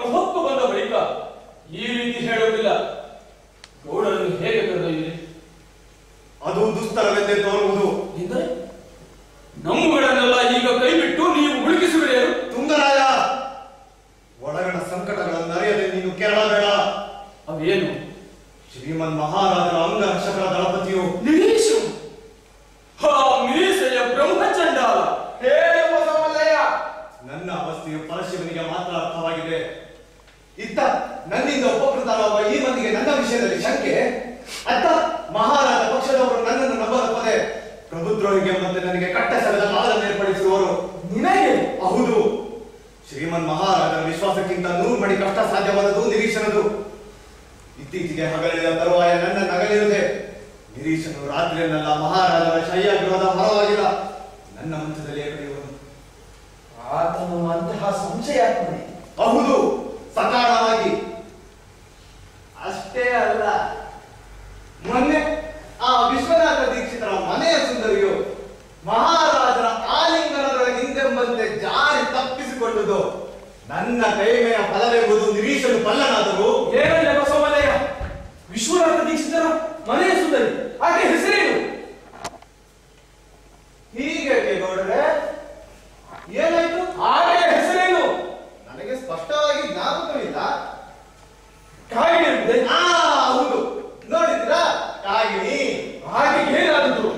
ಬಗೆ ಇತ್ತ ನನ್ನಿಂದ ಉಪಕೃತರಾಗುವ ಈ ಮಂದಿಗೆ ನನ್ನ ವಿಷಯದಲ್ಲಿ ಶಂಕೆ ಅತ್ತ ಮಹಾರಾಜ ಪಕ್ಷದವರು ನನ್ನನ್ನು ನಂಬಲಪ್ಪದೆ ಪ್ರಭುದ್ರೋಹಿಗೆ ಮತ್ತೆ ನನಗೆ ಕಟ್ಟ ಸಲದ ಕಾಲನ್ನು ಏರ್ಪಡಿಸುವವರು ನಿನಗೆ ಹೌದು ಶ್ರೀಮನ್ ಮಹಾರಾಜರ ವಿಶ್ವಾಸಕ್ಕಿಂತ ನೂರು ಮಡಿ ಕಷ್ಟ ಸಾಧ್ಯವಾದದು ನಿರೀಕ್ಷಣದು ಇತ್ತೀಚೆಗೆ ಹಗಲಿದ ತರುವಾಯ ನನ್ನ ನಗಲಿರುದೆ ನಿರೀಕ್ಷಣರು ರಾತ್ರಿಯನ್ನೆಲ್ಲ ಮಹಾರಾಜರ ಶಯ್ಯಾಗೃಹದ ಹೊರವಾಗಿಲ್ಲ ನನ್ನ ಮಂಚದಲ್ಲಿಯೇ ಕಳೆಯುವನು ಆತನು ಅಂತಹ ಸಂಶಯಾತ್ಮನೆ ಹೌದು ಸಕಾಲವಾಗಿ ಅಷ್ಟೇ ಅಲ್ಲ ಮೊನ್ನೆ ಆ ವಿಶ್ವನಾಥ ದೀಕ್ಷಿತರ ಮನೆಯ ಸುಂದರಿಯು ಮಹಾರಾಜರ ಆಲಿಂಗನದೊಳಗೆ ಹಿಂದೆಂಬಂತೆ ಜಾರಿ ತಪ್ಪಿಸಿಕೊಂಡುದು ನನ್ನ ಕೈಮೆಯ ಫಲವೆಂಬುದು ನಿರೀಕ್ಷಲು ಬಲ್ಲನಾದರೂ ಏನಲ್ಲ ಬಸವಮಲಯ್ಯ ವಿಶ್ವನಾಥ ದೀಕ್ಷಿತರ ಮನೆಯ ಸುಂದರಿ ಆಕೆ ಹೆಸರೇನು ಹೀಗೆ ಗೌಡ್ರೆ ಏನಾಯ್ತು ಆಕೆಯ ಹೆಸರೇನು ನನಗೆ ಸ್ಪಷ್ಟವಾಗಿ ಜ್ಞಾಪಕವಿಲ್ಲ ಕಾಯಿಲೆ ಇರುತ್ತದೆ ಆ ಹೌದು ನೋಡಿದ್ರಾ ಕಾಗಿಣಿ ಹಾಗೆ ಏನಾದದ್ದು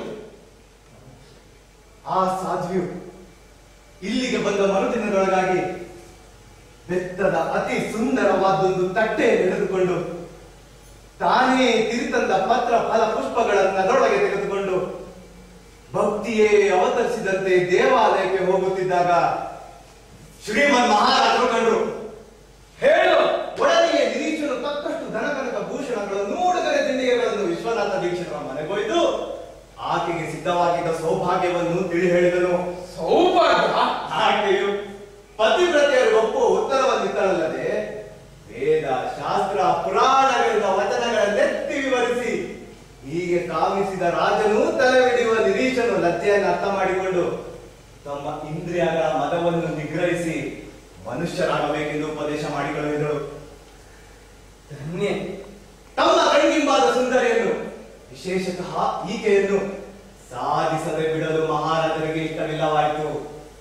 ಆ ಸಾಧ್ವಿಯು ಇಲ್ಲಿಗೆ ಬಂದ ಮರುದಿನದೊಳಗಾಗಿ ಬೆತ್ತದ ಅತಿ ಸುಂದರವಾದೊಂದು ತಟ್ಟೆ ಹಿಡಿದುಕೊಂಡು ತಾನೇ ತಿರುತಂದ ಪತ್ರ ಫಲ ಪುಷ್ಪಗಳನ್ನ ಅದರೊಳಗೆ ತೆಗೆದುಕೊಂಡು ಭಕ್ತಿಯೇ ಅವತರಿಸಿದಂತೆ ದೇವಾಲಯಕ್ಕೆ ಹೋಗುತ್ತಿದ್ದಾಗ ಶ್ರೀಮನ್ ಮಹಾರಾಜರು ಕಂಡ್ರು ಹೇಳು ಒಡನೆಯೇ ನಿರೀಕ್ಷರು ತಕ್ಕಷ್ಟು ಧನಕನಕ ಭೂಷಣಗಳನ್ನು ಉಡುಗೊರೆ ತಿಂಡಿಗೆಗಳನ್ನು ವಿಶ್ವನಾಥ ದೀಕ್ಷಿತರ ಮನೆಗೊಯ್ದು ಆಕೆಗೆ ಸಿದ್ಧವಾಗಿದ್ದ ಸೌಭಾಗ್ಯವನ್ನು ತಿಳಿ ಹೇಳಿದನು ಸೌಭಾಗ್ಯ ಆಕೆಯು ಪತಿವ್ರತೆಯರು ಒಪ್ಪುವ ಉತ್ತರವನ್ನಿತ್ತರಲ್ಲದೆ ವೇದ ಶಾಸ್ತ್ರ ಪುರಾಣಗಳಿಂದ ವಚನಗಳನ್ನೆತ್ತಿ ವಿವರಿಸಿ ಹೀಗೆ ಕಾಮಿಸಿದ ರಾಜನು ತಲೆಹಿಡಿಯುವ ನಿರೀಶನು ಲಜ್ಜೆಯನ್ನು ಅರ್ಥ ಮಾಡಿಕೊಂಡು ತಮ್ಮ ಇಂದ್ರಿಯಗಳ ಮದವನ್ನು ನಿಗ್ರಹಿಸಿ ಮನುಷ್ಯರಾಗಬೇಕೆಂದು ಉಪದೇಶ ಮಾಡಿಕೊಳ್ಳುವಿದಳು ಧನ್ಯೆ ತಮ್ಮ ಕಣ್ಗಿಂಬಾದ ಸುಂದರಿಯನ್ನು ವಿಶೇಷತಃ ಈಕೆಯನ್ನು ಸಾಧಿಸದೆ ಬಿಡಲು ಮಹಾರಾಜರಿಗೆ ಇಷ್ಟವಿಲ್ಲವಾಯಿತು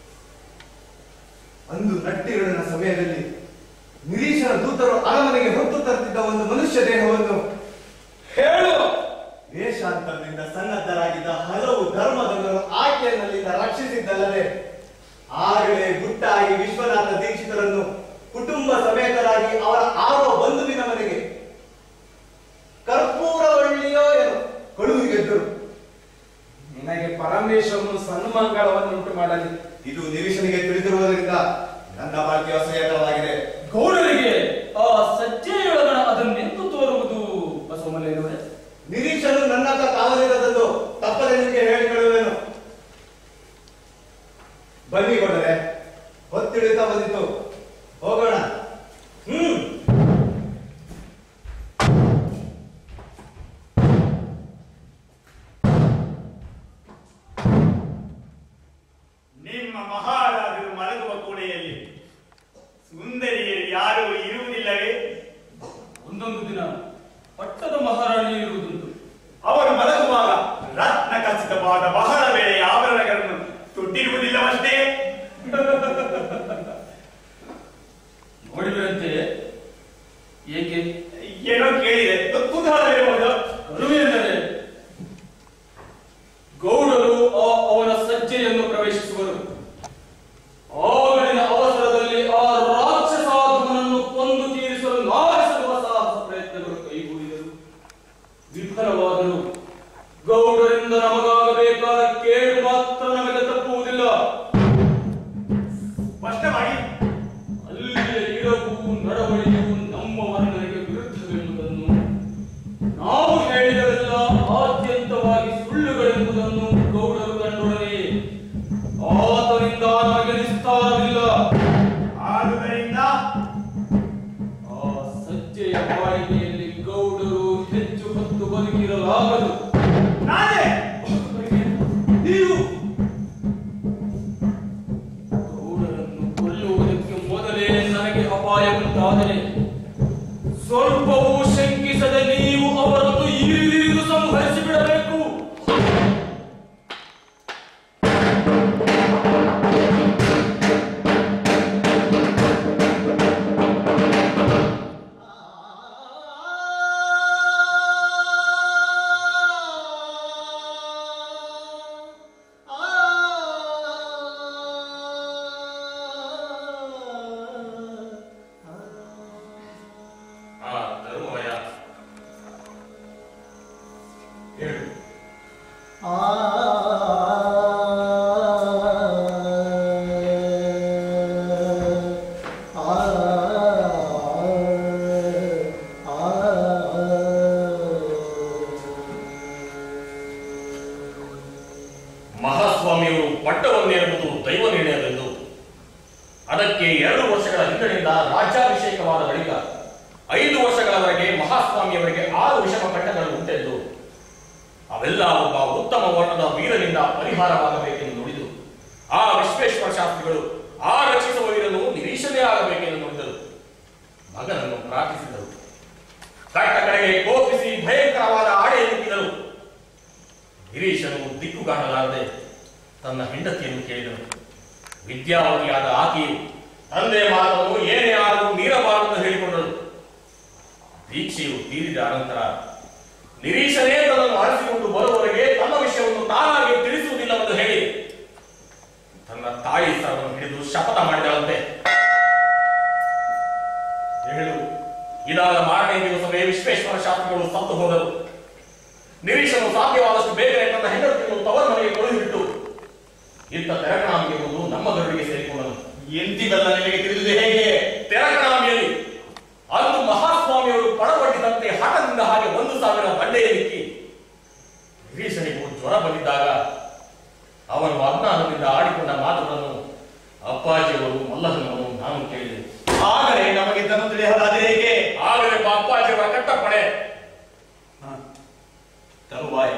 ಅಂದು ನಟ್ಟಿರುಳಿನ ಸಮಯದಲ್ಲಿ ನಿರೀಶನ ದೂತರು ಅರಮನೆಗೆ ಹೊತ್ತು ತರುತ್ತಿದ್ದ ಒಂದು ಮನುಷ್ಯ ದೇಹವನ್ನು ಹೇಳು ವೇಷಾಂತರದಿಂದ ಸನ್ನದ್ಧರಾಗಿದ್ದ ಹಲವು ಧರ್ಮದವರು ಆಕೆಯನ್ನಲ್ಲಿಂದ ರಕ್ಷಿಸಿದ್ದಲ್ಲದೆ ಆಗಲೇ ಗುಟ್ಟಾಗಿ ವಿಶ್ವನಾಥ ದೀಕ್ಷಿತರನ್ನು ಕುಟುಂಬ ಸಮೇತರಾಗಿ ಅವರ ಆರೋ ಬಂಧುವಿನ ಮನೆಗೆ ಕರ್ಪೂರವಳ್ಳಿಯೋ ಏನೋ ಕಳುಹಿಗೆದ್ದರು ನಿನಗೆ ಪರಮೇಶ್ವರನು ಸನ್ಮಂಗಳವನ್ನು ಉಂಟು ಮಾಡಲಿ ಇದು ನಿರೀಶನಿಗೆ ತಿಳಿದಿರುವುದರಿಂದ ನನ್ನ ಬಾಳ್ಕೆ ಅಸಹ್ಯಕರವಾಗಿದೆ ಗೌಡರಿಗೆ ಆ ಸಜ್ಜೆಯೊಳಗಣ ಅದನ್ನೆಂದು ತೋರುವುದು ಬಸವಮಲೆಯವರೇ ನಿರೀಕ್ಷನು ನನ್ನ ಹತ್ರ ಕಾವಲಿರದದ್ದು ತಪ್ಪದೆ ನಿಮಗೆ ಹೇಳಿ ಹೇಳುವೆನು ಬನ್ನಿ ಕೊಡರೆ ಹೊತ್ತಿಳಿತಾ ಬಂದಿತು ಹೋಗೋಣ ಹ್ಮ್ ನಿಮ್ಮ ಮಹಾರಾಜರು ಮಲಗುವ ಕೋಣೆಯಲ್ಲಿ ಸುಂದರಿಯರು ಯಾರೂ ಇರುವುದಿಲ್ಲವೇ ಒಂದೊಂದು ದಿನ ಪಟ್ಟದ ಮಹಾರಾಣಿ ಇರುವುದುಂಟು ಅವರು ಮಲಗುವಾಗ ರತ್ನ ಖಚಿತವಾದ ಬಹಳ ವೇಳೆಯ ಆಭರಣಗಳನ್ನು ತೊಟ್ಟಿರುವುದಿಲ್ಲವಷ್ಟೇ ನೋಡಿದರಂತೆ ಏಕೆ ಏನೋ ಕೇಳಿದೆ ಕುತೂಹಲವಿರಬಹುದು ಕರುವೆಂದರೆ ಗೌಡರು ಆ ಅವನ ಸಜ್ಜೆಯನ್ನು ಪ್ರವೇಶಿಸುವರು ಆಗಿನ ಅವಸರದಲ್ಲಿ ಆ ರಾಕ್ಷಸಾಧುವನ್ನು ಕೊಂದು ತೀರಿಸಲು ನಾರಿಸಲು ಸಾಹಸ ಪ್ರಯತ್ನಗಳು ಕೈಗೂಡಿದರು ವಿಫಲವಾದರು ಗೌಡರಿಂದ ನಮಗಾಗಬೇಕಾದ ಕೇಡು ಮಾತ್ರ ನಮಗೆ ತಪ್ಪುವುದಿಲ್ಲ ಸ್ಪಷ್ಟವಾಗಿ ಅಲ್ಲಿಯ ಇರವು ನಡವಳಿಕೆಯು ನಮ್ಮ ವರ್ಣನೆಗೆ ವಿರುದ್ಧವೆಂಬುದನ್ನು ನಾವು ಹೇಳಿದವೆಲ್ಲ ಆದ್ಯಂತವಾಗಿ ಸುಳ್ಳುಗಳೆಂಬುದನ್ನು ಗೌಡರು ಕಂಡೊಡನೆ ಆತನಿಂದ ನಮಗೆ ನಿಸ್ತಾರವಿಲ್ಲ ಆದುದರಿಂದ ಆ ಸಜ್ಜೆಯ ಬಾಳಿಗೆಯಲ್ಲಿ ಗೌಡರು ಹೆಚ್ಚು ಹೊತ್ತು ಬದುಕಿರಲಾಗದು ನಾನೇ ನೀವು ಗೌಡರನ್ನು ಕೊಲ್ಲುವುದಕ್ಕೆ ಮೊದಲೇ ನನಗೆ ಅಪಾಯ ಉಂಟಾದರೆ ಸ್ವಲ್ಪವೂ ಶಂಕಿಸದೆ ನೀವು ಅವರನ್ನು ಇರಿದು ಸಂಹರಿಸಿ ಬಿಡಬೇಕು ಆ ಮಹಾಸ್ವಾಮಿಯವರಿಗೆ ಆರು ವಿಷಮ ಕಟ್ಟಗಳು ಉಂಟೆಂದು ಅವೆಲ್ಲ ಒಬ್ಬ ಉತ್ತಮ ವರ್ಣದ ವೀರನಿಂದ ಪರಿಹಾರವಾಗಬೇಕೆಂದು ನುಡಿದು ಆ ವಿಶ್ವೇಶ್ವರ ಶಾಸ್ತ್ರಿಗಳು ಆ ರಕ್ಷಿಸುವ ವೀರನು ನಿರೀಕ್ಷಣೆ ಆಗಬೇಕೆಂದು ನುಡಿದರು ಮಗನನ್ನು ಪ್ರಾರ್ಥಿಸಿದರು ಕಟ್ಟ ಕಡೆಗೆ ಕೋಪಿಸಿ ಭಯಂಕರವಾದ ಆಡೆ ಎನ್ನುತ್ತಿದರು ಗಿರೀಶನು ದಿಕ್ಕು ಕಾಣಲಾರದೆ ತನ್ನ ಹೆಂಡತಿಯನ್ನು ಕೇಳಿದನು ವಿದ್ಯಾವತಿಯಾದ ಆಕೆಯು ತಂದೆ ಮಾತನ್ನು ಏನೇ ಆದರೂ ಮೀರಬಾರದು ಹೇಳಿಕೊಂಡಳು ದೀಕ್ಷೆಯು ತೀರಿದ ಅನಂತರ ನಿರೀಶನೇ ತನ್ನನ್ನು ಅಳಿಸಿಕೊಂಡು ಬರುವವರೆಗೆ ತನ್ನ ವಿಷಯವನ್ನು ತಾನಾಗಿ ತಿಳಿಸುವುದಿಲ್ಲವೆಂದು ಹೇಳಿ ತನ್ನ ತಾಯಿ ಸರವನ್ನು ಹಿಡಿದು ಶಪಥ ಮಾಡಿದಳಂತೆ ಹೇಳು ಇದಾದ ಮಾರನೇ ದಿವಸವೇ ವಿಶ್ವೇಶ್ವರ ಶಾಸ್ತ್ರಿಗಳು ಸತ್ತು ಹೋದರು ನಿರೀಶನು ಸಾಧ್ಯವಾದಷ್ಟು ಬೇಗನೆ ತನ್ನ ಹೆಂಡತಿಯನ್ನು ತವರ ಮನೆಗೆ ಕಳುಹಿಬಿಟ್ಟು ಇಂಥ ತೆರಕಣಾಂಬಿ ಎಂಬುದು ನಮ್ಮ ಗರುಡಿಗೆ ಸೇರಿಕೊಂಡನು ಎಂತಿವೆಲ್ಲ ನಿನಗೆ ತಿಳಿದಿದೆ ಹೇಗೆ ತೆರಕಣಾಂಬಿಯಲ್ಲಿ ಅಂದು ಮಹಾಸ್ವಾಮಿಯವರು ಪಡಬಟ್ಟಿದಂತೆ ಹಠದಿಂದ ಹಾಗೆ ಒಂದು ಸಾವಿರ ಬಂಡೆಯಲ್ಲಿಕ್ಕಿ ನಿರೀಶನಿಗೂ ಜ್ವರ ಬಂದಿದ್ದಾಗ ಅವನು ಅಜ್ಞಾನದಿಂದ ಆಡಿಕೊಂಡ ಮಾತುಗಳನ್ನು ಅಪ್ಪಾಜಿಯವರು ಮಲ್ಲಹನವರು ನಾನು ಕೇಳಿದೆ ಆದರೆ ನಮಗೆ ತನ್ನ ತಿಳಿಯಲಾದರೆ ಹೇಗೆ ಆಗಲೇ ಅಪ್ಪಾಜಿಯವರ ಕಟ್ಟಪ್ಪಣೆ ತರುವಾಯ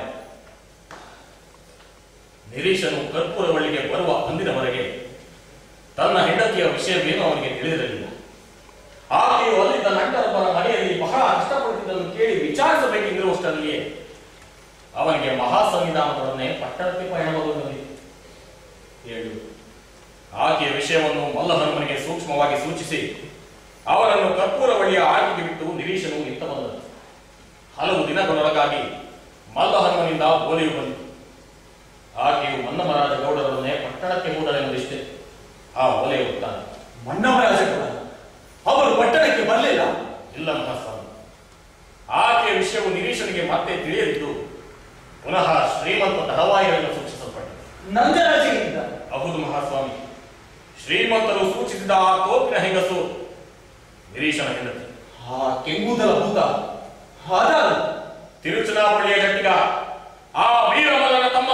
ನಿರೀಶನು ಕರ್ಪೂರವಳ್ಳಿಗೆ ಬರುವ ಅಂದಿನವರೆಗೆ ತನ್ನ ಹೆಂಡತಿಯ ವಿಷಯವೇನು ಅವನಿಗೆ ತಿಳಿದಿರಲಿಲ್ಲ ಆಕೆಯು ಅಲ್ಲಿದ್ದ ನಂಟರೊಬ್ಬರ ಮನೆಯಲ್ಲಿ ಬಹಳ ಕಷ್ಟಪಡುತ್ತಿದ್ದನ್ನು ಕೇಳಿ ವಿಚಾರಿಸಬೇಕೆಂದಿರುವಷ್ಟರಲ್ಲಿಯೇ ಅವನಿಗೆ ಮಹಾಸನ್ನಿಧಾನದೊಡನೆ ಪಟ್ಟಣಕ್ಕೆ ಪಯಣವಾಗುವುದರಲ್ಲಿ ಹೇಳು ಆಕೆಯ ವಿಷಯವನ್ನು ಮಲ್ಲಹನುಮನಿಗೆ ಸೂಕ್ಷ್ಮವಾಗಿ ಸೂಚಿಸಿ ಅವರನ್ನು ಕರ್ಪೂರವಳ್ಳಿಯ ಆಟಿಗೆ ಬಿಟ್ಟು ನಿರೀಶನು ನಿಂತ ಬಂದನು ಹಲವು ದಿನಗಳೊಳಗಾಗಿ ಮಲ್ಲಹನುಮನಿಂದ ಗೋಲಿಯು ಬಂದಿತು ಆಕೆಯು ಮನ್ನಮರಾಜ ಗೌಡರನ್ನೇ ಪಟ್ಟಣಕ್ಕೆ ಹೋದಳೆಂದಿಷ್ಟೇ ಆ ಓಲೆ ಹೋಗ್ತಾನೆ ಮನ್ನಮರಾಜ ಕೂಡ ಅವರು ಪಟ್ಟಣಕ್ಕೆ ಬರಲಿಲ್ಲ ಇಲ್ಲ ಮಹಾಸ್ವಾಮಿ ಆಕೆಯ ವಿಷಯವು ನಿರೀಶನಿಗೆ ಮತ್ತೆ ತಿಳಿಯಲಿದ್ದು ಪುನಃ ಶ್ರೀಮಂತ ಧನವಾಯಿಗಳನ್ನು ಸೂಚಿಸಲ್ಪಟ್ಟಿದೆ ನಂದರಾಜನಿಂದ ಹೌದು ಮಹಾಸ್ವಾಮಿ ಶ್ರೀಮಂತರು ಸೂಚಿಸಿದ ಆ ತೋಪಿನ ಹೆಂಗಸು ನಿರೀಶನ ಹೆಂಡತಿ ಆ ಕೆಂಗುದಲ ಭೂತ ಅದ ತಿರುಚನಾಪಳ್ಳಿಯ ಗಟ್ಟಿಗ ಆ ವೀರಮಲ್ಲನ ತಮ್ಮ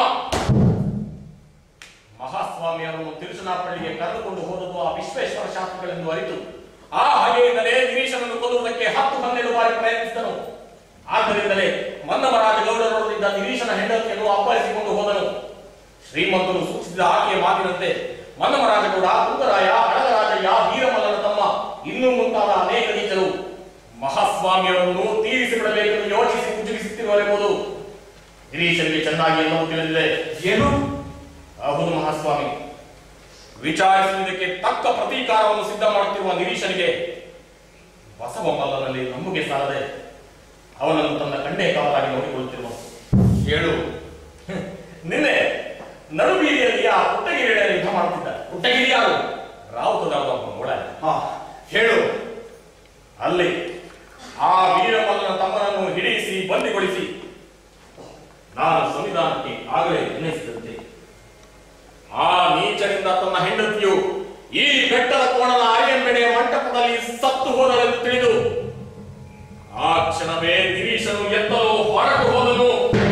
ಮಹಾಸ್ವಾಮಿಯವರನ್ನು ತಿರುಚನಾಪಳ್ಳಿಗೆ ಕರೆದುಕೊಂಡು ಹೋದದ್ದು ಆ ವಿಶ್ವೇಶ್ವರ ಶಾಸ್ತ್ರಿಗಳೆಂದು ಅರಿತು ಆ ಹಾಗೆಯಿಂದಲೇ ನಿರೀಶನನ್ನು ಕೊಲ್ಲುವುದಕ್ಕೆ ಹತ್ತು ಹನ್ನೆರಡು ಬಾರಿ ಪ್ರಯತ್ನಿಸಿದನು ಆದ್ದರಿಂದಲೇ ಮನ್ನಮರಾಜ ಗೌಡರೊಡನಿದ್ದ ನಿರೀಶನ ಹೆಂಡತಿಯನ್ನು ಅಪ್ಪಳಿಸಿಕೊಂಡು ಹೋದನು ಶ್ರೀಮಂತರು ಸೂಚಿಸಿದ ಆಕೆಯ ಮಾತಿನಂತೆ ಮನ್ನಮರಾಜಗೌಡ ಕುಂದರಾಯ ಅಳಗರಾಜಯ್ಯ ವೀರಮಲ್ಲನ ತಮ್ಮ ಇನ್ನೂ ಮುಂತಾದ ಅನೇಕ ನೀಚರು ಮಹಾಸ್ವಾಮಿಯವರನ್ನು ತೀರಿಸಿ ಬಿಡಬೇಕೆಂದು ಯೋಚಿಸಿ ಕುಜುಗಿಸುತ್ತಿರುವರೆಂಬುದು ಗಿರೀಶನಿಗೆ ಚೆನ್ನಾಗಿ ಎಲ್ಲವೂ ತಿಳಿದಿದೆ ಏನು ಹೌದು ಮಹಾಸ್ವಾಮಿ ವಿಚಾರಿಸುವುದಕ್ಕೆ ತಕ್ಕ ಪ್ರತೀಕಾರವನ್ನು ಸಿದ್ಧ ಮಾಡುತ್ತಿರುವ ನಿರೀಶನಿಗೆ ಬಸವ ಮಲ್ಲನಲ್ಲಿ ನಂಬಿಕೆ ಸಾಲದೆ ಅವನನ್ನು ತನ್ನ ಕಣ್ಣೇ ಕಾವಲಾಗಿ ನೋಡಿಕೊಳ್ಳುತ್ತಿರುವ ಹೇಳು ನಿನ್ನೆ ನಡುಬೀದಿಯಲ್ಲಿ ಆ ಪುಟ್ಟಗಿರಿಯ ಯುದ್ಧ ಮಾಡುತ್ತಿದ್ದ ಪುಟ್ಟಗಿರಿ ಯಾರು ರಾವುತದಾದ ಒಬ್ಬ ಮೊಳ ಹೇಳು ಅಲ್ಲಿ ಆ ವೀರಮಲ್ಲನ ತಮ್ಮನನ್ನು ಹಿಡಿಸಿ ಬಂದಿಗೊಳಿಸಿ ನಾನು ಸಂವಿಧಾನಕ್ಕೆ ಆಗಲೇ ನಿರ್ಣಯಿಸಿದಂತೆ ಆ ನೀಚನಿಂದ ತನ್ನ ಹೆಂಡತಿಯು ಈ ಬೆಟ್ಟದ ಕೋಣನ ಅರಿಯಂಬೆಡೆಯ ಮಂಟಪದಲ್ಲಿ ಸತ್ತು ಹೋದಳೆಂದು ತಿಳಿದು ಆ ಕ್ಷಣವೇ ನಿರೀಶನು ಎತ್ತಲು ಹೊರಟು ಹೋದನು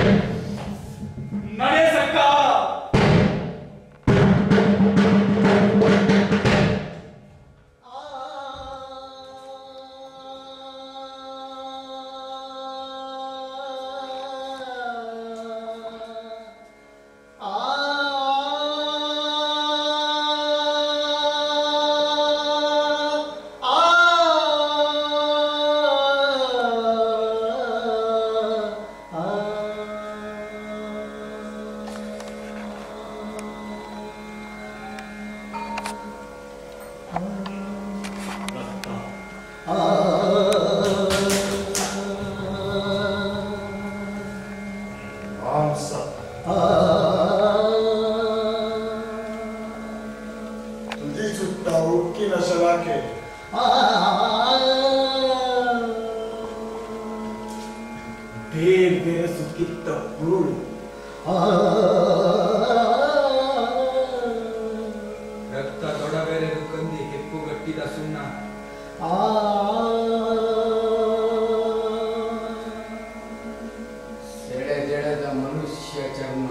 ನಡೆ ಸರ್ಕಾರ ಮಾಂಸ ತುದಿಸುತ್ತ ಉಕ್ಕಿನ ಶಲಾಕೆ ಬೇರೆ ಬೇರೆ ಸುಕ್ಕಿತ್ತ ಹೂಳು ರಕ್ತ ದೊಡಬೆರೆದು ಕಂದಿ ಹೆಪ್ಪುಗಟ್ಟಿದ ಸುಣ್ಣ ಸೆಳೆ ಜೆಳೆದ ಮನುಷ್ಯ ಚರ್ಮ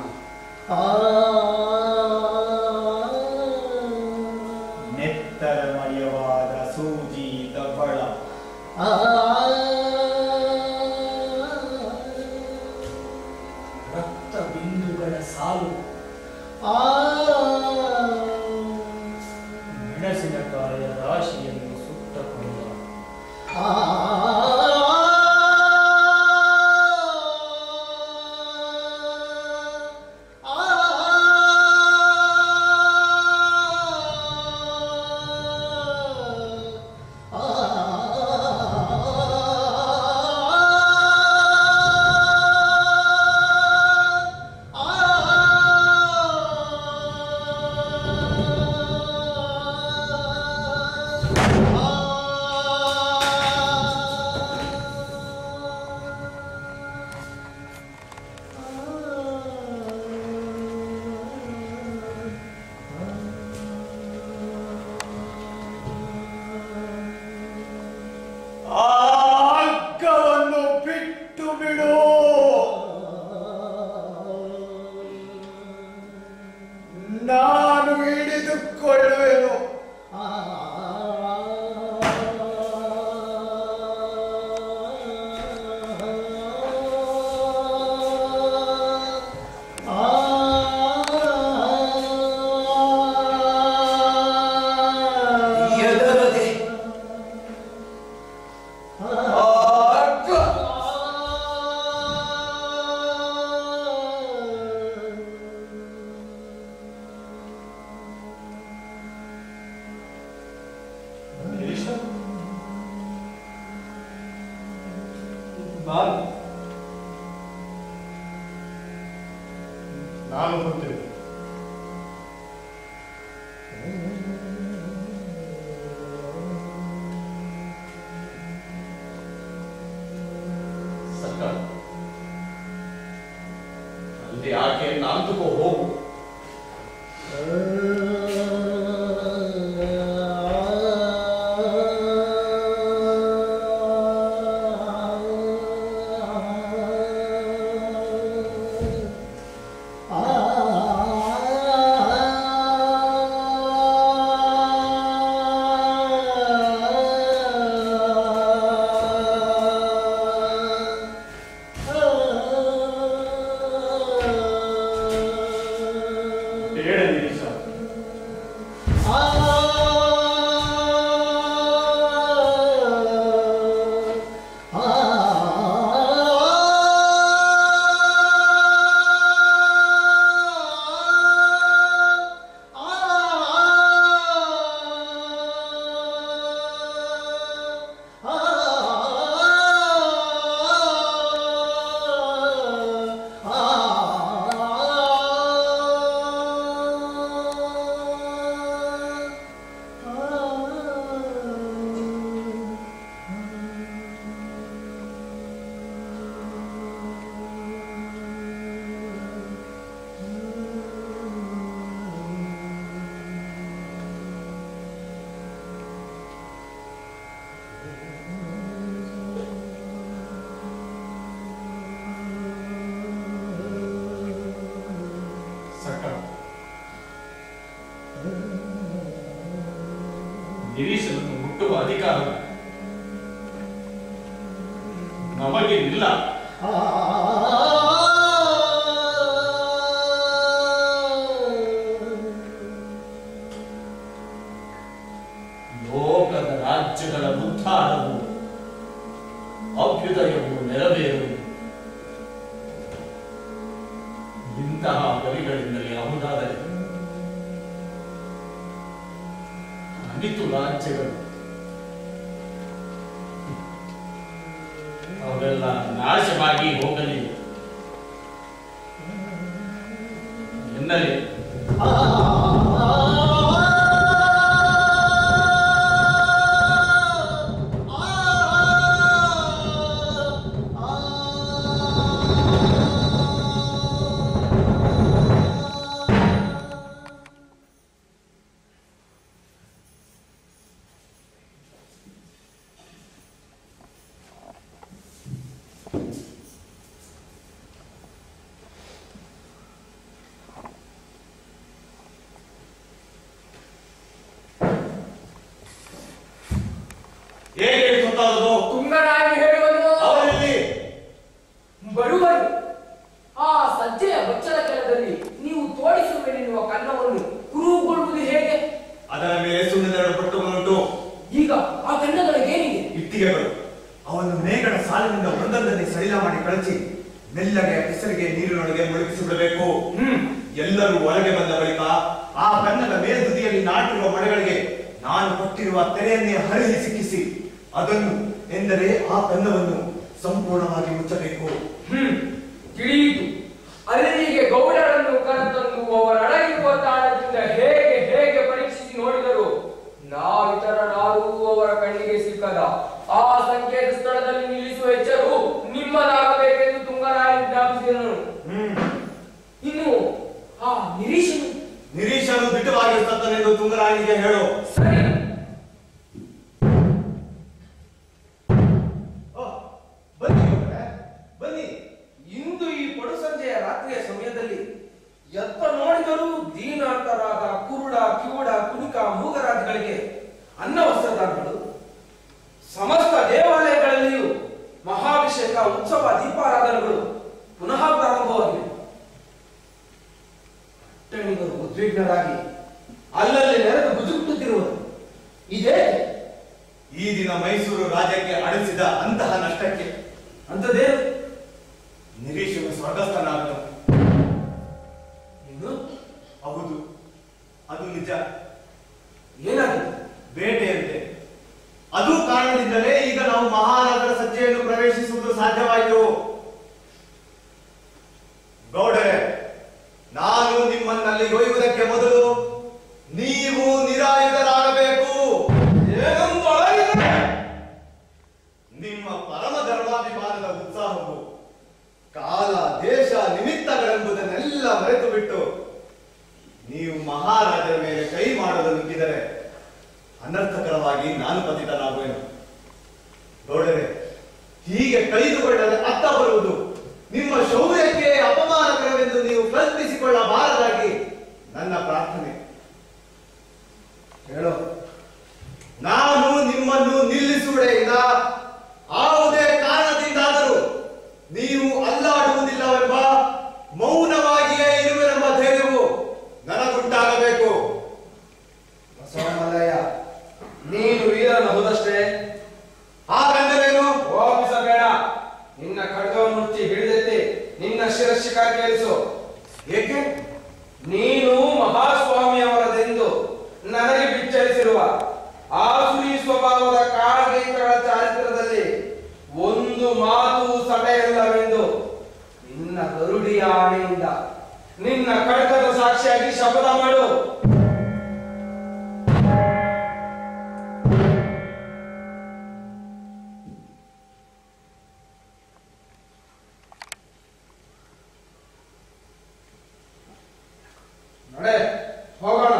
ನೆತ್ತರಮಯವಾದ ಸೂಜಿ ದಬ್ಬಳ ಆ ನಾನು ನಾನು ಬರ್ತೇನೆ ಸರ್ಕಾರ ಅಲ್ಲಿ ಆಕೆ ನಾಲ್ಕುಕೋ ಹೋಗು ಬೇಡ ನಿರೀಶ ಸರ್ಕಾರ ನಿರೀಶನನ್ನು ಮುಟ್ಟುವ ಅಧಿಕಾರ ನಮಗೆ ಇಲ್ಲ ಲೋಕದ ರಾಜ್ಯಗಳ ಉದ್ಧಾರವು ಅಭ್ಯುದಯವು ನೆರವೇರುವುದು ಇಂತಹ ಬಲಿಗಳಿಂದಲೇ ಯಾವುದಾದರೆ ಅನಿತು ರಾಜ್ಯಗಳು ಅವೆಲ್ಲ ನಾಶವಾಗಿ ಹೋಗಲಿ ಎನ್ನಲಿ ಹೇಗೆ ಗೊತ್ತಾದದು ತುಂಗರಾಗಿ ಹೇಳುವನು ಅವರಲ್ಲಿ ಬರುವರು ಆ ಸಜ್ಜೆಯ ಬಚ್ಚಲ ಕೆಳದಲ್ಲಿ ನೀವು ತೋಡಿಸುವೆನೆನ್ನುವ ಕನ್ನವನ್ನು ಕುರುಗೊಳ್ಳುವುದು ಹೇಗೆ ಅದರ ಮೇಲೆ ಸುಣ್ಣದೆರಡು ಪಟ್ಟುಗಳುಂಟು ಈಗ ಆ ಕನ್ನದೊಳಗೇನಿದೆ ಇಟ್ಟಿಗೆಗಳು ಅವನ್ನು ಮೇಘದ ಸಾಲಿನಿಂದ ಒಂದೊಂದನ್ನೇ ಸಡಿಲ ಮಾಡಿ ಕಳಚಿ ಮೆಲ್ಲಗೆ ಹೆಸರಿಗೆ ನೀರಿನೊಳಗೆ ಮುಳುಗಿಸಿ ಬಿಡಬೇಕು ಎಲ್ಲರೂ ಒಳಗೆ ಬಂದ ಬಳಿಕ ಆ ಕನ್ನದ ಮೇಲ್ದುದಿಯಲ್ಲಿ ನಾಟಿರುವ ಮಳೆಗಳಿಗೆ ನಾನು ಕೊಟ್ಟಿರುವ ತೆರೆಯನ್ನೇ ಹರಿಸಿ ಸಿಕ್ಕಿಸಿ ಅದನ್ನು ಎಂದರೆ ಆ ಕನ್ನವನ್ನು ಸಂಪೂರ್ಣವಾಗಿ ಮುಚ್ಚಬೇಕು ಹ್ಮ್ ತಿಳಿಯಿತು ಅಲ್ಲಿಗೆ ಗೌಡರನ್ನು ಕರೆತಂದು ಅವರಡಗಿರುವ ತಾಣದಿಂದ ಹೇಗೆ ಹೇಗೆ ಪರೀಕ್ಷಿಸಿ ನೋಡಿದರು ನಾವಿತರನಾರೂ ಅವರ ಕಣ್ಣಿಗೆ ಸಿಕ್ಕದ ಆ ಸಂಕೇತ ಸ್ಥಳದಲ್ಲಿ ನಿಲ್ಲಿಸುವ ಎಚ್ಚರು ನಿಮ್ಮದಾಗಬೇಕೆಂದು ತುಂಗರಾಯ ಜ್ಞಾಪಿಸಿದನು ಇನ್ನು ಆ ನಿರೀಶನು ನಿರೀಶನು ದಿಟ್ಟವಾಗಿರುತ್ತಾನೆಂದು ತುಂಗರಾಯನಿಗೆ ಹೇಳು ಸರಿ ಬನ್ನಿ ಗೌಡ್ರೆ, ಬನ್ನಿ ಇಂದು ಈ ಪಡು ಸಂಜೆಯ ರಾತ್ರಿಯ ಸಮಯದಲ್ಲಿ ಎತ್ತ ನೋಡಿದರೂ ದೀನಾರ್ಥರಾದ ಕುರುಡ ಕಿವುಡ ಕುಡುಕ ಮೂಗರಾಜಗಳಿಗೆ ಅನ್ನ ವಸ್ತ್ರದಾನಗಳು ಸಮಸ್ತ ದೇವಾಲಯಗಳಲ್ಲಿಯೂ ಮಹಾಭಿಷೇಕ ಉತ್ಸವ ದೀಪಾರಾಧನೆಗಳು ಪುನಃ ಪ್ರಾರಂಭವಾಗಿವೆ ಪಟ್ಟಣಿಗರು ಉದ್ವಿಗ್ನರಾಗಿ ಅಲ್ಲಲ್ಲಿ ನೆರೆದು ಗುಜುಗುಟ್ಟುತ್ತಿರುವರು ಇದೇ ಈ ದಿನ ಮೈಸೂರು ರಾಜ್ಯಕ್ಕೆ ಅಳಿಸಿದ ಅಂತಹ ನಷ್ಟಕ್ಕೆ ಅಂತದೇ ನಿರೀಶನು ಸ್ವರ್ಗಸ್ಥನಾದನು ಇನ್ನು ಹೌದು ಅದು ನಿಜ ಏನಾಗಿದೆ ಬೇಟೆಯಂತೆ ಅದು ಕಾರಣದಿಂದಲೇ ಈಗ ನಾವು ಮಹಾರಾಜರ ಸಜ್ಜೆಯನ್ನು ಪ್ರವೇಶಿಸುವುದು ಸಾಧ್ಯವಾಯಿತು ಗೌಡರೇ ನಾನು ನಿಮ್ಮನ್ನಲ್ಲಿ ಒಯ್ಯುವುದಕ್ಕೆ ಮೊದಲು ನೀವು ನಿರಾಯುಧರಾಗಬೇಕು ನಿಮ್ಮ ಪರಮ ಧರ್ಮಾಭಿಮಾನದ ಉತ್ಸಾಹವು ಕಾಲ ದೇಶ ನಿಮಿತ್ತಗಳೆಂಬುದನ್ನೆಲ್ಲ ಮರೆತು ಬಿಟ್ಟು ನೀವು ಮಹಾರಾಜರ ಮೇಲೆ ಕೈ ಮಾಡಲು ನುಗ್ಗಿದರೆ ಅನರ್ಥಕರವಾಗಿ ನಾನು ಪತಿತನಾಗುವೆನು ಗೌಡರೇ ಹೀಗೆ ಕೈದುಕೊಳ್ಳದೆ ಅತ್ತ ಬರುವುದು ನಿಮ್ಮ ಶೌರ್ಯಕ್ಕೆ ಅಪಮಾನಕರವೆಂದು ನೀವು ಕಲ್ಪಿಸಿಕೊಳ್ಳಬಾರದಾಗಿ ನನ್ನ ಪ್ರಾರ್ಥನೆ ಹೇಳು ನಾನು ನಿಮ್ಮನ್ನು ನಿಲ್ಲಿಸುವುದೆಯಿಂದ ಯಾವುದೇ ಕಾರಣದಿಂದಾದರೂ ನೀವು ಅಲ್ಲಾಡುವುದಿಲ್ಲವೆಂಬ ಮೌನವಾಗಿಯೇ ಇರುವೆನೆಂಬ ಧೈರ್ಯವು ನನಗುಂಟಾಗಬೇಕು ಬಸವಮಲ್ಲಯ್ಯ ನೀನು ವೀರನಹುದಷ್ಟೇ ಹಾಗಂದರೇನು ಕೋಪಿಸಬೇಡ ನಿನ್ನ ಖಡ್ಗವನ್ನು ಮುಚ್ಚಿ ಹಿಡಿದೆತ್ತಿ ನಿನ್ನ ಶಿರಶಿಖಾರಿಸು ಏಕೆ ನೀನು ಮಹಾಸ್ವಾಮಿಯವರದೆಂದು ನನಗೆ ಬಿಚ್ಚರಿಸಿರುವ ಆಸುರಿ ಸ್ವಭಾವದ ಕಾಳಗೈತರ ಚಾರಿತ್ರದಲ್ಲಿ ಒಂದು ಮಾತು ಸಡೆಯಲ್ಲವೆಂದು ನಿನ್ನ ಗರುಡಿಯ ಆಣೆಯಿಂದ ನಿನ್ನ ಖಡ್ಗದ ಸಾಕ್ಷಿಯಾಗಿ ಶಪಥ ಮಾಡು ನಡೆ ಹೋಗೋಣ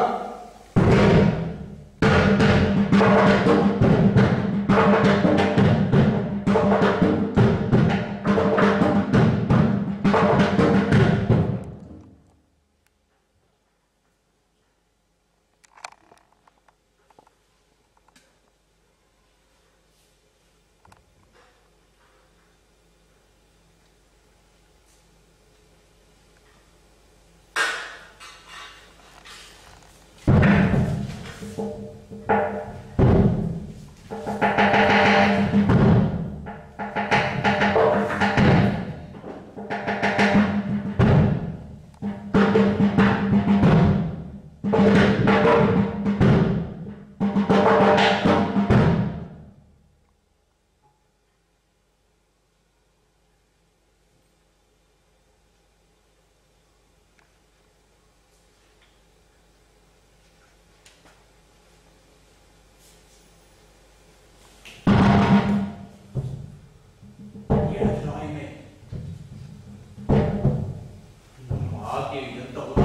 ಎಡರಾಯಿಮೆ. ನಮ್ಮ ಆಕೆಯು ಎಂತಹುದು?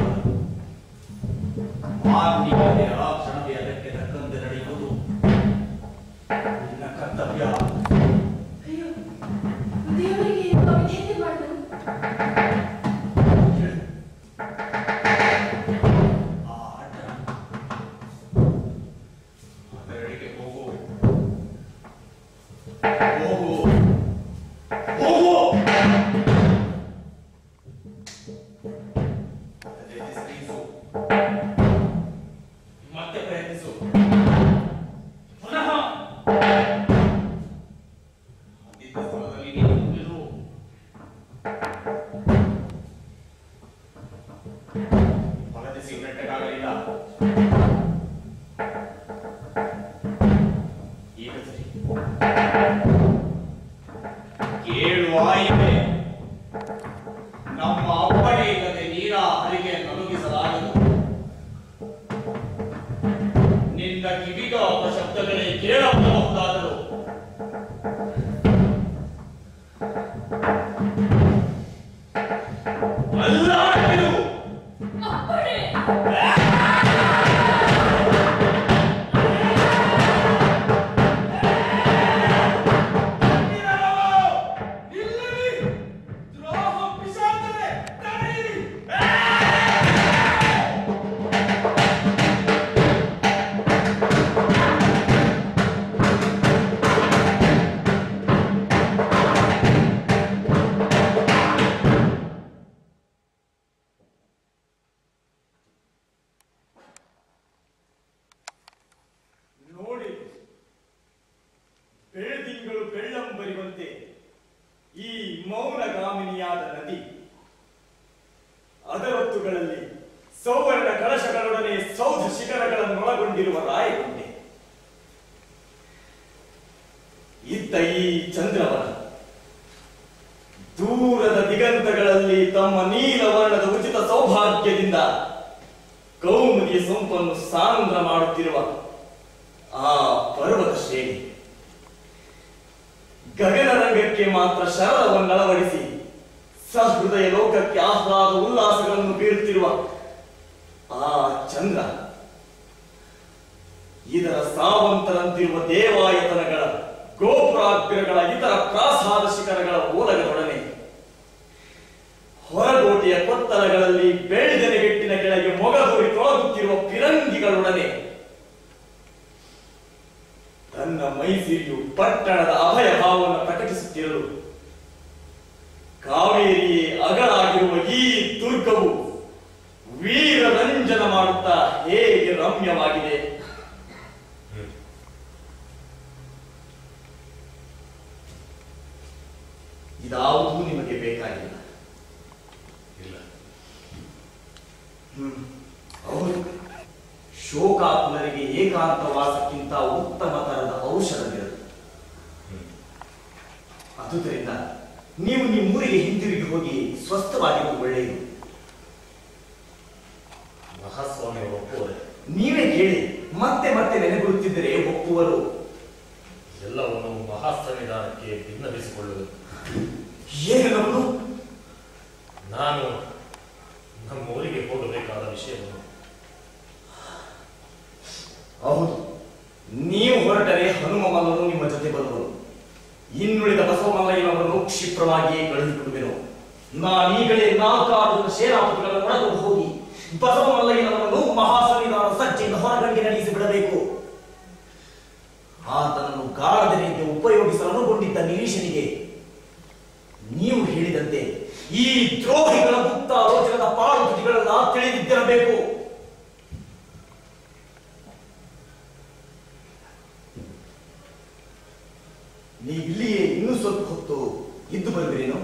ಮಾತಿಲ್ಲದೆ ಆ ಕ್ಷಣವೇ ಅದಕ್ಕೆ ತಕ್ಕಂತೆ ನಡೆಯುವುದು ನಿನ್ನ ಕರ್ತವ್ಯ ಅಯ್ಯೋ ದೇವರಿಗೆ ಏನು ಅವಿಧೇಯತೆ ಮಾಡಿದ್ರು ಆ ಆಟ ಅದರೆಡೆಗೆ ಹೋಗು ಹೋಗು ಹೋಗು ಅದರಲ್ಲಿ ಹೆಸರಿಸು. ಮತ್ತೆ ಪ್ರಯತ್ನಿಸು ಪುನಃ ಅಂದಿದ್ದ ಸ್ಥಳದಲ್ಲಿ ನೀನು ನಿಲ್ಲಿರು. ಹೊರದಿಸಿ ನೆಟ್ಟಗಾಗಲಿಲ್ಲ ಈಗ ಸರಿ ಕೇಳು ಆಯಿತೆ ನಮ್ಮ ಅಪ್ಪಣೆ ಇಲ್ಲದೆ ನೀರ ಹರಿಗೆ ನಲುಗಿಸಲಾಗದು ನಿನ್ನ ಕಿವಿಗ ಶಬ್ದಗಳೇ ಕೇಳಬಹುದಾದರೂ ಅಲ್ಲ ಇದು. ನೋಡಿ ಬೆಳದಿಂಗಳು ಬೆಳ್ಳಂಬರಿವಂತೆ ಈ ಮೌನಗಾಮಿನಿಯಾದ ನದಿ ಅದರೊತ್ತುಗಳಲ್ಲಿ ಸೌವರ್ಣ ಕಳಶಗಳೊಡನೆ ಸೌಧ ಶಿಖರಗಳನ್ನು ಒಳಗೊಂಡಿರುವ ರಾಯಗುಂಡೆ ಇತ್ತ ಈ ಚಂದ್ರವನ ಕಣ್ಣುಗಳಲ್ಲಿ ತಮ್ಮ ನೀಲ ವರ್ಣದ ಉಚಿತ ಸೌಭಾಗ್ಯದಿಂದ ಕೌಮುದಿಯ ಸೊಂಪನ್ನು ಸಾಂದ್ರ ಮಾಡುತ್ತಿರುವ ಆ ಪರ್ವತ ಶ್ರೇಣಿ ಗಗನ ರಂಗಕ್ಕೆ ಮಾತ್ರ ಶರದವನ್ನು ಅಳವಡಿಸಿ ಸಹೃದಯ ಲೋಕಕ್ಕೆ ಆಹ್ಲಾದ ಉಲ್ಲಾಸಗಳನ್ನು ಬೀರುತ್ತಿರುವ ಆ ಚಂದ್ರ ಇದರ ಸಾವಂತರಂತಿರುವ ದೇವಾಯತನಗಳ ಗೋಪುರಾಗ್ರಗಳ ಇತರ ಪ್ರಾಸಾದ ಶಿಖರಗಳ ಓಲಗದೊಡನೆ ಹೊರಗೋಟೆಯ ಕೊತ್ತಲಗಳಲ್ಲಿ ಬೆಳ್ಳಿದೆನೆಗೆಟ್ಟಿನ ಕೆಳಗೆ ಮೊಗದೂರಿ ತೊಳಗುತ್ತಿರುವ ಪಿರಂಗಿಗಳೊಡನೆ ತನ್ನ ಮೈಸಿರಿಯು ಪಟ್ಟಣದ ಅಭಯ ಭಾವವನ್ನು ಪ್ರಕಟಿಸುತ್ತಿರಲು ಕಾವೇರಿಯೇ ಅಗಳಾಗಿರುವ ಈ ದುರ್ಗವು ವೀರರಂಜನ ಮಾಡುತ್ತಾ ಹೇಗೆ ರಮ್ಯವಾಗಿದೆ ಇದಾವುದೂ ನಿಮಗೆ ಬೇಕಾಗಿಲ್ಲ ಇಲ್ಲ ಹ್ಮ್. ಹೌದು ಶೋಕಾಕುಲರಿಗೆ ಏಕಾಂತವಾಸಕ್ಕಿಂತ ಉತ್ತಮ ತರದ ಔಷಧವಿರದು ಅದುದರಿಂದ ನೀವು ನಿಮ್ಮೂರಿಗೆ ಹಿಂದಿರುಗಿ ಹೋಗಿ ಸ್ವಸ್ಥವಾಗಿರುವುದು ಒಳ್ಳೆಯದು ಮಹಾಸ್ವಾಮಿ ಒಪ್ಪುವರೆ ನೀವೇ ಕೇಳಿ ಮತ್ತೆ ಮತ್ತೆ ನೆನೆಗುರುತ್ತಿದ್ದರೆ ಒಪ್ಪುವರು ಎಲ್ಲವನ್ನು ಮಹಾಸನ್ನಿಧಾನಕ್ಕೆ ಭಿನ್ನವಿಸಿಕೊಳ್ಳುವುದು ಏನು ನಮ್ಮದು ನಾನು ನಮ್ಮ ಊರಿಗೆ ಹೋಗಬೇಕಾದ ವಿಷಯವನ್ನು ಹೌದು ನೀವು ಹೊರಟರೆ ಹನುಮ ಮಲ್ಲನು ನಿಮ್ಮ ಜೊತೆ ಬರುವರು ಇನ್ನುಳಿದ ಬಸವಮಲ್ಲಯ್ಯನವರನ್ನು ಕ್ಷಿಪ್ರವಾಗಿಯೇ ಕಳುಹಿಸಿಕೊಡುವೆನು ನಾನೀಗಲೇ ನಾಲ್ಕಾರು ಸೇನಾಪತಿಗಳನ್ನು ಒಳಗೊಂಡು ಹೋಗಿ ಬಸವಮಲ್ಲಯ್ಯನವರನ್ನು ಮಹಾಸನ್ನಿಧಾನ ಸಜ್ಜೆಯಿಂದ ಹೊರಗಡೆಗೆ ನಡೆಸಿ ಬಿಡಬೇಕು ಆತನನ್ನು ಗಾಢದನೆಗೆ ಉಪಯೋಗಿಸಲು ಅನುಗೊಂಡಿದ್ದ ನಿರೀಶನಿಗೆ ನೀವು ಹೇಳಿದಂತೆ ಈ ದ್ರೋಹಿಗಳ ಮುಕ್ತ ಆಲೋಚನದ ಪಾಳು ತುದಿಗಳೆಲ್ಲ ತಿಳಿದಿದ್ದಿರಬೇಕು ನೀವಿಲ್ಲಿಯೇ ಇನ್ನೂ ಸ್ವಲ್ಪ ಹೊತ್ತು ಇದ್ದು ಬರುವಿರೇನು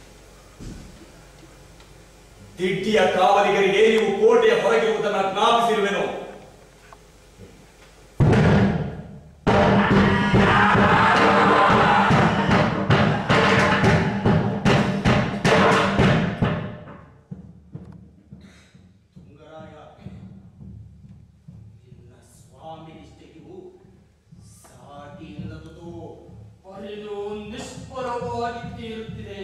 ದಿಡ್ಡಿಯ ಕಾವಲಿಗರಿಗೆ ನೀವು ಕೋಟೆಯ ಹೊರಗಿರುವುದನ್ನು ಜ್ಞಾಪಿಸಿರುವೆನು ತುಂಗರಾಯ ನಿನ್ನ ಸ್ವಾಮಿ ನಿಷ್ಠೆಗೂ ಸಾಟಿ ಇಲ್ಲದುದು ಪರಿದು ನಿಷ್ಫಲವಾಗಿ ತೀರುತ್ತಿದೆ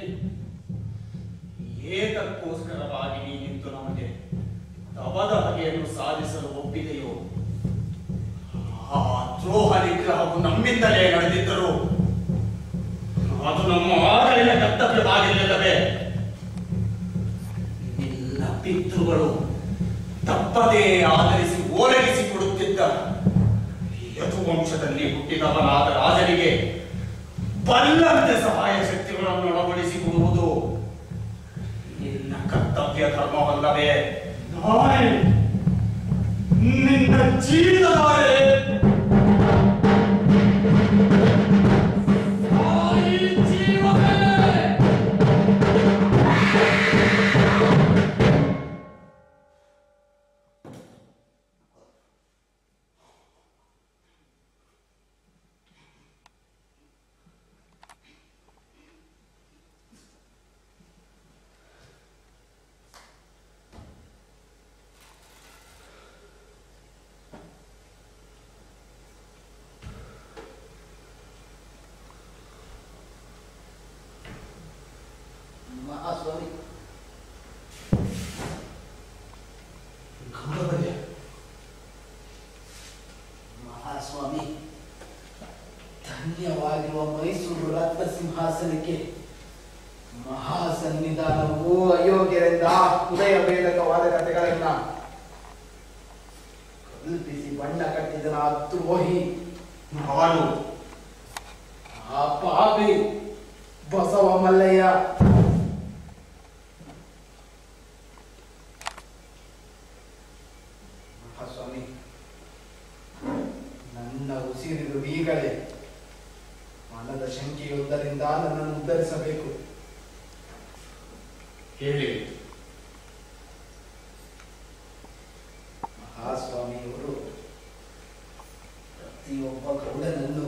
ಏತಕ್ಕೋಸ್ಕರವಾಗಿ ನೀನಿಂದು ನಮಗೆ ತವದ ಬಗೆಯನ್ನು ಸಾಧಿಸಲು ಒಪ್ಪಿದೆಯೋ ಆ ದ್ರೋಹ ನಿಗ್ರಹವು ನಮ್ಮಿಂದಲೇ ನಡೆದಿದ್ದರು ಅದು ನಮ್ಮ ಆಡಳಿತ ಕರ್ತವ್ಯವಾಗಿಲ್ಲವೇ ನಿನ್ನ ಪಿತೃಗಳು ತಪ್ಪದೇ ಆಧರಿಸಿ ಓಲಗಿಸಿ ಕೊಡುತ್ತಿದ್ದ ಯದುವಂಶದಲ್ಲಿ ಹುಟ್ಟಿದವನಾದ ರಾಜನಿಗೆ ಬಲ್ಲಂತೆ ಸಹಾಯ ಶಕ್ತಿಗಳನ್ನು ಅಳವಡಿಸಿಕೊಡುವುದು ನಿನ್ನ ಕರ್ತವ್ಯ ಧರ್ಮವಲ್ಲವೇ ನಾಳೆ ನಿನ್ನ ಜೀವನವೇ ಮಹಾಸ್ವಾಮಿ ಗೌರವರೇ ಮಹಾಸ್ವಾಮಿ ಧನ್ಯವಾಗಿರುವ ಮೈಸೂರು ರತ್ನ ಸಿಂಹಾಸನಕ್ಕೆ ಮಹಾಸನ್ನಿಧಾನವು ಅಯೋಗ್ಯರಿಂದ ಹೃದಯ ಭೇದಕವಾದ ಕಥೆಗಳನ್ನ ಕಲ್ಪಿಸಿ ಬಣ್ಣ ಕಟ್ಟಿದನ ಆ ದ್ರೋಹಿ ನಾನು ಆ ಪಾಪಿ ಬಸವ ಮಲ್ಲಯ್ಯ ಮಹಾಸ್ವಾಮಿ ನನ್ನ ಉಸಿರಿದು ಈಗಲೇ ಮನದ ಶಂಕೆಯೊಂದರಿಂದ ನನ್ನನ್ನು ಉದ್ಧರಿಸಬೇಕು ಹೇಳಿ ಮಹಾಸ್ವಾಮಿಯವರು ಪ್ರತಿಯೊಬ್ಬ ಗೌಡನನ್ನು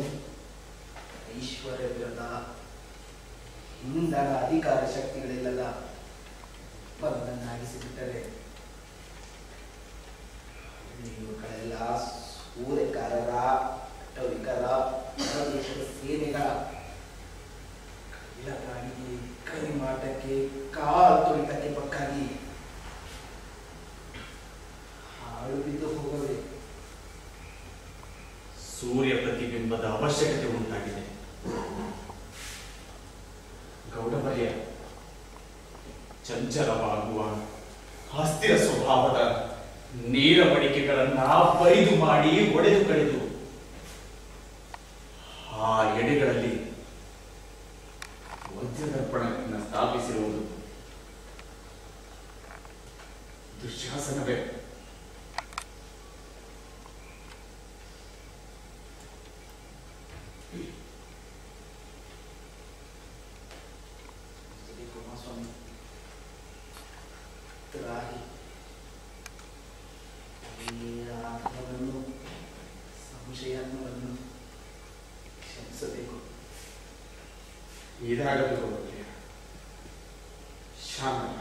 ಐಶ್ವರ್ಯವಿರದ ಹಿಂದರ ಅಧಿಕಾರ ಶಕ್ತಿಗಳಿಲ್ಲದ ಬಲವನ್ನಾಗಿಸಿಬಿಟ್ಟರೆ ನೀವುಗಳೆಲ್ಲ ಸೂರ್ಯಕಾರರ ಟವಿಕರ ಪರದೇಶದ ಸೇನೆಗಳ ಕಳ್ಳಗಾಡಿಗೆ ಕರಿಮಾಟಕ್ಕೆ ಕಾಲು ತೊಳಿತಕ್ಕೆ ಪಕ್ಕಾಗಿ ಹಾಳು ಬಿದ್ದು ಹೋಗಬೇಕು ಸೂರ್ಯ ಪ್ರತಿಬಿಂಬದ ಅವಶ್ಯಕತೆ ಉಂಟಾಗಿದೆ ಗೌಡಮರ್ಯ ಚಂಚಲವಾಗುವ ಅಸ್ಥಿರ ಸ್ವಭಾವದ ನೇರ ಮಡಿಕೆಗಳನ್ನ ಬೈದು ಮಾಡಿ ಒಡೆದು ಕಳೆದು ಆ ಎಡೆಗಳಲ್ಲಿ ವಜ್ರದರ್ಪಣವನ್ನು ಸ್ಥಾಪಿಸಿರುವುದು ದುಶ್ಯಾಸನವೇ ಶ್ರೀ ಕುಮಾರಸ್ವಾಮಿ ತ್ರಾಗಿ ಈ ಆತ್ಮವನ್ನು ಸಂಶಯವನ್ನು ಕ್ಷಮಿಸಬೇಕು ಇದಾಗಲು ಹೋಗಲಿಲ್ಲ ಶಾಂತನಾಗಿ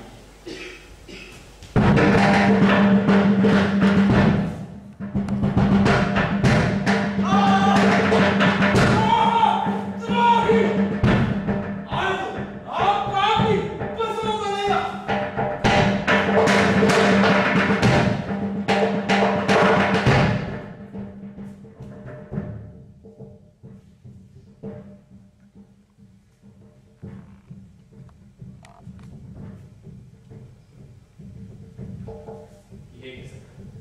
ಹೇಗೆ ಸರ್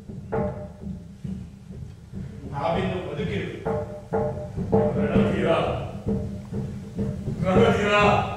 ನಾವಿನ್ನು ಬದುಕಿರು ರಣಧೀರ ರಣಧೀರ